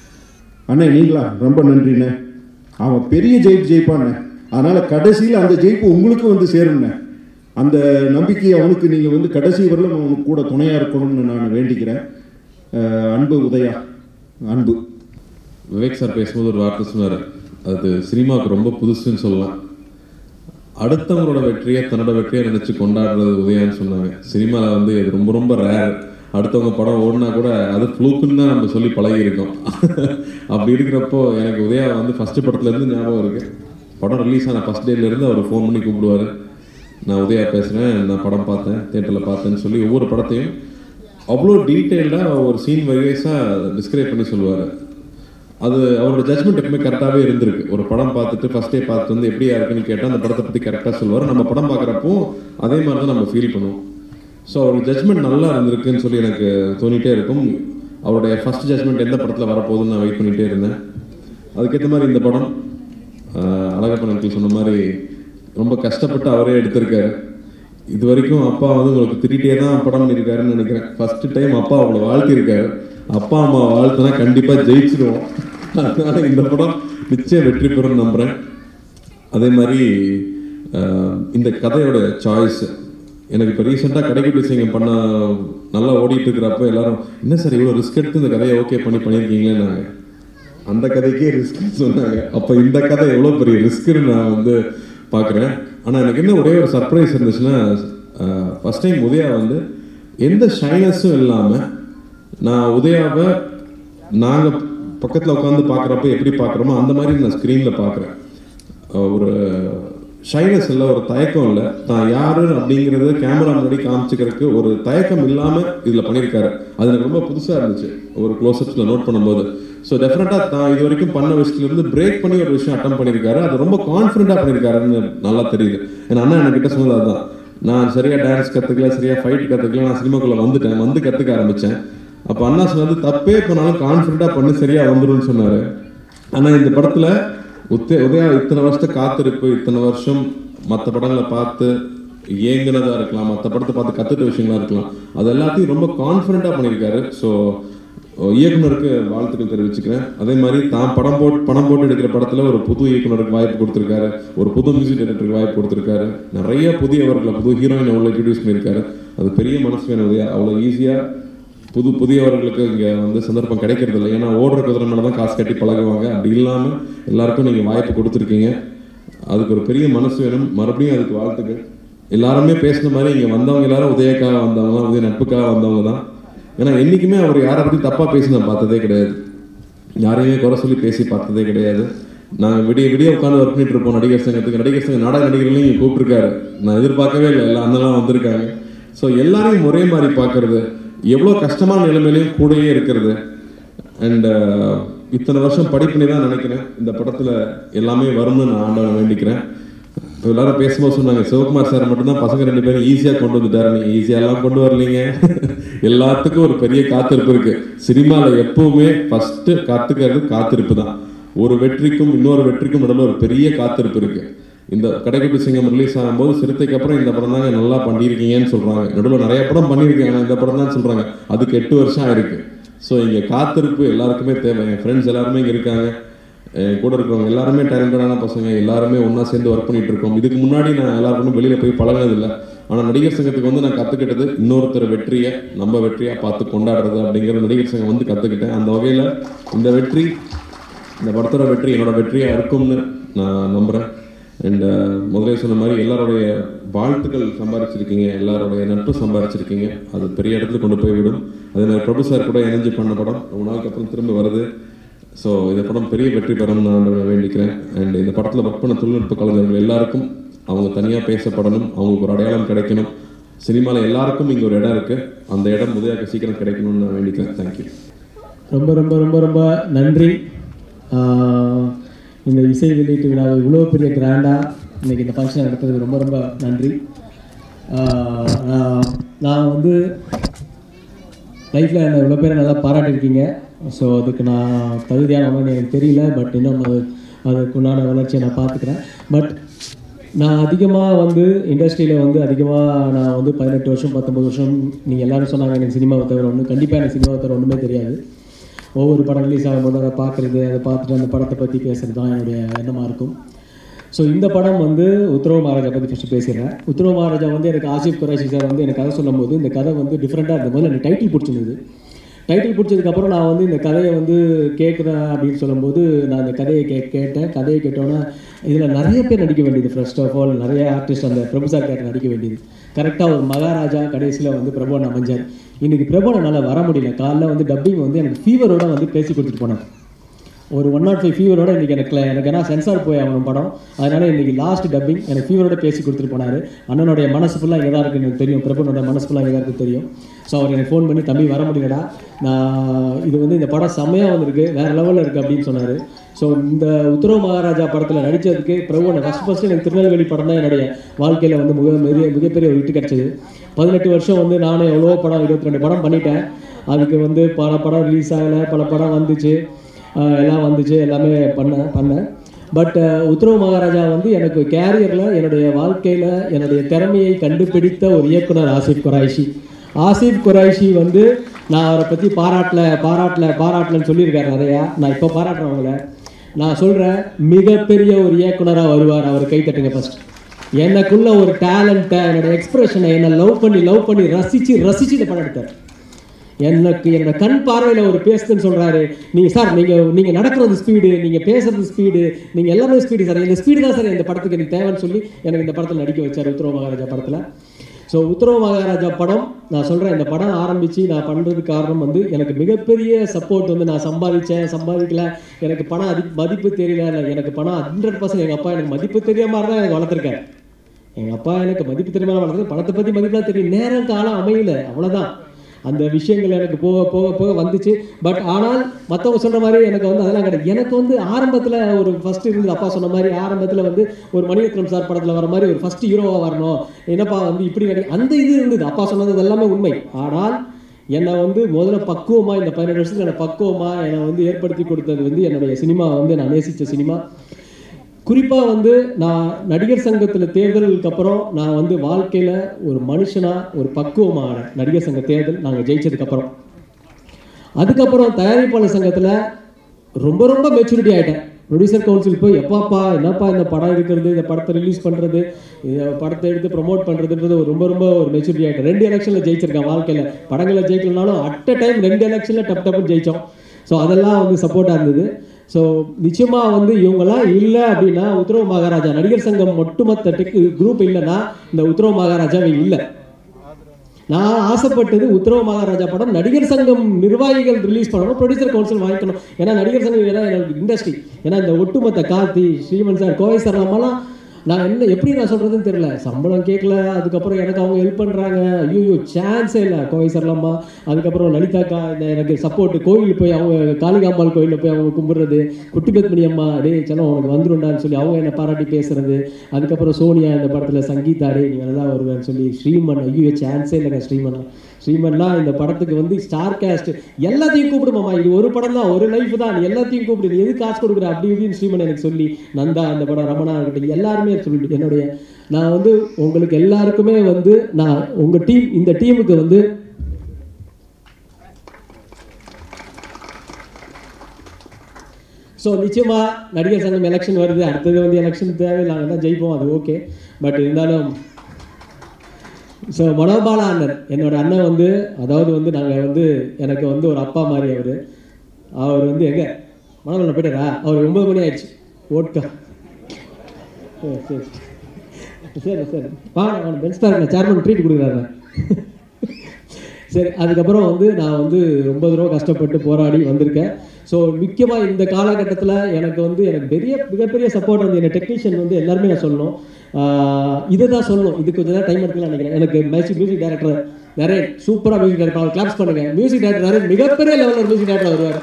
அண்ணே நீங்களா ரொம்ப நன்றிண்ணே அவன் பெரிய ஜெயிப்பு ஜெயிப்பாண்ணே அதனால் கடைசியில் அந்த ஜெயிப்பு உங்களுக்கு வந்து சேரும்ண்ணே அந்த நம்பிக்கை அவனுக்கு நீங்கள் வந்து கடைசி வரலும் அவனுக்கு கூட துணையாக இருக்கணும்னு நான் வேண்டிக்கிறேன் அஹ் அன்பு உதயா அன்பு விவேக் சார் பேசும்போது ஒரு வார்த்தை சொன்னார் அது சினிமாவுக்கு ரொம்ப புதுசுன்னு சொல்லலாம் அடுத்தவங்களோட வெற்றியை தன்னோட வெற்றியை நினைச்சு கொண்டாடுறது உதயான்னு சொன்னாங்க சினிமாவில் வந்து இது ரொம்ப ரொம்ப ரேர் அடுத்தவங்க படம் ஓடினா கூட அது ஃப்ளூக்குன்னு தான் நம்ம சொல்லி பழகியிருக்கோம் அப்படி இருக்கிறப்போ எனக்கு உதயா வந்து ஃபர்ஸ்ட் படத்துலேருந்து ஞாபகம் இருக்கு படம் ரிலீஸ் ஆன ஃபர்ஸ்ட் டேலேருந்து அவர் ஃபோன் பண்ணி கூப்பிடுவார் நான் உதயா பேசுகிறேன் நான் படம் பார்த்தேன் தேட்டரில் பார்த்தேன்னு சொல்லி ஒவ்வொரு படத்தையும் அவ்வளோ டீட்டெயில்டாக ஒரு சீன் வைஸாக டிஸ்கிரைப் பண்ணி சொல்லுவார் அது அவரோட ஜட்மெண்ட் எப்பவுமே கரெக்டாகவே இருந்திருக்கு ஒரு படம் பார்த்துட்டு ஃபர்ஸ்ட் டே பார்த்து வந்து எப்படியா இருக்குன்னு கேட்டால் அந்த படத்தை பற்றி கரெக்டாக சொல்லுவார் நம்ம படம் பார்க்குறப்போ அதே மாதிரி தான் நம்ம ஃபீல் பண்ணுவோம் ஸோ அவரோட ஜட்மெண்ட் நல்லா இருந்திருக்குன்னு சொல்லி எனக்கு தோணிட்டே இருக்கும் அவருடைய ஃபர்ஸ்ட் ஜட்மெண்ட் எந்த படத்தில் வரப்போகுதுன்னு நான் வெயிட் பண்ணிகிட்டே இருந்தேன் அதுக்கேற்ற மாதிரி இந்த படம் ஆஹ், அழகப்பன் uncle சொன்ன மாதிரி ரொம்ப கஷ்டப்பட்டு அவரே எடுத்திருக்காரு இது வரைக்கும் அப்பா வந்து உங்களுக்கு திட்டிகிட்டே தான் படம் பண்ணியிருக்காருன்னு நினைக்கிறேன் ஃபர்ஸ்ட் டைம் அப்பா அவங்கள வாழ்த்திருக்காரு அப்பா அம்மா வாழ்த்துனா கண்டிப்பாக ஜெயிச்சிடுவோம் அதனால இந்த படம் நிச்சயம் வெற்றி பெறும் நம்புகிறேன் அதே மாதிரி ஆஹ், இந்த கதையோட சாய்ஸ் எனக்கு இப்போ ரீசெண்டாக கடைக்குட்டி சிங்கம் பண்ண நல்லா ஓடிட்டு இருக்கிறப்ப எல்லாரும் என்ன சார் இவ்வளோ ரிஸ்க் எடுத்து இந்த கதையை ஓகே பண்ணி பண்ணியிருக்கீங்களேன்னாங்க அந்த கதைக்கே ரிஸ்க் சொன்னாங்க அப்போ இந்த கதை எவ்வளோ பெரிய ரிஸ்க்குன்னு நான் வந்து பார்க்குறேன் ஆனால் எனக்கு என்ன ஒரே ஒரு சர்ப்ரைஸ் இருந்துச்சுன்னா ஃபஸ்ட் டைம் உதயா வந்து எந்த ஷைனஸும் இல்லாமல் நான் உதயாவை நாங்கள் பக்கத்தில் உட்காந்து பார்க்குறப்ப எப்படி பார்க்குறோமோ அந்த மாதிரி நான் ஸ்க்ரீனில் பார்க்குறேன் ஒரு ஷைனஸ் இல்லை ஒரு தயக்கம் இல்லை தான் யாரு அப்படிங்கிறத கேமரா முன்னாடி காமிச்சிக்கிறதுக்கு ஒரு தயக்கம் இல்லாமல் இதில் பண்ணியிருக்காரு அது எனக்கு ரொம்ப புதுசாக இருந்துச்சு ஒரு க்ளோஸ்அப்ஸில் நோட் பண்ணும்போது ஸோ டெஃபினட்டாக தான் இது வரைக்கும் பண்ண விஷயத்துலேருந்து பிரேக் பண்ணி ஒரு விஷயம் அட்டம் பண்ணியிருக்காரு அது ரொம்ப கான்ஃபிடென்ட்டாக பண்ணியிருக்காருன்னு நல்லா தெரியுது ஏன்னா அண்ணா என்கிட்ட சொன்னது அதுதான் நான் சரியாக டான்ஸ் கற்றுக்கல சரியாக ஃபைட் கற்றுக்கல நான் சினிமாக்குள்ளே வந்துட்டேன் வந்து கற்றுக்க ஆரம்பித்தேன் அப்போ அண்ணா சொன்னது தப்பே பண்ணாலும் கான்ஃபிடென்ட்டாக பண்ணி சரியாக வந்துரும்னு சொன்னார் ஆனால் இந்த படத்தில் உத்தே உதயா இத்தனை வருஷத்தை காத்திருப்பு இத்தனை வருஷம் மற்ற படங்களை பார்த்து ஏங்கினதா இருக்கலாம் மற்ற படத்தை பார்த்து கற்றுட்ட விஷயங்களா இருக்கலாம் அது எல்லாத்தையும் ரொம்ப கான்ஃபிடென்ட்டாக பண்ணியிருக்காரு ஸோ இயக்குனருக்கு வாழ்த்துக்கள் தெரிவிச்சுக்கிறேன் அதே மாதிரி தான் படம் போட்டு பணம் போட்டு எடுக்கிற படத்துல ஒரு புது இயக்குனருக்கு வாய்ப்பு கொடுத்துருக்காரு ஒரு புது மியூசிக் டைரக்டருக்கு வாய்ப்பு கொடுத்துருக்காரு நிறைய புதியவர்களை புது ஹீரோயின் அவ்வளோ இன்ட்ரடியூஸ் பண்ணியிருக்காரு அது பெரிய மனசு வேணும் இல்லையா அவ்வளோ ஈஸியாக புது புதியவர்களுக்கு இங்கே வந்து சந்தர்ப்பம் கிடைக்கிறது இல்லை ஏன்னா ஓடுற குதிரை மேலே தான் காசு கட்டி பழகுவாங்க அப்படி இல்லாமல் எல்லாருக்கும் நீங்கள் வாய்ப்பு கொடுத்துருக்கீங்க அதுக்கு ஒரு பெரிய மனசு வேணும் மறுபடியும் அதுக்கு வாழ்த்துக்கள் எல்லாருமே பேசின மாதிரி இங்கே வந்தவங்க எல்லாரும் உதயக்காக வந்தவங்க தான் உதய நட்புக்காக வந்தவங்க தான் ஏன்னா என்றைக்குமே அவர் யாரை பற்றி தப்பாக பேசி நான் பார்த்ததே கிடையாது யாரையுமே குறை சொல்லி பேசி பார்த்ததே கிடையாது நாங்கள் விடிய விடிய உட்காந்து ஒர்க் பண்ணிட்டு இருப்போம் நடிகர் சங்கத்துக்கு நடிகர் சங்க நாடக நடிகர்களையும் இங்கே கூப்பிட்டுருக்காரு நான் எதிர்பார்க்கவே இல்லை எல்லாம் அண்ணெல்லாம் வந்திருக்காங்க ஸோ எல்லாரையும் ஒரே மாதிரி பார்க்கறது எவ்வளோ கஷ்டமான நிலைமையிலையும் கூடயே இருக்கிறது அண்ட் இத்தனை வருஷம் படிப்பினே தான் நினைக்கிறேன் இந்த படத்தில் எல்லாமே வரும்னு நான் ஆண்டவனை வேண்டிக்கிறேன் இப்போ எல்லாரும் பேசும்போது சொன்னாங்க சிவகுமார் சார் மட்டும்தான் பசங்க ரெண்டு பேரும் ஈஸியாக கொண்டு வந்துட்டாரு நீங்கள் ஈஸியாலாம் கொண்டு வரலீங்க எல்லாத்துக்கும் ஒரு பெரிய காத்திருப்பு இருக்கு சினிமாவில் எப்பவுமே ஃபர்ஸ்ட் கற்றுக்கிறது காத்திருப்பு தான் ஒரு வெற்றிக்கும் இன்னொரு வெற்றிக்கும் நடுவில் ஒரு பெரிய காத்திருப்பு இருக்கு இந்த கடைக்குட்டி சிங்கம் ரிலீஸ் ஆகும்போது சிறுத்தைக்கு அப்புறம் இந்த படம் தாங்க நல்லா பண்ணியிருக்கீங்கன்னு சொல்றாங்க நடுவில் நிறைய படம் பண்ணியிருக்கேன் ஆனால் இந்த படம் தான் சொல்றாங்க அதுக்கு எட்டு வருஷம் ஆயிருக்கு ஸோ இங்கே காத்திருப்பு எல்லாருக்குமே தேவை என் ஃப்ரெண்ட்ஸ் எல்லாருமே இங்கே இருக்காங்க என் கூட இருக்கிறவங்க எல்லாருமே டேலண்டடான பசங்க எல்லாருமே ஒன்றா சேர்ந்து ஒர்க் பண்ணிட்டு இருக்கோம் இதுக்கு முன்னாடி நான் எல்லாருக்கும் வெளியில் போய் பழகினதில்லை ஆனால் நடிகர் சங்கத்துக்கு வந்து நான் கற்றுக்கிட்டது இன்னொருத்தர் வெற்றியை நம்ம வெற்றியாக பார்த்து கொண்டாடுறது அப்படிங்கிற நடிகர் சங்கம் வந்து கற்றுக்கிட்டேன் அந்த வகையில் இந்த வெற்றி இந்த படத்தோட வெற்றி என்னோட வெற்றியாக இருக்கும்னு நான் நம்புகிறேன் அண்ட் முதலே சொன்ன மாதிரி எல்லாருடைய வாழ்த்துக்கள் சம்பாரிச்சிருக்கீங்க எல்லாருடைய நட்பு சம்பாரிச்சிருக்கீங்க அது பெரிய இடத்துல கொண்டு போய் விடும் அதே மாதிரி பிரபு சார் கூட இணைஞ்சு பண்ண படம் ரொம்ப நாளுக்கு அப்புறம் திரும்ப வருது ஸோ இந்த படம் பெரிய வெற்றி பெறும் நான் வேண்டிக்கிறேன் அண்ட் இந்த படத்தில் ஒர்க் பண்ண தொழில்நுட்ப கலைஞர்கள் எல்லாருக்கும் அவங்க தனியாக பேசப்படணும் அவங்களுக்கு ஒரு அடையாளம் கிடைக்கணும் சினிமாவில் எல்லாருக்கும் இங்கே ஒரு இடம் இருக்குது அந்த இடம் உதயாக்கு சீக்கிரம் கிடைக்கணும்னு நான் வேண்டிக்கிறேன் தேங்க்யூ ரொம்ப ரொம்ப ரொம்ப ரொம்ப நன்றி ஆஹ் இந்த இசை வெளியீட்டு விழாவை இவ்வளோ பெரிய கிராண்டாக இன்னைக்கு இந்த ஃபங்க்ஷன் நடத்துறதுக்கு ரொம்ப ரொம்ப நன்றி ஆஹ் நான் நான் வந்து லைஃப்பில் என்னை இவ்வளோ பேரை நல்லா பாராட்டியிருக்கீங்க ஸோ அதுக்கு நான் தகுதியானவங்கன்னு எனக்கு தெரியல பட் இன்னும் அது அதுக்குண்டான வளர்ச்சியை நான் பார்த்துக்கிறேன் பட் நான் அதிகமாக வந்து இண்டஸ்ட்ரியில் வந்து அதிகமாக நான் வந்து பதினெட்டு வருஷம் பத்தொம்பது வருஷம் நீங்கள் எல்லாரும் சொன்னாங்க எனக்கு சினிமாவை தவிர ஒன்று கண்டிப்பாக எனக்கு சினிமாவை தவிர ஒன்றுமே தெரியாது ஒவ்வொரு படம் ரிலீஸ் ஆகும்போது அதை பார்க்குறது அதை பார்த்துட்டு அந்த படத்தை பற்றி பேசுகிறது தான் என்னுடைய எண்ணமாக இருக்கும் ஸோ இந்த படம் வந்து உத்தரவு மகாராஜா பற்றி ஃபஸ்ட்டு பேசிடுறேன் உத்தரவு மகாராஜா வந்து எனக்கு ஆசிப் குரேஷி சார் வந்து எனக்கு கதை சொல்லும்போது இந்த கதை வந்து டிஃப்ரெண்ட்டாக இருந்த போது எனக்கு டைட்டில் பிடிச்சிருந்தது டைட்டில் பிடிச்சதுக்கப்புறம் நான் வந்து இந்த கதையை வந்து கேட்குறேன் அப்படின்னு சொல்லும்போது நான் இந்த கதையை கே கேட்டேன் கதையை கேட்டோன்னே இதில் நிறைய பேர் நடிக்க வேண்டியது ஃபர்ஸ்ட் ஆஃப் ஆல் நிறைய ஆர்டிஸ்ட் அந்த பிரபுசார் கேரக்டர் நடிக்க வேண்டியது கரெக்டாக ஒரு மகாராஜா கடைசியில் வந்து பிரபுவன் அமைஞ்சார் இன்றைக்கி பிரபுவன் என்னால் வர முடியல காலைல வந்து டப்பிங் வந்து எனக்கு ஃபீவரோட வந்து பேசி கொடுத்துட்டு போனேன் ஒரு ஒன் நாட் ஃபைவ் ஃபீவரோட இன்றைக்கி எனக்கு எனக்கு ஏன்னா சென்சார் போய் ஆகணும் படம் அதனால் இன்றைக்கி லாஸ்ட் டப்பிங் எனக்கு ஃபீவரோட பேசி கொடுத்துட்டு போனார் அண்ணனுடைய மனசு ஃபுல்லாக இங்கே தான் இருக்குன்னு எனக்கு தெரியும் பிரபுனோட மனசு ஃபுல்லாக இங்கே தான் இருக்குது தெரியும் ஸோ அவர் எனக்கு ஃபோன் பண்ணி தம்பி வர முடியலடா நான் இது வந்து இந்த படம் செம்மையாக வந்திருக்கு வேறு லெவலில் இருக்குது அப்படின்னு சொன்னார் ஸோ இந்த உத்தரவு மகாராஜா படத்தில் நடித்ததுக்கு பிரபுவனை ஃபஸ்ட் ஃபஸ்ட்டு எனக்கு திருநெல்வேலி படம் தான் என்னுடைய வாழ்க்கையில் வந்து மிக மிக மிகப்பெரிய ஒரு ஹிட் கிடச்சிது பதினெட்டு வருஷம் வந்து நானும் எவ்வளோ படம் இருபத்தி ரெண்டு படம் பண்ணிட்டேன் அதுக்கு வந்து பல படம் ரிலீஸ் ஆகலை பல படம் வந்துச்சு ஆஹ் எல்லாம் வந்துச்சு எல்லாமே பண்ணேன் பண்ணேன் பட் உத்தரவு மகாராஜா வந்து எனக்கு கேரியரில் என்னுடைய வாழ்க்கையில் என்னுடைய திறமையை கண்டுபிடித்த ஒரு இயக்குனர் ஆசிப் குராய்ஷி ஆசிப் குராய்ஷி வந்து நான் அவரை பற்றி பாராட்டல பாராட்டல பாராட்டலன்னு சொல்லியிருக்காரு நிறையா நான் இப்போ பாராட்டுறேன் அவங்கள நான் சொல்கிறேன் மிகப்பெரிய ஒரு இயக்குனராக வருவார் அவர் கை தட்டுங்க ஃபர்ஸ்ட் எனக்குள்ள ஒரு டேலண்ட்டை என்னோட எக்ஸ்பிரஷனை என்னை லவ் பண்ணி லவ் பண்ணி ரசித்து ரசித்து இந்த படம் எடுத்தார் எனக்கு என்னோட கண் பார்வையில் ஒரு பேசுதுன்னு சொல்கிறாரு நீங்கள் சார் நீங்கள் நீங்கள் நடக்கிறது ஸ்பீடு நீங்கள் பேசுறது ஸ்பீடு நீங்கள் எல்லாமே ஸ்பீடு சார் இந்த ஸ்பீடு தான் சார் இந்த படத்துக்கு எனக்கு தேவைன்னு சொல்லி எனக்கு இந்த படத்தில் நடிக்க வச்சார் உத்தரவு மகாராஜா படத்தில் ஸோ உத்தரவு மகாராஜா படம் நான் சொல்கிறேன் இந்த படம் ஆரம்பித்து நான் பண்ணுறதுக்கு காரணம் வந்து எனக்கு மிகப்பெரிய சப்போர்ட் வந்து நான் சம்பாதிச்சேன் சம்பாதிக்கல எனக்கு பணம் அதி மதிப்பு தெரியல இல்லை எனக்கு பணம் ஹண்ட்ரட் பர்சன்ட் எங்கள் அப்பா எனக்கு மதிப்பு தெரியாம தான் எனக்கு வளர்த்துருக்காரு எங்கள் அப்பா எனக்கு மதிப்பு தெரியாம வளர்த்துருக்கு பணத்தை பற்றி மதிப்பெலாம் தெரியும் நேரம் காலம் அமையல அவ்வளோதான் அந்த விஷயங்கள் எனக்கு போக போக போக வந்துச்சு பட் ஆனால் மற்றவங்க சொல்கிற மாதிரி எனக்கு வந்து அதெல்லாம் கிடையாது எனக்கு வந்து ஆரம்பத்தில் ஒரு ஃபர்ஸ்ட் இருந்தது அப்பா சொன்ன மாதிரி ஆரம்பத்தில் வந்து ஒரு மணிரத்னம் சார் படத்தில் வர மாதிரி ஒரு ஃபர்ஸ்ட் ஹீரோவாக வரணும் என்னப்பா வந்து இப்படி நடி அந்த இது இருந்தது அப்பா சொன்னது எல்லாமே உண்மை ஆனால் என்னை வந்து முதல்ல பக்குவமாக இந்த பதினெட்டு வருஷத்துல என்னை பக்குவமாக என்னை வந்து ஏற்படுத்தி கொடுத்தது வந்து என்னுடைய சினிமா வந்து நான் நேசித்த சினிமா குறிப்பாக வந்து நான் நடிகர் சங்கத்தில் தேர்தலுக்கு அப்புறம் நான் வந்து வாழ்க்கையில் ஒரு மனுஷனாக ஒரு பக்குவமான நடிகர் சங்க தேர்தல் நாங்கள் ஜெயிச்சதுக்கப்புறம் அதுக்கப்புறம் தயாரிப்பாளர் சங்கத்தில் ரொம்ப ரொம்ப மெச்சூரிட்டி ஆகிட்டேன் ப்ரொடியூசர் கவுன்சில் போய் எப்பாப்பா என்னப்பா இந்த படம் எடுக்கிறது இந்த படத்தை ரிலீஸ் பண்ணுறது இந்த படத்தை எடுத்து ப்ரொமோட் பண்ணுறதுன்றது ஒரு ரொம்ப ரொம்ப ஒரு மெச்சூரிட்டி ஆகிட்டேன் ரெண்டு எலெக்ஷனில் ஜெயிச்சிருக்கேன் வாழ்க்கையில் படங்களை ஜெயிக்கலனாலும் அட் அ டைம் ரெண்டு எலெக்ஷனில் டப் டப்புன்னு ஜெயித்தோம் ஸோ அதெல்லாம் வந்து சப்போர்ட்டாக இருந்தது ஸோ நிச்சயமாக வந்து இவங்கெல்லாம் இல்லை அப்படின்னா உத்தரவு மகாராஜா நடிகர் சங்கம் ஒட்டுமொத்த டெக் குரூப் இல்லைன்னா இந்த உத்தரவு மகாராஜாவே இல்லை நான் ஆசைப்பட்டது உத்தரவு மகாராஜா படம் நடிகர் சங்கம் நிர்வாகிகள் ரிலீஸ் பண்ணணும் ப்ரொடியூசர் கவுன்சில் வாங்கிக்கணும் ஏன்னா நடிகர் சங்கம் ஏன்னா எனக்கு இண்டஸ்ட்ரி ஏன்னா இந்த ஒட்டுமொத்த கார்த்தி ஸ்ரீமன் சார் கோவை சார் நம்மலாம் நான் என்ன எப்படி நான் சொல்கிறதுன்னு தெரியல சம்பளம் கேட்கல அதுக்கப்புறம் எனக்கு அவங்க ஹெல்ப் பண்ணுறாங்க ஐயோ சான்ஸே இல்லை கோவை சரலம்மா அதுக்கப்புறம் லலிதாக்கா இந்த எனக்கு சப்போர்ட் கோயில் போய் அவங்க காளிகாம்பாள் கோயிலில் போய் அவங்க கும்பிட்றது குட்டி பத்மினி அம்மா டேய் செல்லம் உனக்கு வந்துருண்டான்னு சொல்லி அவங்க என்னை பாராட்டி பேசுறது அதுக்கப்புறம் சோனியா இந்த படத்தில் சங்கீதா டே நீ நல்லா வருவேன்னு சொல்லி ஸ்ரீமன் ஐயோ சான்ஸே இல்லைங்க ஸ்ரீமன் ஸ்ரீமன்லாம் இந்த படத்துக்கு வந்து ஸ்டார் கேஸ்ட் எல்லாத்தையும் கூப்பிடுமாமா இது ஒரு படம் தான் ஒரு லைஃப் தான் நீ எல்லாத்தையும் கூப்பிடு நீ எது காசு கொடுக்குற அப்படி இப்படின்னு ஸ்ரீமன் எனக்கு சொல்லி நந்தா அந்த படம் ரமணா இருக்கட்டும் எல்லாருமே சொல்லிட்டு என்னுடைய நான் வந்து உங்களுக்கு எல்லாருக்குமே வந்து நான் உங்கள் டீம் இந்த டீமுக்கு வந்து ஸோ நிச்சயமாக நடிகர் சங்கம் எலெக்ஷன் வருது அடுத்தது வந்து எலெக்ஷன் தேவையில்லை நாங்கள் தான் ஜெயிப்போம் அது ஓகே பட் இருந்தாலும் ஸோ மனோபாலா அண்ணன் என்னோட அண்ணன் வந்து அதாவது வந்து நாங்கள் வந்து எனக்கு வந்து ஒரு அப்பா மாதிரி அவர் அவர் வந்து எங்கே மனோபாலா போயிட்டாரா அவர் ஒன்பது மணி ஆயிடுச்சு ஓட்கா சரி சரி சரி சரி வாங்க வாங்க பென்ஸ் பாருங்க சேர்மன் ட்ரீட் கொடுக்குறாரு சரி அதுக்கப்புறம் வந்து நான் வந்து ரொம்ப தூரம் கஷ்டப்பட்டு போராடி வந்திருக்கேன் ஸோ முக்கியமாக இந்த காலகட்டத்தில் எனக்கு வந்து எனக்கு பெரிய மிகப்பெரிய சப்போர்ட் வந்து என்ன டெக்னீஷியன் வந்து எல்லாருமே நான் சொல்லணும் இதை தான் சொல்லணும் இது கொஞ்சம் தான் டைம் எடுத்துக்கலாம் நினைக்கிறேன் எனக்கு மியூசிக் மியூசிக் டைரக்டர் நிறைய சூப்பராக மியூசிக் டைரக்டர் அவர் கிளாப்ஸ் பண்ணுங்க மியூசிக் டைரக்டர் நிறைய மிகப்பெரிய லெவலில் ஒரு மியூசிக் டைரக்டர் வருவார்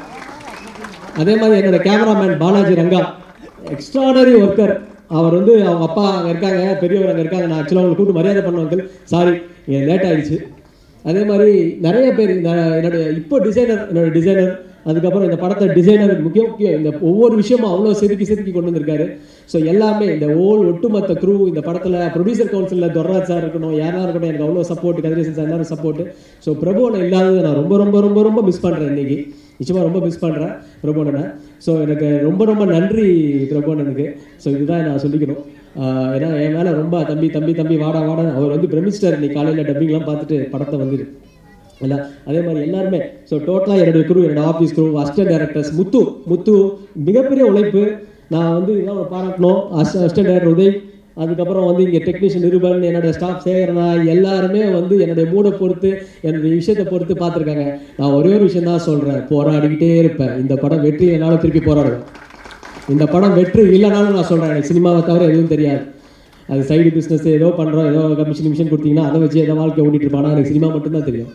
அதே மாதிரி என்னோட cameraman Balaji Ranga extraordinary worker அவர் வந்து அவங்க அப்பா அங்கே இருக்காங்க பெரியவர் அங்கே இருக்காங்க நான் ஆக்சுவலாக அவங்களை கூப்பிட்டு மரியாதை பண்ணுவாங்க சாரி லேட் ஆயிடுச்சு அதே மாதிரி நிறைய பேர் இந்த என்னுடைய இப்போ டிசைனர் என்னோட டிசைனர் அதுக்கப்புறம் இந்த படத்தை டிசைனர் முக்கிய முக்கியம் இந்த ஒவ்வொரு விஷயமும் அவ்வளோ செதுக்கி செதுக்கி கொண்டு வந்திருக்காரு ஸோ எல்லாமே இந்த ஓல் ஒட்டுமொத்த க்ரூ இந்த படத்தில் ப்ரொடியூசர் கவுன்சிலில் துர்ராஜ் சார் இருக்கணும் யாரா இருக்கட்டும் எனக்கு அவ்வளோ சப்போர்ட் கதிரேசன் சார் எல்லாரும் சப்போர்ட் ஸோ பிரபுவனை இல்லாதது நான் ரொம்ப ரொம்ப ரொம்ப ரொம்ப மிஸ் பண்ணுறேன் இன்னைக்கு நிச்சயமாக ரொம்ப மிஸ் பண்ணுறேன் பிரபுவனனை ஸோ எனக்கு ரொம்ப ரொம்ப நன்றி பிரபுவனனுக்கு ஸோ இதுதான் நான் சொல்லிக்கணும் ஆஹ் ஏன்னா என் மேலே ரொம்ப தம்பி தம்பி தம்பி வாடா வாடா அவர் வந்து பிரமிச்சிட்டார் இன்னைக்கு காலையில் டப்பிங்லாம் பார்த்துட்டு படத்தை வந்துட்டு இல்லை அதே மாதிரி எல்லாருமே ஸோ டோட்டலாக என்னுடைய குரூ என்னோட office crew assistant directors Muthu Muthu மிகப்பெரிய உழைப்பு நான் வந்து இதெல்லாம் ஒரு பாராட்டணும் அசிஸ்டன்ட் டேரக்டர் உதய் அதுக்கப்புறம் வந்து இங்கே டெக்னீஷியன் நிருபன் என்னோட ஸ்டாஃப் சேகரனா எல்லாருமே வந்து என்னுடைய மூடை பொறுத்து என்னுடைய விஷயத்தை பொறுத்து பார்த்துருக்காங்க நான் ஒரே ஒரு விஷயம் தான் சொல்கிறேன் போராடிக்கிட்டே இருப்பேன் இந்த படம் வெற்றி என்னால் திருப்பி போராடுவேன் இந்த படம் வெற்றி இல்லைனாலும் நான் சொல்கிறேன் எனக்கு சினிமாவை தவிர எதுவும் தெரியாது அது சைடு பிஸ்னஸ் ஏதோ பண்ணுறோம் ஏதோ கமிஷன் மிஷன் கொடுத்தீங்கன்னா அதை வச்சு எதை வாழ்க்கை ஓட்டிட்டு இருப்பானா எனக்கு சினிமா மட்டும்தான் தெரியும்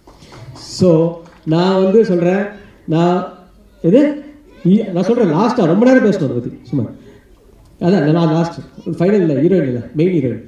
ஸோ நான் வந்து சொல்கிறேன் நான் எது இ- நான் சொல்கிறேன் லாஸ்ட்டாக ரொம்ப நேரம் பேசணும் அதை பற்றி சும்மா அதான் நான் லாஸ்ட் ஃபைனல் இல்லை ஹீரோயின் இல்லை மெயின் ஹீரோயின்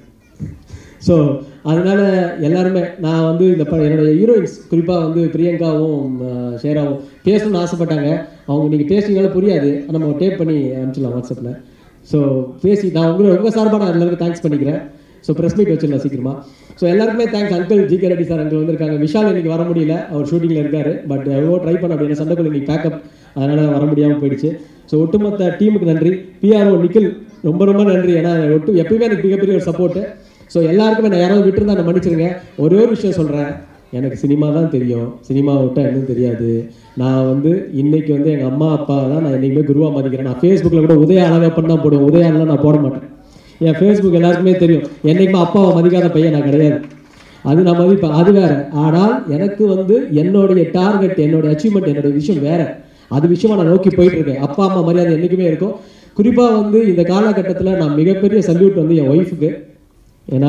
ஸோ அதனால எல்லாருமே நான் வந்து இந்த ப என்னோட ஹீரோயின்ஸ் குறிப்பாக வந்து பிரியங்காவும் அஹ், ஷேராவும் பேசணும்னு ஆசைப்பட்டாங்க அவங்க நீங்கள் பேசுனீங்கனால புரியாது நம்ம டேப் பண்ணி அனுப்பிச்சிடலாம் வாட்ஸ்அப்பில் ஸோ பேசி நான் உங்களை உங்கள் சார்பாக நான் எல்லாருக்கும் தேங்க்ஸ் பண்ணிக்கிறேன் ஸோ ப்ரெஸ் மீட் வச்சிடலாம் சீக்கிரமா ஸோ எல்லாருக்குமே thanks uncle G K Reddy sir அங்கே வந்திருக்காங்க விஷால் இன்னைக்கு வர முடியல அவர் ஷூட்டிங்கில் இருக்காரு பட் எவ்வளோ ட்ரை பண்ண அப்படின்னா சண்டைக்குள்ள இன்னைக்கு பேக்கப் அதனால் வர முடியாமல் போயிடுச்சு ஸோ ஒட்டுமொத்த டீமுக்கு நன்றி பிஆர்ஓ நிக்கில் ரொம்ப ரொம்ப நன்றி ஏன்னா ஒட்டு எப்பயுமே எனக்கு மிகப்பெரிய ஒரு சப்போர்ட்டு ஸோ எல்லாருக்குமே நான் யாராவது விட்டுருந்தா நான் மன்னிச்சிருங்க ஒரே ஒரு விஷயம் சொல்கிறேன் எனக்கு சினிமா தான் தெரியும் சினிமா விட்டால் இன்னும் தெரியாது நான் வந்து இன்னைக்கு வந்து எங்கள் அம்மா அப்பா தான் நான் என்றைக்குமே குருவா மதிக்கிறேன் நான் ஃபேஸ்புக்கில் கூட உதய அழகப்பன் தான் போடுவேன் உதயாலாம் நான் போட மாட்டேன் என் ஃபேஸ்புக் எல்லாருக்குமே தெரியும் என்னைக்குமே அப்பாவை மதிக்காத பையன் நான் கிடையாது அது நான் மதிப்பேன் அது வேற ஆனால் எனக்கு வந்து என்னுடைய டார்கெட் என்னுடைய அச்சீவ்மெண்ட் என்னுடைய விஷயம் வேற அது விஷயமா நான் நோக்கி போயிட்டு இருக்கேன் அப்பா அம்மா மரியாதை என்றைக்குமே இருக்கும் குறிப்பாக வந்து இந்த காலகட்டத்தில் நான் மிகப்பெரிய சல்யூட் வந்து என் ஒய்ஃபுக்கு ஏன்னா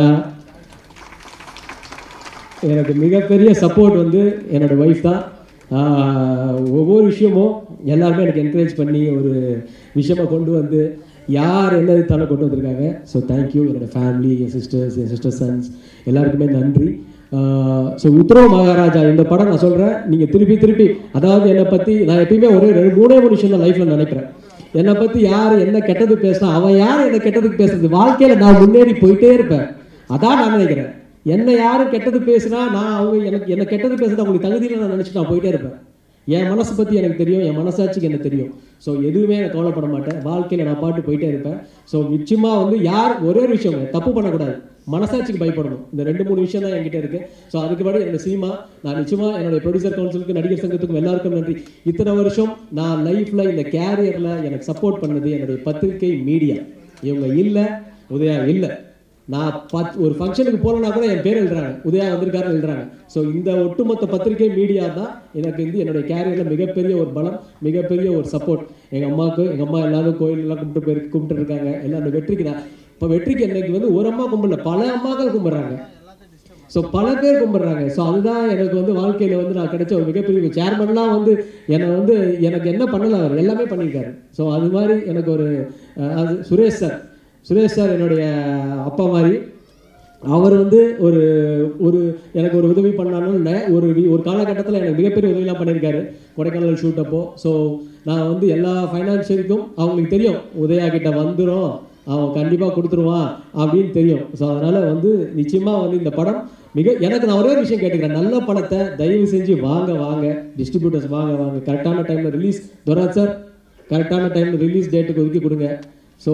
எனக்கு மிகப்பெரிய சப்போர்ட் வந்து என்னோட ஒய்ஃப் தான் ஆஹ் ஒவ்வொரு விஷயமும் எல்லாருமே எனக்கு என்கரேஜ் பண்ணி ஒரு விஷயமா கொண்டு வந்து யார் என்ன தானே கொண்டு வந்திருக்காங்க ஸோ தேங்க்யூ என்னோட ஃபேமிலி என் சிஸ்டர்ஸ் என் சிஸ்டர் சன்ஸ் எல்லாருக்குமே நன்றி ஸோ உத்தரவு மகாராஜா இந்த படம் நான் சொல்கிறேன் நீங்கள் திருப்பி திருப்பி அதாவது என்னை பற்றி நான் எப்பயுமே ஒரே ரெண்டு மூணே மூணு விஷயம் தான் லைஃப்பில் நினைக்கிறேன் என்னை பற்றி யார் என்ன கெட்டது பேசினா அவன் யார் என்ன கெட்டதுக்கு பேசுறது வாழ்க்கையில் நான் முன்னேறி போயிட்டே இருப்பேன் அதான் நான் நினைக்கிறேன் என்ன யாரும் கெட்டது பேசுனா நான் அவங்க எனக்கு என்ன கெட்டது பேசுறது அவங்களுக்கு தகுதியில் நான் நினச்சி நான் போயிட்டே இருப்பேன் என் மனசை பற்றி எனக்கு தெரியும் என் மனசாட்சிக்கு எனக்கு தெரியும் ஸோ எதுவுமே நான் கவலைப்பட மாட்டேன் வாழ்க்கையில் நான் பாட்டு போயிட்டே இருப்பேன் ஸோ நிச்சயமாக வந்து யார் ஒரே ஒரு விஷயம் தப்பு பண்ணக்கூடாது மனசாட்சிக்கு பயப்படணும் இந்த ரெண்டு மூணு விஷயம் தான் என்கிட்ட இருக்கு ஸோ அதுக்கு முன்னாடி என்னோட சினிமா நான் நிச்சயமா என்னுடைய ப்ரொடியூசர் கவுன்சிலுக்கு நடிகர் சங்கத்துக்கும் எல்லாருக்கும் நன்றி இத்தனை வருஷம் நான் லைஃப்ல இந்த கேரியர்ல எனக்கு சப்போர்ட் பண்ணது என்னுடைய பத்திரிகை மீடியா இவங்க இல்லை உதயா இல்லை நான் பத் ஒரு ஃபங்க்ஷனுக்கு போகலனா கூட என் பேர் எழுதுறாங்க உதயா வந்திருக்காருன்னு எழுதுறாங்க ஸோ இந்த ஒட்டுமொத்த பத்திரிகை மீடியா தான் எனக்கு வந்து என்னுடைய கேரியரில் மிகப்பெரிய ஒரு பலம் மிகப்பெரிய ஒரு சப்போர்ட் எங்கள் அம்மாவுக்கு எங்கள் அம்மா எல்லாரும் கோயிலெல்லாம் கும்பிட்டு போய் கும்பிட்டு இருக்காங்க எல்லாம் அந்த வெற்றிக்கு தான் இப்போ வெற்றிக்கு இன்னைக்கு வந்து ஒரு அம்மா கும்பிடல பல அம்மாக்கள் கும்பிட்றாங்க ஸோ பல பேர் கும்பிட்றாங்க ஸோ அதுதான் எனக்கு வந்து வாழ்க்கையில் வந்து நான் கிடைச்ச ஒரு மிகப்பெரிய சேர்மன்லாம் வந்து என்னை வந்து எனக்கு என்ன பண்ணல அவர் எல்லாமே பண்ணியிருக்காரு ஸோ அது மாதிரி எனக்கு ஒரு அஹ், அது சுரேஷ் சார் சுரேஷ் சார் என்னுடைய அப்பா மாதிரி அவர் வந்து ஒரு ஒரு எனக்கு ஒரு உதவி பண்ணாலும் இல்லை ஒரு வி- ஒரு காலகட்டத்தில் எனக்கு மிகப்பெரிய உதவிலாம் பண்ணியிருக்காரு கொடைக்கானல் ஷூட் அப்போ ஸோ நான் வந்து எல்லா ஃபைனான்ஷியலுக்கும் அவங்களுக்கு தெரியும் உதயா கிட்ட வந்துடும் அவன் கண்டிப்பாக கொடுத்துருவான் அப்படின்னு தெரியும் ஸோ அதனால் வந்து நிச்சயமாக வந்து இந்த படம் மிக எனக்கு நான் ஒரே ஒரு விஷயம் கேட்டுக்கிறேன் நல்ல படத்தை தயவு செஞ்சு வாங்க வாங்க டிஸ்ட்ரிபியூட்டர்ஸ் வாங்க வாங்க கரெக்டான டைமில் ரிலீஸ் துராஜ் சார் கரெக்டான டைமில் ரிலீஸ் டேட்டுக்கு ஒதுக்கி கொடுங்க ஸோ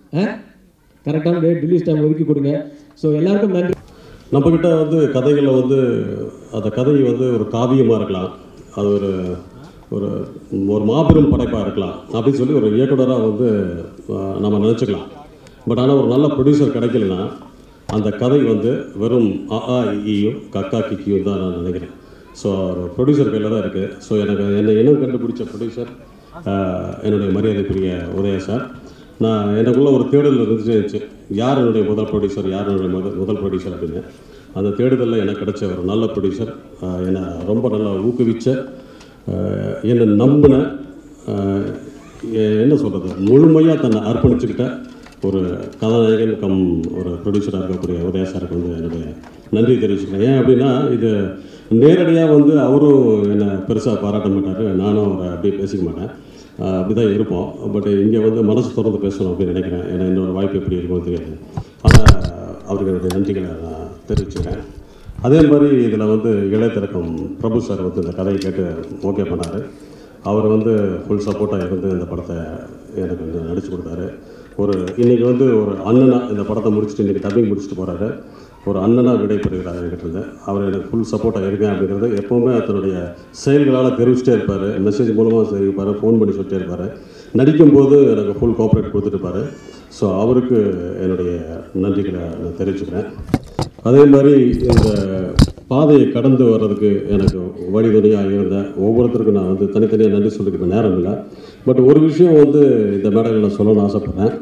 கரெக்டான டேட் ரிலீஸ் டைம் ஒதுக்கி கொடுங்க ஸோ எல்லாருக்கும் நன்றி நம்மக்கிட்ட வந்து கதைகளில் வந்து அந்த கதை வந்து ஒரு காவியமாக இருக்கலாம் அது ஒரு ஒரு ஒரு மாபெரும் படைப்பாக இருக்கலாம் அப்படின்னு சொல்லி ஒரு இயக்குனராக வந்து அஹ், நம்ம நினச்சிக்கலாம் பட் ஆனால் ஒரு நல்ல ப்ரொடியூசர் கிடைக்கலனா அந்த கதை வந்து வெறும் அ ஆ இயும் கக்கா கிக்கியும் தான் நான் நினைக்கிறேன் ஸோ ஒரு ப்ரொடியூசர் கையில் தான் இருக்குது ஸோ எனக்கு என்னை இனம் கண்டுபிடிச்ச ப்ரொடியூசர் என்னுடைய மரியாதைக்குரிய உதய சார் நான் எனக்குள்ள ஒரு தேடல் இருந்துச்சு இருந்துச்சு யார் என்னுடைய முதல் ப்ரொடியூசர் யார் என்னுடைய முதல் முதல் ப்ரொடியூசர் அப்படின்னு அந்த தேடுதலில் எனக்கு கிடைச்ச ஒரு நல்ல ப்ரொடியூசர் என்னை ரொம்ப நல்லா ஊக்குவிச்ச ஆஹ், என்னை நம்பின ஆஹ், எ- என்ன சொல்கிறது முழுமையாக தன்னை அர்ப்பணிச்சுக்கிட்ட ஒரு கதாநாயகன் கம் ஒரு ப்ரொடியூசராக இருக்கக்கூடிய உதய சாருக்கு வந்து என்னுடைய நன்றி தெரிவிச்சுக்கிறேன் ஏன் அப்படின்னா இது நேரடியாக வந்து அவரும் என்னை பெருசாக பாராட்ட மாட்டார் நானும் அவரை அப்படியே பேசிக்க மாட்டேன் ஆஹ் அப்படி தான் இருப்போம் பட் இங்கே வந்து மனசு திறந்து பேசணும் அப்படின்னு நினைக்கிறேன் ஏன்னா இன்னொரு வாய்ப்பு எப்படி இருக்குமோ தெரியாது ஆனால் அவருக்கு என்னுடைய நன்றிகளை நான் தெரிவிச்சுக்கிறேன் அதே மாதிரி இதில் வந்து இளையத்திறக்கம் பிரபு சார் வந்து இந்த கதையை கேட்டு ஓகே பண்ணார் அவர் வந்து ஃபுல் சப்போர்ட்டாக இருந்து இந்த படத்தை எனக்கு வந்து நடிச்சு கொடுத்தாரு ஒரு இன்றைக்கி வந்து ஒரு அண்ணனாக இந்த படத்தை முடிச்சுட்டு இன்றைக்கி டப்பிங் முடிச்சுட்டு போகிறாரு ஒரு அண்ணனாக விடைபெறுகிறார் என்கிட்ட இருந்து அவர் எனக்கு ஃபுல் சப்போர்ட்டாக இருக்கேன் அப்படிங்கிறது எப்போவுமே தன்னுடைய செயல்களால் தெரிவிச்சிட்டே இருப்பார் மெசேஜ் மூலமாக தெரிவிப்பார் ஃபோன் பண்ணி சொல்லிட்டே இருப்பார் நடிக்கும்போது எனக்கு ஃபுல் கோஆப்ரேட் கொடுத்துருப்பாரு ஸோ அவருக்கு என்னுடைய நன்றிகளை நான் தெரிவிச்சுக்கிறேன் அதே மாதிரி இந்த பாதையை கடந்து வர்றதுக்கு எனக்கு வழிதுணையாக இருந்த ஒவ்வொருத்தருக்கும் நான் வந்து தனித்தனியாக நன்றி சொல்லிக்கிற நேரம் இல்லை பட் ஒரு விஷயம் வந்து இந்த மேடையில் நான் சொல்லணும்னு ஆசைப்பட்றேன்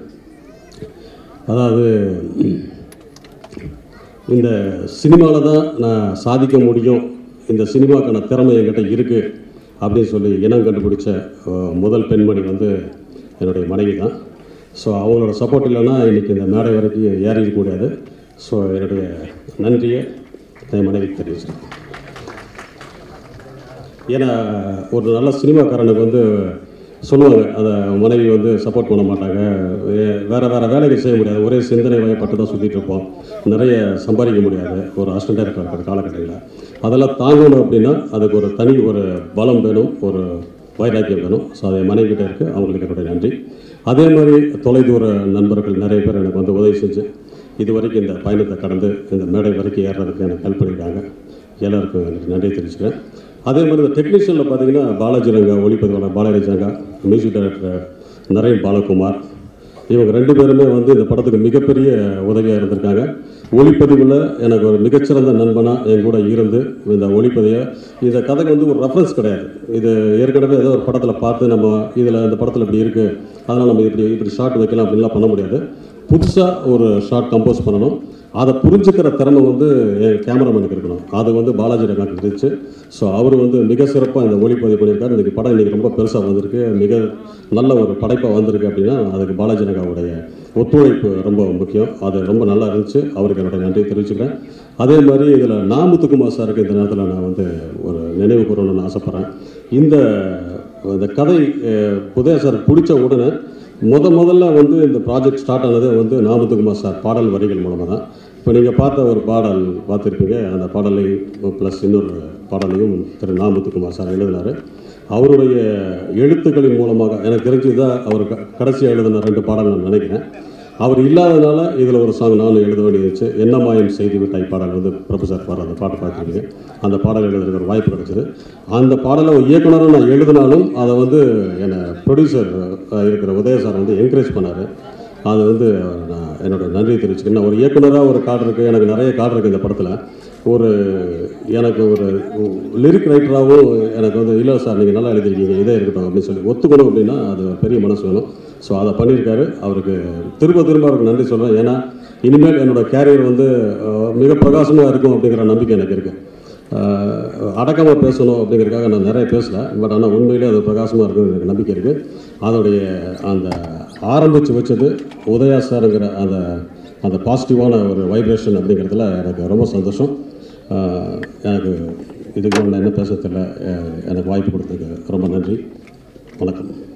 அதாவது இந்த சினிமாவில் தான் நான் சாதிக்க முடியும் இந்த சினிமாக்கான திறமை என்கிட்ட இருக்குது அப்படின்னு சொல்லி இனம் கண்டுபிடிச்ச அஹ், முதல் பெண்மணி வந்து என்னுடைய மனைவி தான் ஸோ அவங்களோட சப்போர்ட் இல்லைன்னா இன்றைக்கி இந்த மேடை வரைக்கும் ஏறி இருக்க முடியாது ஸோ என்னுடைய நன்றியை என் மனைவிக்கு தெரிவிச்சேன் ஏன்னா ஒரு நல்ல சினிமாக்காரனுக்கு வந்து சொல்லுவாங்க அதை மனைவி வந்து சப்போர்ட் பண்ண மாட்டாங்க வே- வேற வேற வேலைகள் செய்ய முடியாது ஒரே சிந்தனை வயப்பட்டு தான் சுற்றிட்டு இருப்போம் நிறைய சம்பாதிக்க முடியாது ஒரு அசிஸ்டண்டாக இருக்கிற காலகட்டத்தில் அதெல்லாம் தாங்கணும் அப்படின்னா அதுக்கு ஒரு தனி ஒரு பலம் வேணும் ஒரு வைராக்கியம் வேணும் ஸோ அதை மனைவிக்கிட்ட இருக்குது அவங்களுக்கு என்னுடைய நன்றி அதே மாதிரி தொலைதூர நண்பர்கள் நிறைய பேர் எனக்கு வந்து உதவி செஞ்சு இது வரைக்கும் இந்த பயணத்தை கடந்து இந்த மேடை வரைக்கும் ஏறுறதுக்கு எனக்கு ஹெல்ப் பண்ணியிருக்காங்க எல்லாருக்கும் எனக்கு நன்றி தெரிவிச்சுக்கிறேன் அதே மாதிரி இந்த டெக்னீஷியனில் பார்த்தீங்கன்னா பாலாஜி ரங்கா ஒளிப்பதிவாளர் பாலாஜி ரங்கா மியூசிக் டைரக்டர் நரேன் பாலகுமார் இவங்க ரெண்டு பேருமே வந்து இந்த படத்துக்கு மிகப்பெரிய உதவியாக இருந்திருக்காங்க ஒளிப்பதிவில் எனக்கு ஒரு மிகச்சிறந்த நண்பனாக என் கூட இருந்து இந்த ஒளிப்பதிவை இந்த கதைக்கு வந்து ஒரு ரெஃபரன்ஸ் கிடையாது இது ஏற்கனவே ஏதோ ஒரு படத்தில் பார்த்து நம்ம இதில் இந்த படத்தில் இப்படி இருக்குது அதனால் நம்ம இப்படி இப்படி ஷார்ட் வைக்கலாம் அப்படின்லாம் பண்ண முடியாது புதுசாக ஒரு ஷார்ட் கம்போஸ் பண்ணணும் அதை புரிஞ்சுக்கிற திறமை வந்து என் கேமராமேனுக்கு இருக்கணும் அது வந்து பாலாஜி ரகாக்கு இருந்துச்சு ஸோ அவர் வந்து மிக சிறப்பாக இந்த ஒளிப்பதிவு பண்ணியிருக்காரு இன்றைக்கி படம் இன்றைக்கி ரொம்ப பெருசாக வந்திருக்கு மிக நல்ல ஒரு படைப்பாக வந்திருக்கு அப்படின்னா அதுக்கு பாலாஜி ரகாவுடைய ஒத்துழைப்பு ரொம்ப முக்கியம் அது ரொம்ப நல்லா இருந்துச்சு அவருக்கு என்னுடைய நன்றி தெரிவிச்சுக்கிறேன் அதே மாதிரி இதில் நாமுத்துக்குமார் சாருக்கு இந்த நேரத்தில் நான் வந்து ஒரு நினைவு கூறணும்னு ஆசைப்பட்றேன் இந்த இந்த கதை அஹ், உதய சார் பிடிச்ச உடனே முத முதல்ல வந்து இந்த ப்ராஜெக்ட் ஸ்டார்ட் ஆனது வந்து நாமத்துக்குமார் சார் பாடல் வரிகள் மூலமாக தான் இப்போ நீங்கள் பார்த்த ஒரு பாடல் பார்த்துருப்பீங்க அந்த பாடலை ப்ளஸ் இன்னொரு பாடலையும் திரு நாமத்துக்குமார் சார் எழுதினார் அவருடைய எழுத்துக்களின் மூலமாக எனக்கு தெரிஞ்சு தான் அவர் க- கடைசியாக எழுதின ரெண்டு பாடல் நான் நினைக்கிறேன் அவர் இல்லாதனால இதில் ஒரு சாங் நானும் எழுத வேண்டியிருந்துச்சு என்ன மாயம் செய்து விட்டாய் பாடல் வந்து பிரபு சார் பாரு அந்த பாட்டு பார்த்துருக்கீங்க அந்த பாடல் எழுதுறதுக்கு ஒரு வாய்ப்பு கிடைச்சது அந்த பாடலை ஒரு இயக்குனராக நான் எழுதினாலும் அதை வந்து என்னை ப்ரொடியூசர் இருக்கிற உதய சார் வந்து என்கரேஜ் பண்ணார் அது வந்து நான் என்னோட நன்றி தெரிவிச்சுக்கிறேன் நான் ஒரு இயக்குனராக ஒரு கார்டு இருக்குது எனக்கு நிறைய கார்டு இருக்குது இந்த படத்தில் ஒரு எனக்கு ஒரு லிரிக் ரைட்டராகவும் எனக்கு வந்து இல்லை சார் நீங்கள் நல்லா எழுதிருக்கீங்க இதே இருக்கட்டும் அப்படின்னு சொல்லி ஒத்துக்கணும் அப்படின்னா அது ஒரு பெரிய மனசு வேணும் ஸோ அதை பண்ணியிருக்காரு அவருக்கு திரும்ப திரும்ப அவருக்கு நன்றி சொல்கிறேன் ஏன்னா இனிமேல் என்னோட கேரியர் வந்து அஹ், மிக பிரகாசமாக இருக்கும் அப்படிங்கிற நம்பிக்கை எனக்கு இருக்குது அடக்கமாக பேசணும் அப்படிங்கிறதுக்காக நான் நிறைய பேசல பட் ஆனால் உண்மையிலே அது பிரகாசமாக இருக்குன்னு எனக்கு நம்பிக்கை இருக்குது அதோடைய அந்த ஆரம்பித்து வச்சது உதயா சாருங்கிற அந்த அந்த பாசிட்டிவான ஒரு வைப்ரேஷன் அப்படிங்கிறதுல எனக்கு ரொம்ப சந்தோஷம் ஆஹ் எனக்கு இதுக்கு மேல நான் என்ன பேச தெரியல அஹ் எனக்கு வாய்ப்பு கொடுத்ததுக்கு ரொம்ப நன்றி வணக்கம்